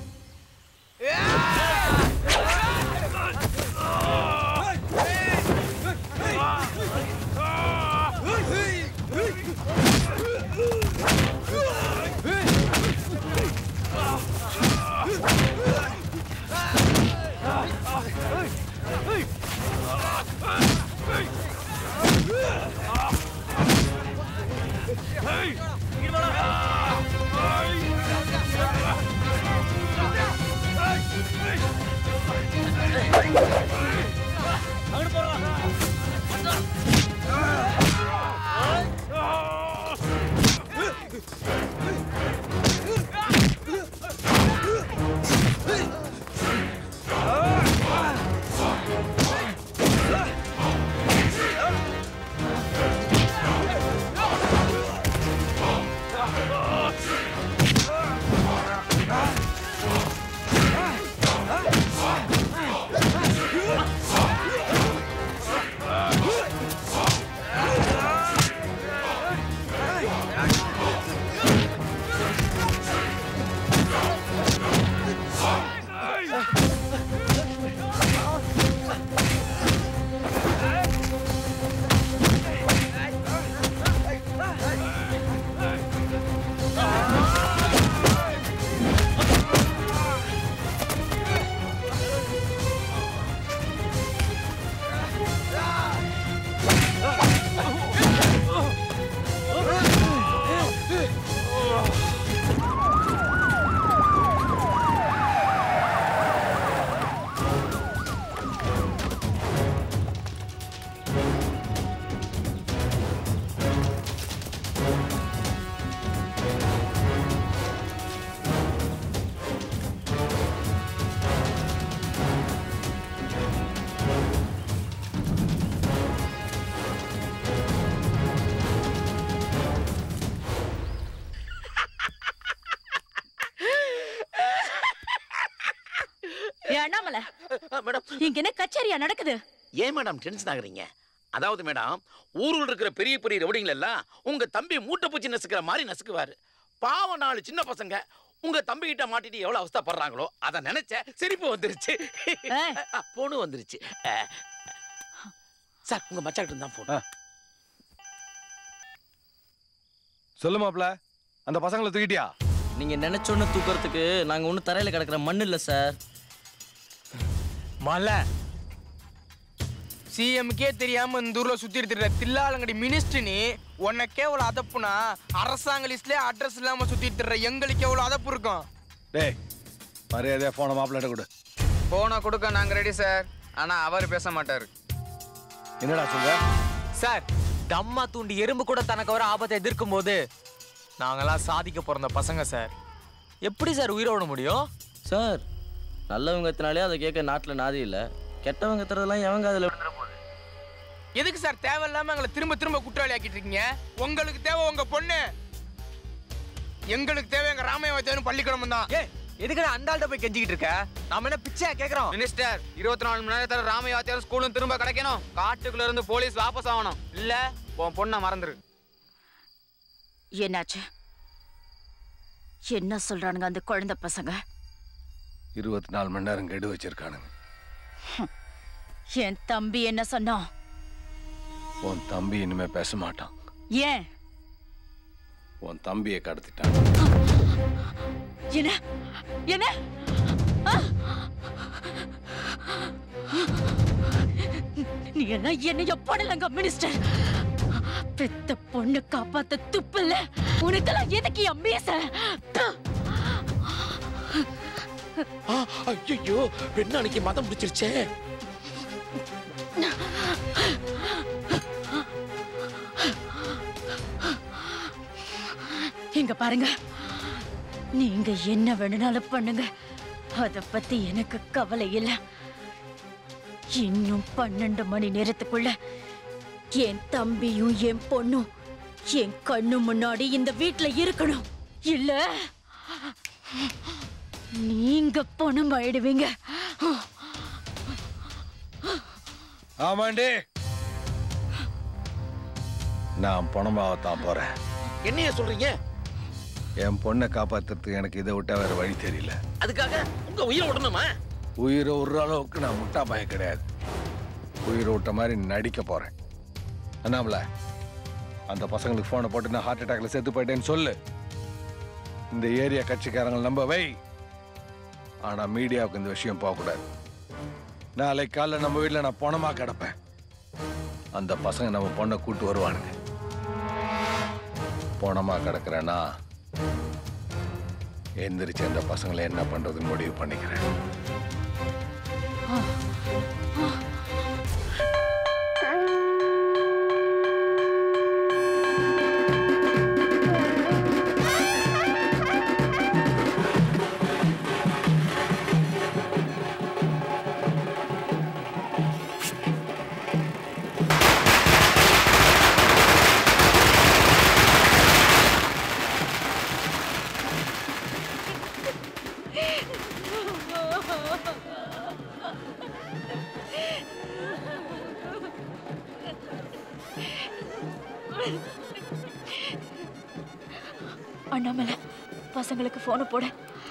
Hey! அண்ணாமலை மேடம் இங்க என்ன கச்சேரியா நடக்குது ஏன் மேடம் டென்ஷன் ஆகுறீங்க அதாவது மேடம் ஊருல இருக்கிற பெரிய பெரிய ரவுடிங்கள் எல்லாம் உங்க தம்பி மூட்டை பூச்சி நசுக்கிற மாதிரி நசுக்குவாரு பாவம் நாலு சின்ன பசங்க உங்க தம்பி கிட்ட மாட்டிட்டு எவ்வளவு அவஸ்தைப்படுறாங்களோ அதை நினைச்ச சிரிப்பு வந்துருச்சு பொண்ணு வந்துருச்சு அஹ், சார் உங்க மச்சாக்கிட்ட தான் போன் சொல்லு மாப்ள அந்த பசங்களை தூக்கிட்டியா நீங்க நினைச்சோன்னு தூக்குறதுக்கு நாங்க ஒன்றும் தரையில கிடக்குற மண் இல்ல சார் மலை சிஎம்கே தெரியாம இந்த ஊர்ல சுத்தி இருக்கிற தில்லாலங்கடி மினிஸ்டர் நீ உனக்கு எவ்வளவு அதப்புனா அரசாங்க லிஸ்ட்லயே அட்ரஸ் இல்லாம சுத்தி திரிற எங்களுக்கு எவ்வளவு அதப்பு இருக்கும் டேய் மரியாதையா போன மாப்பிள்ளை கொடு போனை கொடுக்க நாங்க ரெடி சார் ஆனா அவர் பேச மாட்டாரு என்னடா சொல்ற சார் தம்மா தூண்டி எறும்பு கூட தனக்கு வர ஆபத்தை எதிர்க்கும் போது நாங்கெல்லாம் சாதிக்க பிறந்த பசங்க சார் எப்படி சார் உயிரோட முடியும் சார் நல்லவங்க எத்தனாலே அதை கேட்க நாட்டில் நாதி இல்லை கெட்டவங்க எத்துறதெல்லாம் எவங்க அதில் விழுந்துற போகுது எதுக்கு சார் தேவையில்லாம எங்களை திரும்ப திரும்ப குற்றவாளி ஆக்கிட்டு இருக்கீங்க உங்களுக்கு தேவை உங்க பொண்ணு எங்களுக்கு தேவை எங்க ராமயவத்தேவன் பள்ளிக்கூடம் தான் ஏ எதுக்கு அந்த ஆள்கிட்ட போய் கெஞ்சிக்கிட்டு இருக்க நாம என்ன பிச்சையா கேக்குறோம் மினிஸ்டர் இருபத்தி நாலு மணி நேரத்துல ராமயாத்தியார் ஸ்கூலும் திரும்ப கிடைக்கணும் காட்டுக்குள்ள இருந்து போலீஸ் வாபஸ் ஆகணும் இல்ல உன் பொண்ணை மறந்துரு என்னாச்சு என்ன சொல்றானுங்க அந்த குழந்தை பசங்க இருபத்தி நாலு மணி நேரம் கெடு வச்சிருக்கானுங்க என் தம்பி என்ன சொன்னான் உன் தம்பி இனிமே பேச மாட்டான் ஏன் உன் தம்பியை கடத்திட்டான் என்ன என்ன ஆ! நீ எல்லாம் என்னைய போடலங்க மினிஸ்டர் பெத்த பொண்ணு காப்பாத்த துப்பில்ல உனக்கெல்லாம் எதுக்கு என் மீச ஐயோ பெண்ணாணிக்கு மதம் பிடிச்சிருச்சே இங்க பாருங்க நீங்க என்ன வேணும்னாலும் பண்ணுங்க அத பத்தி எனக்கு கவலை இல்ல இன்னும் பன்னெண்டு மணி நேரத்துக்குள்ள என் தம்பியும் என் பொண்ணும் என் கண்ணு முன்னாடி இந்த வீட்ல இருக்கணும் இல்ல நீங்க பணம் ஆயிடுவீங்க ஆமாண்டி நான் பணமாகத்தான் போறேன் என்னைய சொல்றீங்க என் பொண்ணை காப்பாத்துறதுக்கு எனக்கு இதை விட்டா வேற வழி தெரியல அதுக்காக உங்க உயிரை விடணுமா உயிரை விடுற அளவுக்கு நான் முட்டா பயம் கிடையாது உயிரை விட்ட மாதிரி நடிக்க போறேன் அண்ணாமல அந்த பசங்களுக்கு ஃபோனை போட்டு நான் ஹார்ட் அட்டாக்ல செத்து போயிட்டேன்னு சொல்லு இந்த ஏரியா கட்சிக்காரங்க நம்ப வை ஆனா மீடியாவுக்கு இந்த விஷயம் போகக்கூடாது நாளைக்கு காலைல நம்ம வீட்டில் நான் பணமா கிடப்பேன் அந்த பசங்க நம்ம பொண்ணை கூட்டு வருவானுங்க பணமா கிடக்குறேன்னா எந்திரிச்சு அந்த பசங்களை என்ன பண்றதுன்னு முடிவு பண்ணிக்கிறேன் அண்ணாமலை பசங்களுக்கு போனை போட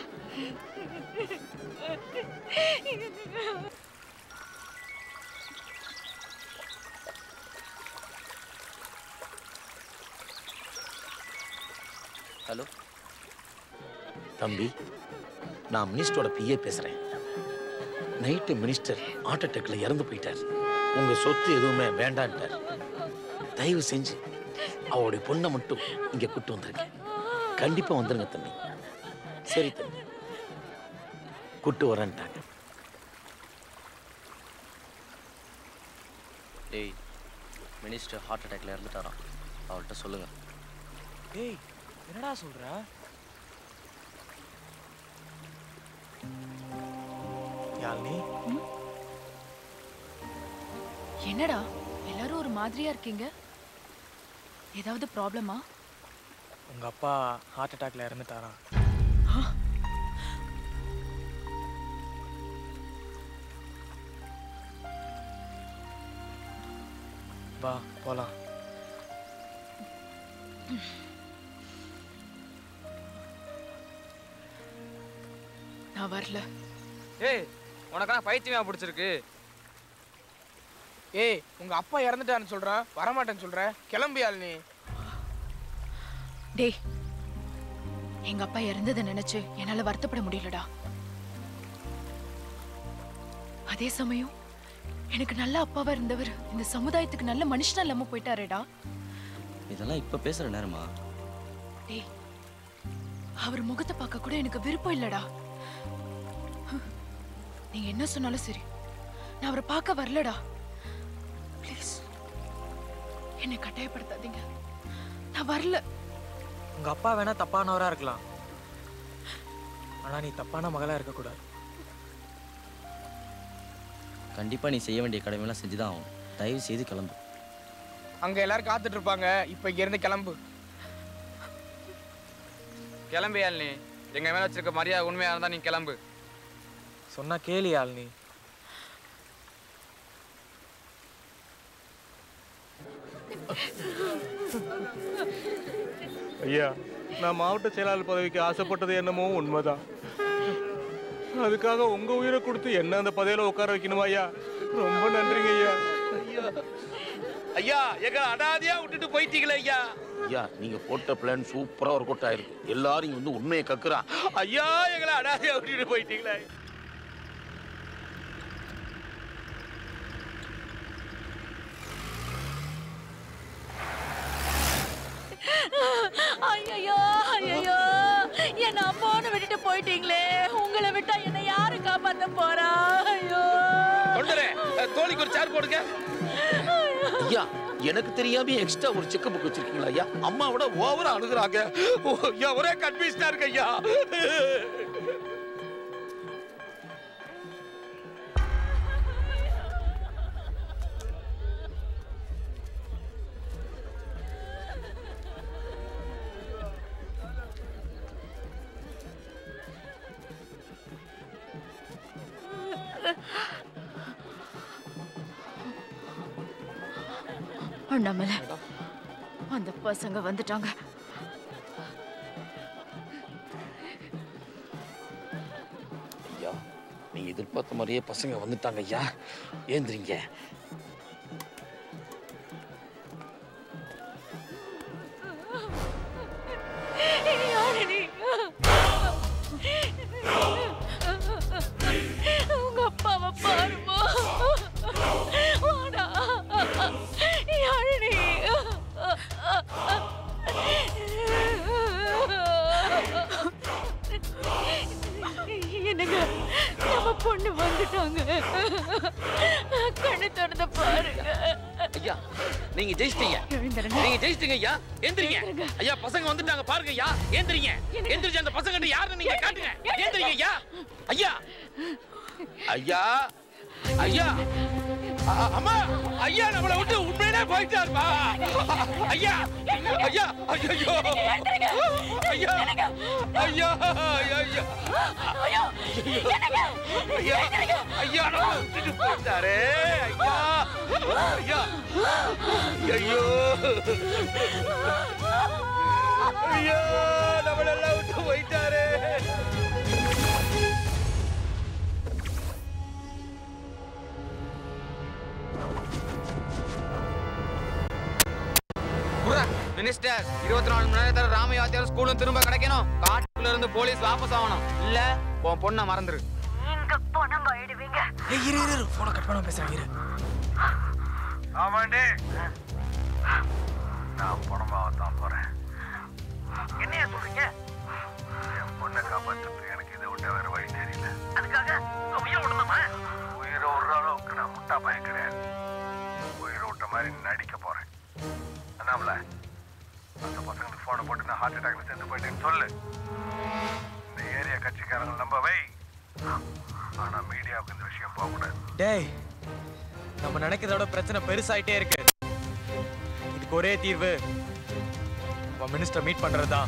ஹலோ தம்பி நான் மினிஸ்டரோட பிஏ பேசுறேன் நைட்டு மினிஸ்டர் ஹார்ட் அட்டாக்ல இறந்து போயிட்டார் உங்க சொத்து எதுவுமே வேண்டான்ட்டார் தயவு செஞ்சு அவருடைய பொண்ணை மட்டும் இங்க கூட்டு வந்துருங்க கண்டிப்பா வந்துருங்க தம்பி சரி தம்பி கூட்டு வரேன்ட்டாங்க டேய் மினிஸ்டர் ஹார்ட் அட்டாக்ல இறந்துட்டாராம் அவள்கிட்ட சொல்லுங்க ஏய் என்னடா சொல்ற யாழ்னி என்னடா எல்லாரும் ஒரு மாதிரியா இருக்கீங்க ஏதாவது ப்ராப்ளமா உங்க அப்பா ஹார்ட் அட்டாக்ல இறந்துட்டாராம் வா போலாம் நான் வரல ஏய் உனக்கெல்லாம் பைத்தியமா பிடிச்சிருக்கு ஏய் உங்க அப்பா இறந்துட்டான்னு சொல்றான் வரமாட்டேன்னு சொல்ற கிளம்பியாள் நீ டேய் எங்க அப்பா இறந்ததை நினைச்சு என்னால வருத்தப்பட முடியலடா அதே சமயம் எனக்கு நல்ல அப்பாவா இருந்தவர் இந்த சமுதாயத்துக்கு நல்ல மனுஷனா இல்லாம போயிட்டாரேடா இதெல்லாம் இப்ப பேசுற நேரமா டேய் அவர் முகத்தை பார்க்க கூட எனக்கு விருப்பம் இல்லடா நீங்க என்ன சொன்னாலும் சரி நான் அவரை பார்க்க வரலடா ப்ளீஸ் என்னை கட்டாயப்படுத்தாதீங்க நான் வரல உங்க அப்பா வேணா தப்பானவரா இருக்கலாம் ஆனா நீ தப்பான மகளா இருக்க கூடாது கண்டிப்பா நீ செய்ய வேண்டிய கடமையெல்லாம் செஞ்சுதான் ஆகணும் தயவு செய்து கிளம்பு அங்க எல்லாரும் காத்துட்டு இருப்பாங்க இப்ப இங்க இருந்து கிளம்பு கிளம்பியால் நீ எங்க மேல வச்சிருக்க மரியாதை உண்மையா இருந்தா நீ கிளம்பு சொன்னா கேளியாள் நீ ஐயா நான் மாவட்ட செயலாளர் பதவிக்கு ஆசைப்பட்டது என்னமோ உண்மைதான் அதுக்காக உங்க உயிரை கொடுத்து என்ன அந்த பதவியில உட்கார வைக்கணுமா ஐயா ரொம்ப நன்றிங்க ஐயா ஐயா ஐயா எங்க அனாதையா விட்டுட்டு போயிட்டீங்களே ஐயா ஐயா நீங்க போட்ட பிளான் சூப்பரா ஒர்க் அவுட் ஆயிருக்கு எல்லாரும் இங்க வந்து உண்மையை கக்குறான் ஐயா எங்களை அனாதையா விட்டுட்டு போயிட்டீங்களே ஐயோ ஐயோ என்ன அம்மான்னு விட்டுட்டு போயிட்டீங்களே உங்களை விட்டா என்ன யாரு காப்பாத்த போறா ஐயோ தொண்டரே தோழிக்கு ஒரு சேர் போடுங்க ஐயா எனக்கு தெரியாம எக்ஸ்ட்ரா ஒரு செக் புக் வச்சிருக்கீங்களா ஐயா அம்மாவோட ஓவரா அழுகுறாங்க ஓ, ஐயா ஒரே கன்ஃபியூஸ்டா இருக்கு ஐயா அண்ணாமலை அந்த பசங்க வந்துட்டாங்க ஐயா நீங்க எதிர்பார்த்த மாதிரியே பசங்க வந்துட்டாங்க ஐயா ஏந்திரிங்க யாரு நீ? உங்க அப்பாவை பாருமா வாடா யாரு நீ என்னங்க நம்ம பொண்ணு வந்துட்டாங்க கண்ணு திறந்து பாருங்க ஐயா நீங்க ஜெயிச்சிட்டீங்க நீங்க ஜெயிச்சிட்டீங்க ஐயா எந்திரிங்க ஐயா பசங்க வந்துட்டாங்க பாருங்க ஐயா ஏந்திரிங்க எந்திரிச்சு அந்த பசங்க யாருன்னு நீங்க காட்டுங்க ஏந்திரிங்க ஐயா ஐயா ஐயா ஐயா அ- அம்மா ஐயா நம்மளை விட்டு உண்மையிலே போயிட்டாருப்பா ஐயா ஐயா ஐயோ ஐயா ஐயா ஐயா ஐயா ஐயா ஐயா நம்மளை விட்டுட்டு போயிட்டாரே ஐயா ஐயா ஐயோ ஐயோ நம்மளெல்லாம் விட்டு போயிட்டாரே மினிஸ்டர் இருபத்தி நாலு மணி நேரத்துல ராமயாத்தியார் ஸ்கூலும் திரும்ப கிடைக்கணும் காட்டுக்குள்ள இருந்து போலீஸ் வாபஸ் ஆகணும் இல்ல உன் பொண்ணை மறந்துரு நீங்க பணம் ஆயிடுவீங்க ஏய் இரு இரு, இரு போனை கட் பண்ண பேசுறேன் இரு ஆமாண்டே நான் பணமாகத்தான் போறேன் என்னைய சொல்றீங்க என் பொண்ணை காப்பாத்துறதுக்கு எனக்கு இதை விட்ட வேற வழி தெரியல அதுக்காக உயிரை விடணுமா உயிரை விடுற அளவுக்கு நான் முட்டா பையன் கிடையாது உயிரை விட்ட மாதிரி நடிக்க போறேன் அண்ணாமல அந்த பசங்களுக்கு போனை போட்டு நான் ஹார்ட் அட்டாக்ல செத்து போயிட்டேன்னு சொல்லு இந்த ஏரியா கட்சிக்காரங்க நம்ப வை ஆனா மீடியாவுக்கு இந்த விஷயம் போகக்கூடாது டேய் நம்ம நினைக்கிறதோட பிரச்சனை பெருசாயிட்டே இருக்கு இதுக்கு ஒரே தீர்வு மினிஸ்டர் மீட் பண்றதுதான்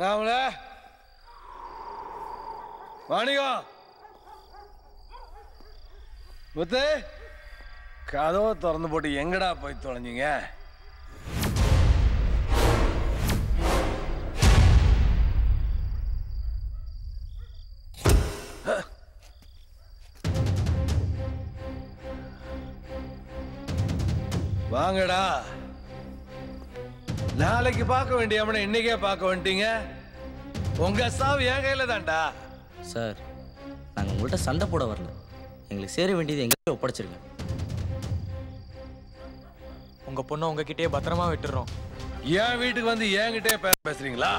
நாமள வாணிகம் முத்து கதவை திறந்து போட்டு எங்கடா போய் தொலைஞ்சீங்க வாங்கடா நாளைக்கு பார்க்க வேண்டிய அவனை இன்னைக்கே பார்க்க வந்துட்டீங்க உங்க சாவு என் கையில தான்டா சார் நாங்கள் உங்கள்கிட்ட சண்டை போட வரல எங்களுக்கு சேர வேண்டியது எங்கள்கிட்ட ஒப்படைச்சிருங்க உங்க பொண்ணை உங்ககிட்டயே பத்திரமா விட்டுறோம் என் வீட்டுக்கு வந்து என்கிட்டயே பேச பேசுறீங்களா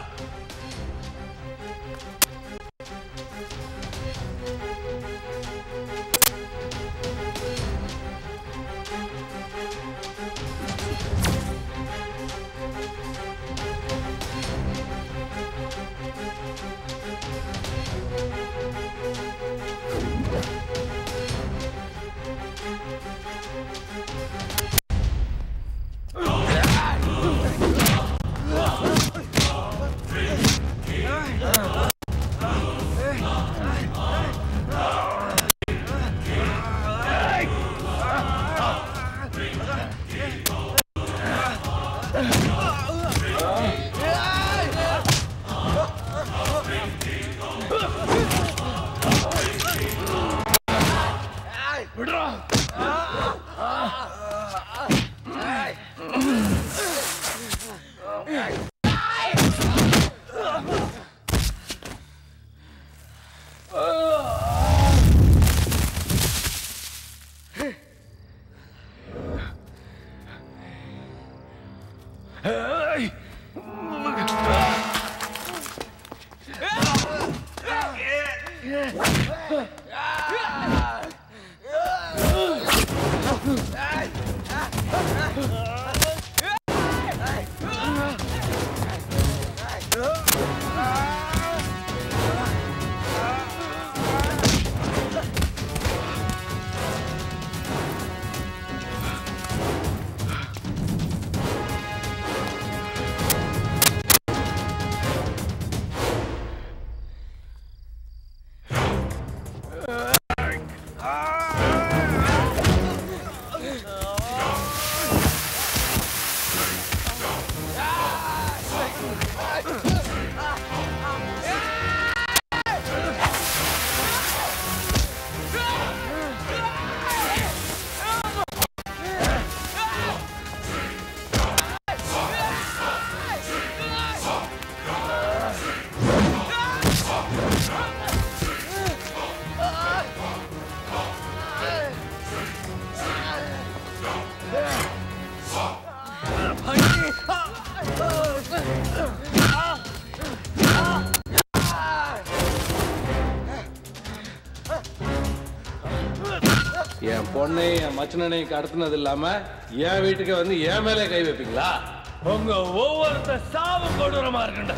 என் பொண்ணை என் மச்சனனை கடத்தினது இல்லாம என் வீட்டுக்கு வந்து என் மேலே கை வைப்பீங்களா உங்க ஒவ்வொருத்த சாவு கொடூரமா இருக்குண்டா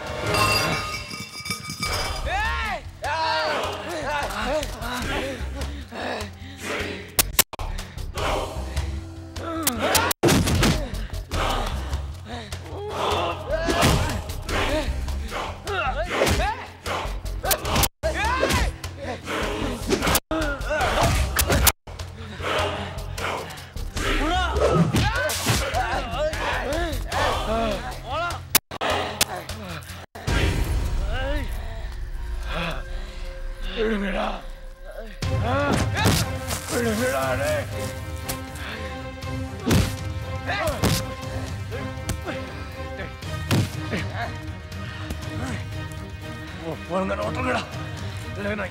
விடுங்கடா விடுங்கடா டேய். போங்க ஓட்டுங்கடா இல்லைன்னா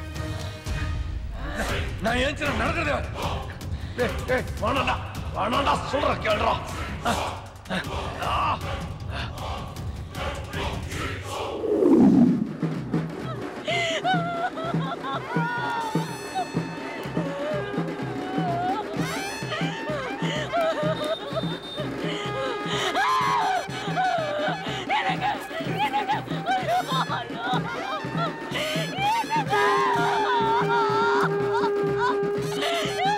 நான் ஏன் நடக்கிறதே டேய் டேய் வேணாடா வேணாடா சொல்ற கேள்றா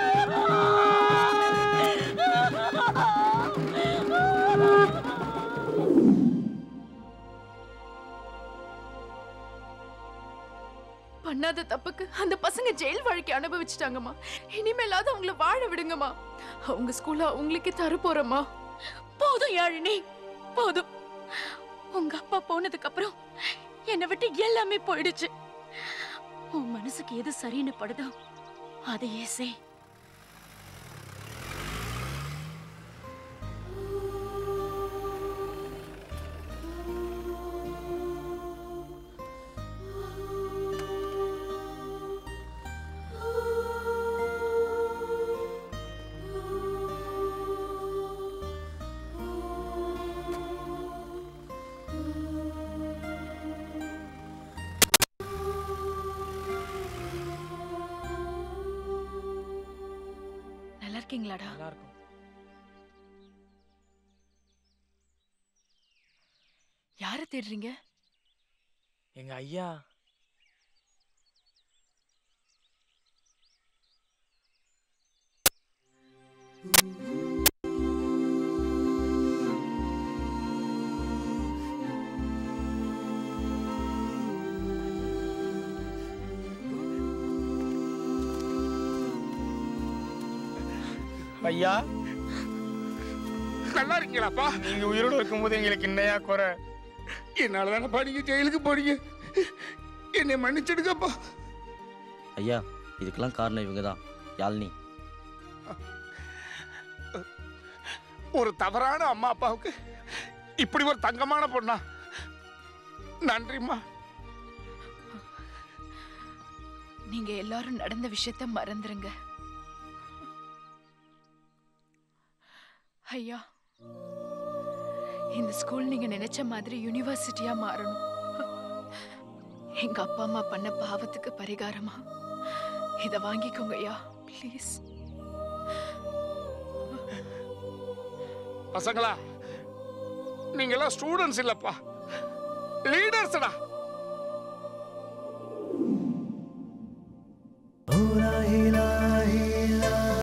எனக்கு பண்ணாத தப்புக்கு அந்த பசங்க ஜெயில் வாழ்க்கை அனுபவிச்சுட்டாங்கம்மா இனிமேலாவது அவங்கள வாழ விடுங்கம்மா அவங்க ஸ்கூல்ல அவங்களுக்கே தர போறோம்மா போதும் யாழினி போதும் உங்க அப்பா போனதுக்கு அப்புறம் என்னை விட்டு எல்லாமே போயிடுச்சு உன் மனசுக்கு எது சரின்னு படுதோ அதையே செய் நல்லா இருக்கீங்களாடா நல்லா இருக்கும் யாரை தேடுறீங்க எங்க ஐயா ஐயா நல்லா இருக்கீங்களாப்பா நீங்க உயிரோட இருக்கும்போது எங்களுக்கு என்னையா குறை என்னால தானப்பா நீங்க ஜெயிலுக்கு போறீங்க என்னை மன்னிச்சிடுங்கப்பா ஐயா இதுக்கெல்லாம் காரணம் இவங்க தான் யாழ்னி ஒரு தவறான அம்மா அப்பாவுக்கு இப்படி ஒரு தங்கமான பொண்ணா நன்றிம்மா நீங்க எல்லாரும் நடந்த விஷயத்த மறந்துருங்க ஐயா இந்த ஸ்கூல் நீங்க நினைச்ச மாதிரி யூனிவர்சிட்டியா மாறணும் எங்க அப்பா அம்மா பண்ண பாவத்துக்கு பரிகாரமா இத வாங்கிக்கோங்க ஐயா ப்ளீஸ் பசங்களா நீங்கெல்லாம் ஸ்டூடெண்ட்ஸ் இல்லப்பா லீடர்ஸ்டா